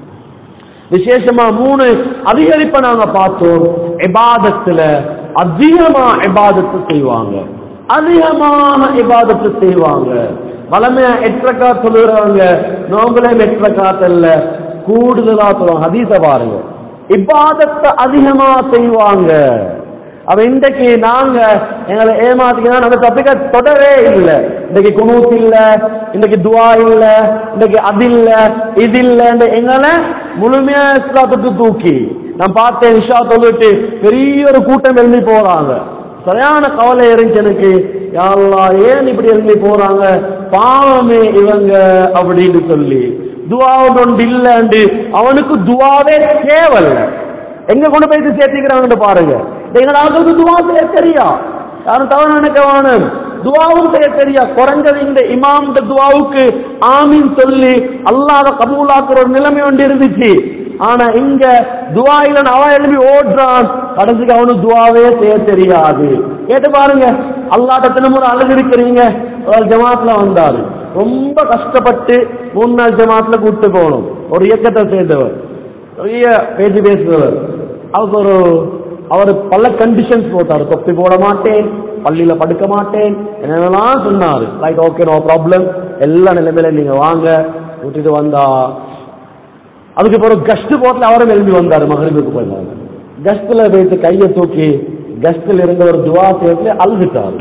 விசேஷமா மூணு அதிகரிப்பை நாங்க பார்த்தோம் இபாதத்துல அதிகமா இபாதத்து செய்வாங்க அதிகமாக இபாதத்து செய்வாங்க வளமையா எட்டக்கா சொல்லுறவங்க நோம்புல எட்டக்காத் இல்ல கூடுதலா சொல்லுவாங்க ஹதீஸ பாருங்க இபாதத்தை அதிகமா செய்வாங்க அவ இன்றைக்கு நாங்க எங்களை ஏமாத்திக்கலாம் அந்த தப்பிக்க தொடரே இல்லை இன்னைக்கு குனூத் இல்ல இன்னைக்கு துவா இல்ல இன்னைக்கு அது இல்ல இது இல்ல எங்களை முழுமையா இஸ்லாத்துக்கு தூக்கி நான் பார்த்தேன் இஷா தொழுட்டு பெரிய ஒரு கூட்டம் எழுதி போறாங்க சரியான கவலை இருந்துச்சு எனக்கு யா அல்லாஹ் ஏன் இப்படி எழுதி போறாங்க பாவமே இவங்க அப்படின்னு சொல்லி துவாவோட ஒன்று இல்லைண்டு அவனுக்கு துவாவே தேவல்ல எங்க கொண்டு போயிட்டு சேர்த்திக்கிறாங்கன்னு பாருங்க எங்க ஆளுக்கு துவா செய்ய தெரியா யாரும் தவறு நினைக்க வேணும் துவாவும் செய்ய தெரியா குறைஞ்சது இந்த இமாம் துவாவுக்கு ஆமீன் சொல்லி அல்லாத கபூலாக்குற ஒரு நிலைமை ஒன்று இருந்துச்சு ஆனா இங்க துவா இல்லைன்னு அவன் எழுப்பி ஓடுறான் கடைசிக்கு அவனுக்கு துவாவே செய்ய தெரியாது கேட்டு பாருங்க அல்லாட்ட தினமுறை அழுது இருக்கிறீங்க ஒரு ஜமாத்துல வந்தாரு ரொம்ப கஷ்டப்பட்டு மூணு நாள் ஜமாத்துல கூட்டு போகணும் ஒரு இயக்கத்தை சேர்ந்தவர் பெரிய பேச்சு பேசுகிறவர் அவருக்கு ஒரு அவர் பல கண்டிஷன்ஸ் போட்டார் தொப்பி போட மாட்டேன் பள்ளியில படுக்க மாட்டேன் என்னென்னலாம் சொன்னாரு லைக் ஓகே நோ ப்ராப்ளம் எல்லா நிலைமையில நீங்க வாங்க விட்டுட்டு வந்தா அதுக்கு பிறகு கஸ்ட் போட்டில் அவரும் எழுதி வந்தாரு மகரிபுக்கு போயிருந்தாங்க கஸ்ட்ல போயிட்டு கையை தூக்கி கஸ்டில் இருந்த ஒரு துவா சேர்த்து அழுதுட்டாரு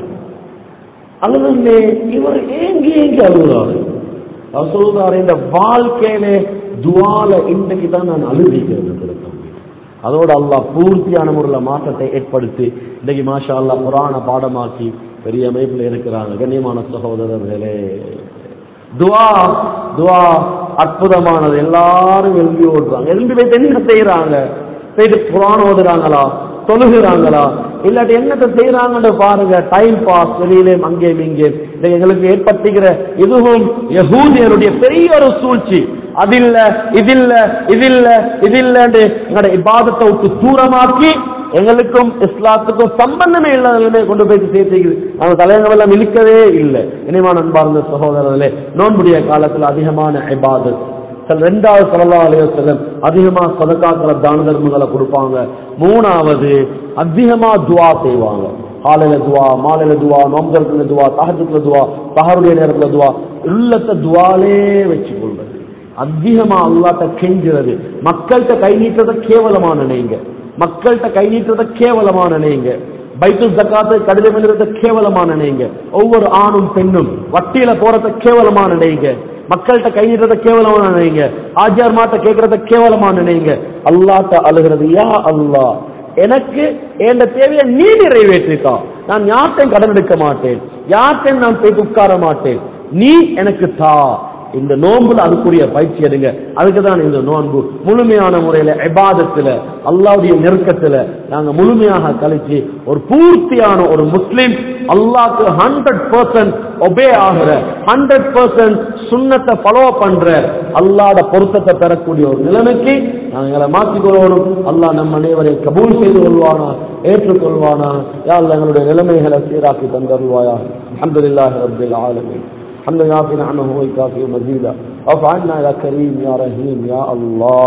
அழுது இவர் ஏங்கி ஏங்கி அழுகுறாரு அவர் சொல்றாரு இந்த வாழ்க்கையில துவால இன்றைக்கு தான் நான் அழுதிக்கிறேன் அதோட அல்லாஹ் பூர்த்தியான முறையில் மாற்றத்தை ஏற்படுத்தி இன்னைக்கு மாஷா அல்லாஹ் புராண பாடமாக்கி பெரிய அமைப்பில் இருக்கிறாங்க கண்ணியமான சகோதரர்களே துவா துவா அற்புதமானது எல்லாரும் எழும்பி ஓடுறாங்க எழும்பி போய் என்ன செய்யறாங்க போயிட்டு புராணம் ஓதுறாங்களா தொழுகிறாங்களா இல்லாட்டி என்னத்தை செய்யறாங்கன்னு பாருங்க டைம் பாஸ் வெளியிலேயும் அங்கேயும் இங்கேயும் இது எங்களுக்கு ஏற்பட்டுகிற இதுவும் யகூதியருடைய பெரிய ஒரு சூழ்ச்சி அது இல்ல இது இல்ல இது இல்ல இது இல்லன்னு எங்களோட இபாதத்தை விட்டு தூரமாக்கி எங்களுக்கும் இஸ்லாத்துக்கும் சம்பந்தமே இல்லாத நிலைமையை கொண்டு போய் சேர்த்துக்குது நம்ம தலைவர்கள் எல்லாம் இழுக்கவே இல்லை இனிமான அன்பார்ந்த சகோதரர்களே நோன்புடைய காலத்துல அதிகமான இபாதத் சில ரெண்டாவது சல்லா அலையம் அதிகமா சதக்காக்கிற தான தர்மங்களை கொடுப்பாங்க மூணாவது அதிகமா துவா செய்வாங்க காலையில துவா மாலையில துவா நோம்புல துவா தகஜத்துல துவா தகருடைய நேரத்துல துவா உள்ளத்தை துவாலே வச்சு கொள்றது அதிகமா அல்லாட்ட கெஞ்சுறது மக்கள்கிட்ட கை நீட்டுறத கேவலமா நினைங்க மக்கள்கிட்ட கை நீட்டுறத கேவலமா நினைங்க பைத்து ஜக்காத்து கடிதம் எழுதுறத கேவலமா நினைங்க ஒவ்வொரு ஆணும் பெண்ணும் வட்டியில போறத கேவலமா நினைங்க மக்கள்கிட்ட கை நீட்டுறத கேவலமா நினைங்க ஆஜியார் மாட்ட கேட்கறத கேவலமா நினைங்க அல்லாட்ட அழுகிறது யா அல்லா எனக்கு என் தேவையை நீ நிறைவேற்றிக்கா நான் யார்ட்டையும் கடன் எடுக்க மாட்டேன் யார்ட்டையும் நான் போய் உட்கார மாட்டேன் நீ எனக்கு தா இந்த நோன்புல அதுக்குரிய பயிற்சி எடுங்க அதுக்கு தான் இந்த நோன்பு முழுமையான முறையில எபாதத்துல அல்லாவுடைய நெருக்கத்துல நாங்க முழுமையாக கழிச்சு ஒரு பூர்த்தியான ஒரு முஸ்லிம் அல்லாஹ்க்கு ஹண்ட்ரட் பர்சன்ட் ஒபே ஆகிற ஹண்ட்ரட் பர்சன்ட் சுண்ணத்தை ஃபாலோ பண்ற அல்லாட பொருத்தத்தை பெறக்கூடிய ஒரு நிலைமைக்கு நாங்களை மாற்றிக்கொள்ளணும் அல்லாஹ் நம் அனைவரை கபூல் செய்து கொள்வானா ஏற்றுக்கொள்வானா யா அல்லாஹ் எங்களுடைய நிலைமைகளை சீராக்கி தந்தருவாயா அல்ஹம்துலில்லாஹி ரப்பில் ஆலமீன் الحمد لله في نعمه ويكافئ مزيدا واعف عنا يا كريم يا رحيم يا الله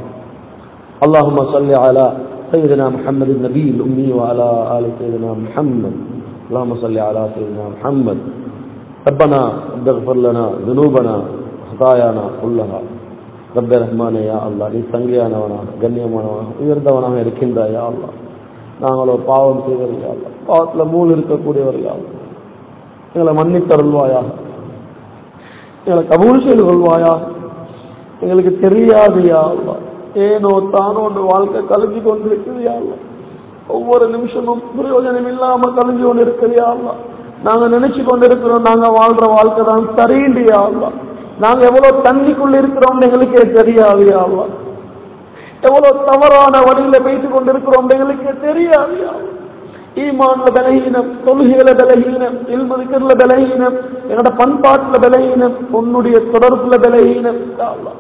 اللهم صل على سيدنا محمد النبي الأمي وعلى آل سيدنا محمد اللهم صل على سيدنا محمد ربنا رب اغفر لنا ذنوبنا خطايانا كلها رب رحمن يا الله நீ சங்கையானவனாக கண்ணியமானவனாக உயர்ந்தவனாக இருக்கின்றாய் யா அல்லாஹ் நாங்களோ பாவம் செய்வர்கள் யா அல்லாஹ் பாவத்தில் மூல் இருக்கக்கூடியவர்கள் யா அல்லாஹ் எங்களை மன்னித்தருள்வாயாக எங்களை கபூல் செய்து கொள்வாயா எங்களுக்கு தெரியாது யா அல்லாஹ். ஏனோ தானோ ஒன்று வாழ்க்கை கழிஞ்சு கொண்டிருக்குது யா அல்லாஹ். ஒவ்வொரு நிமிஷமும் பிரயோஜனம் இல்லாம கழிஞ்சு கொண்டு இருக்குது யா அல்லாஹ். நாங்க நினைச்சு கொண்டு இருக்கிறோம் நாங்க வாழ்ற வாழ்க்கை தான் சரியில்லை யா அல்லாஹ். நாங்க எவ்வளவு தண்ணிக்குள்ள இருக்கிறோம் எங்களுக்கே தெரியாது யா அல்லாஹ். எவ்வளவு தவறான வழியில பேசிக் கொண்டிருக்கிறோம் எங்களுக்கே தெரியாது யா அல்லாஹ். ஈமான்ல பலகீனம் தொழுகையில பலகீனம் இல்மதிக்கர்ல பலகீனம் என்னோட பண்பாட்டுல பலகீனம் உன்னுடைய தொடர்புல பலகீனம் யா அல்லாஹ்.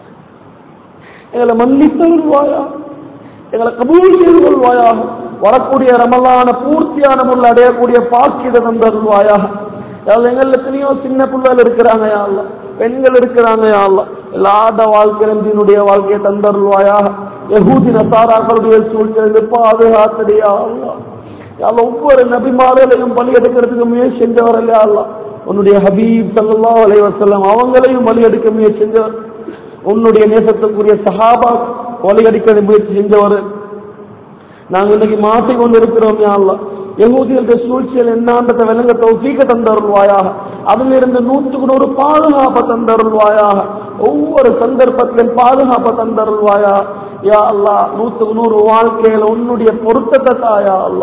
எங்களை மன்னித்தருள்வாயா எங்களை கபூல் செய்து கொள்வாயா வரக்கூடிய ரமலான பூர்த்தியான முறையில் அடையக்கூடிய பாக்கியதை தந்தருள்வாயா எங்கள் எத்தனையோ சின்ன பிள்ளைகள் இருக்கிறாங்க யா அல்லாஹ். பெண்கள் இருக்கிறாங்க யா அல்லாஹ். எல்லாத வாழ்க்கையிலும் தீனுடைய வாழ்க்கையை தந்தருள்வாயா யகூதி நசாராக்களுடைய சூழ்நிலை பாதுகாத்தடியா அல்லாஹ் யாழ்லா ஒவ்வொரு நபிமார்களையும் பலி எடுக்கிறதுக்கு முயற்சி செஞ்சவர் இல்லையா அல்லா உன்னுடைய ஹபீப் ஸல்லல்லாஹு அலைஹி வஸல்லம் அவங்களையும் பலி எடுக்க முயற்சி செஞ்சவர் உன்னுடைய நேசத்துக்குரிய சஹாபா பலி எடுக்க முயற்சி செஞ்சவர் நாங்க இன்னைக்கு மாற்றி கொண்டு இருக்கிறோம் யா அல்லா யகூதிகளுடைய சூழ்ச்சியில் என்னான்றதை விளங்க தௌஃபீக தந்தருள்வாயாக அதில் இருந்து நூற்றுக்கு நூறு பாதுகாப்பை தந்தருள்வாயாக ஒவ்வொரு சந்தர்ப்பத்திலும் பாதுகாப்பை தந்தருள்வாயா யா அல்லா நூற்றுக்கு நூறு வாழ்க்கையில உன்னுடைய பொருத்தத்தை தாயா அல்லா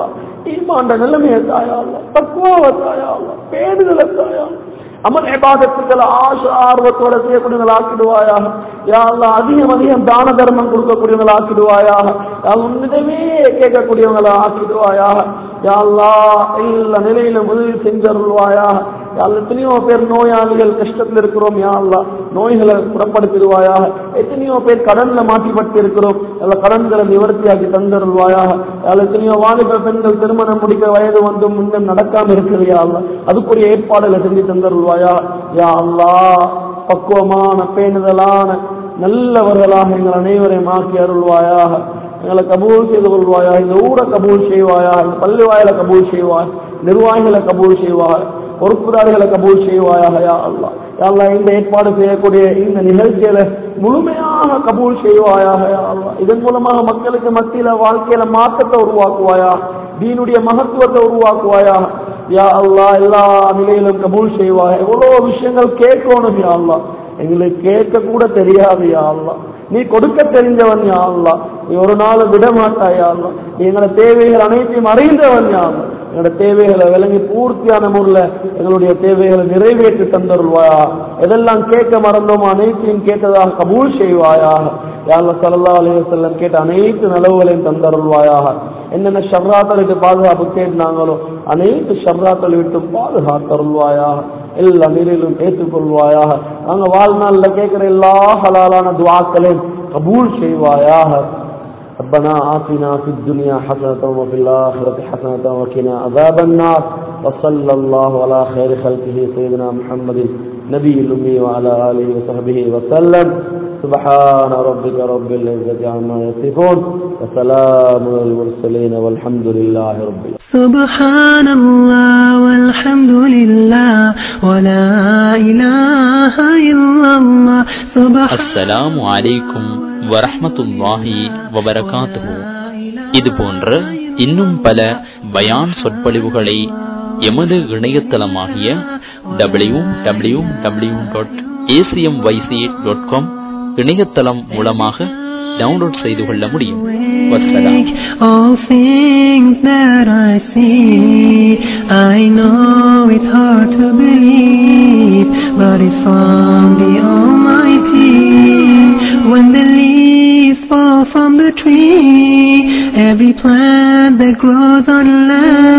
ஈமாண்ட நிலைமையை தாயாள தக்குவாவை தாயாள பேடுதலை தாயாள அமல் இபாதத்துக்களை ஆசை ஆர்வத்தோட செய்யக்கூடியவங்களை ஆக்கிடுவாயாக யா அல்லாஹ் அதிகம் அதிகம் தான தர்மம் கொடுக்கக்கூடியவங்களை ஆக்கிடுவாயாக யா அல்லாஹ் உன்னிடமே கேட்கக்கூடியவங்களை ஆக்கிடுவாயாக யா அல்லாஹ் எல்லா நிலையிலும் உதவி செஞ்சருள்வாயாக யா அல்லாஹ் எத்தனையோ பேர் நோயாளிகள் கஷ்டத்தில் இருக்கிறோம் யா அல்லாஹ் நோய்களை புறப்படுத்திடுவாயாக எத்தனையோ பேர் கடன்ல மாட்டிப்பட்டு இருக்கிறோம் எல்லா கடன்களை நிவர்த்தியாக்கி தந்தருள்வாயாக யா அல்லாஹ் எத்தனையோ வாலிப பெண்கள் திருமணம் முடிக்க வயது வந்தும் இன்னும் நடக்காம இருக்குது யா அல்லாஹ் அதுக்குரிய ஏற்பாடுகளை செஞ்சு தந்தருள்வாயா யா அல்லாஹ் பக்குவமான பேணுதலான நல்லவர்களாக எங்கள் அனைவரையும் ஆக்கி அருள்வாயாக எங்களை கபூல் செய்து கொள்வாயா இந்த ஊரை கபூல் செய்வாயா இந்த பள்ளி வாயில கபூல் செய்வாய் நிர்வாகிகளை கபூல் செய்வாய் பொறுப்புதாரிகளை கபூல் செய்வாயாக யா அல்லா யா அல்லாஹ் இந்த ஏற்பாடு செய்யக்கூடிய இந்த நிகழ்ச்சியில முழுமையாக கபூல் செய்வாயாக யா அல்லா இதன் மூலமாக மக்களுக்கு மத்தியில வாழ்க்கையில மாற்றத்தை உருவாக்குவாயா தீனுடைய மகத்துவத்தை உருவாக்குவாயா யா அல்லாஹ் எல்லா நிலையிலும் கபூல் செய்வாய் எவ்வளவு விஷயங்கள் கேட்கணும் யா அல்லாஹ் எங்களுக்கு கேட்க கூட தெரியாது யா அல்லாஹ் நீ கொடுக்க தெரிஞ்சவன் யா அல்லாஹ் நீ ஒரு நாள் விட மாட்டாய் யா அல்லாஹ் நீ எங்களோட தேவைகள் அனைத்தையும் அறிந்தவன் யா அல்லாஹ் எங்களோட தேவைகளை விளங்கி பூர்த்தியான முறையில் எங்களுடைய தேவைகளை நிறைவேற்றி தந்தருள்வாயா எதெல்லாம் கேட்க மறந்தோமோ அனைத்தையும் கேட்டதாக கபூல் செய்வாயாக யாழ்ல சல்லா அலைய செல்லம் கேட்ட அனைத்து நலவுகளையும் தந்தருள்வாயாக என்னென்ன ஷர்ராத்தல் விட்டு பாதுகாப்பு கேட்டாங்களோ அனைத்து ஷர்ராத்தல் விட்டு பாதுகாத்தருள்வாயாக எல்லா நிலையிலும் ஏற்றுக்கொள்வாயாக நாங்க வாழ்நாள்ல கேட்கிற எல்லா ஹலாலான துவாக்களையும் கபூல் செய்வாயாக ربنا آتنا في الدنيا حسنة وفي الآخرة حسنة وقنا عذاب النار وصلى الله على خير خلقه سيدنا محمد نبي الأمي وعلى آله وصحبه وسلم سبحان ربك رب العزة عما يصفون وسلام على المرسلين والحمد لله رب العالمين سبحان الله والحمد لله ولا إله إلا الله سبحان அஸ்ஸலாமு அலைக்கும் வரஹ்மத்துல்லாஹி வபரகாத்துஹு இது போன்ற இன்னும் பல பயான் சொற்பொழிவுகளை எமது இணையதளமாகிய W W W dot ACM YC dot com இணையதளம் மூலமாக டவுன்லோட் செய்து கொள்ள முடியும் வசலாம் All things that I see, I know it's hard to believe, but it's from the Almighty. When the leaves fall from the tree, every plant that grows on land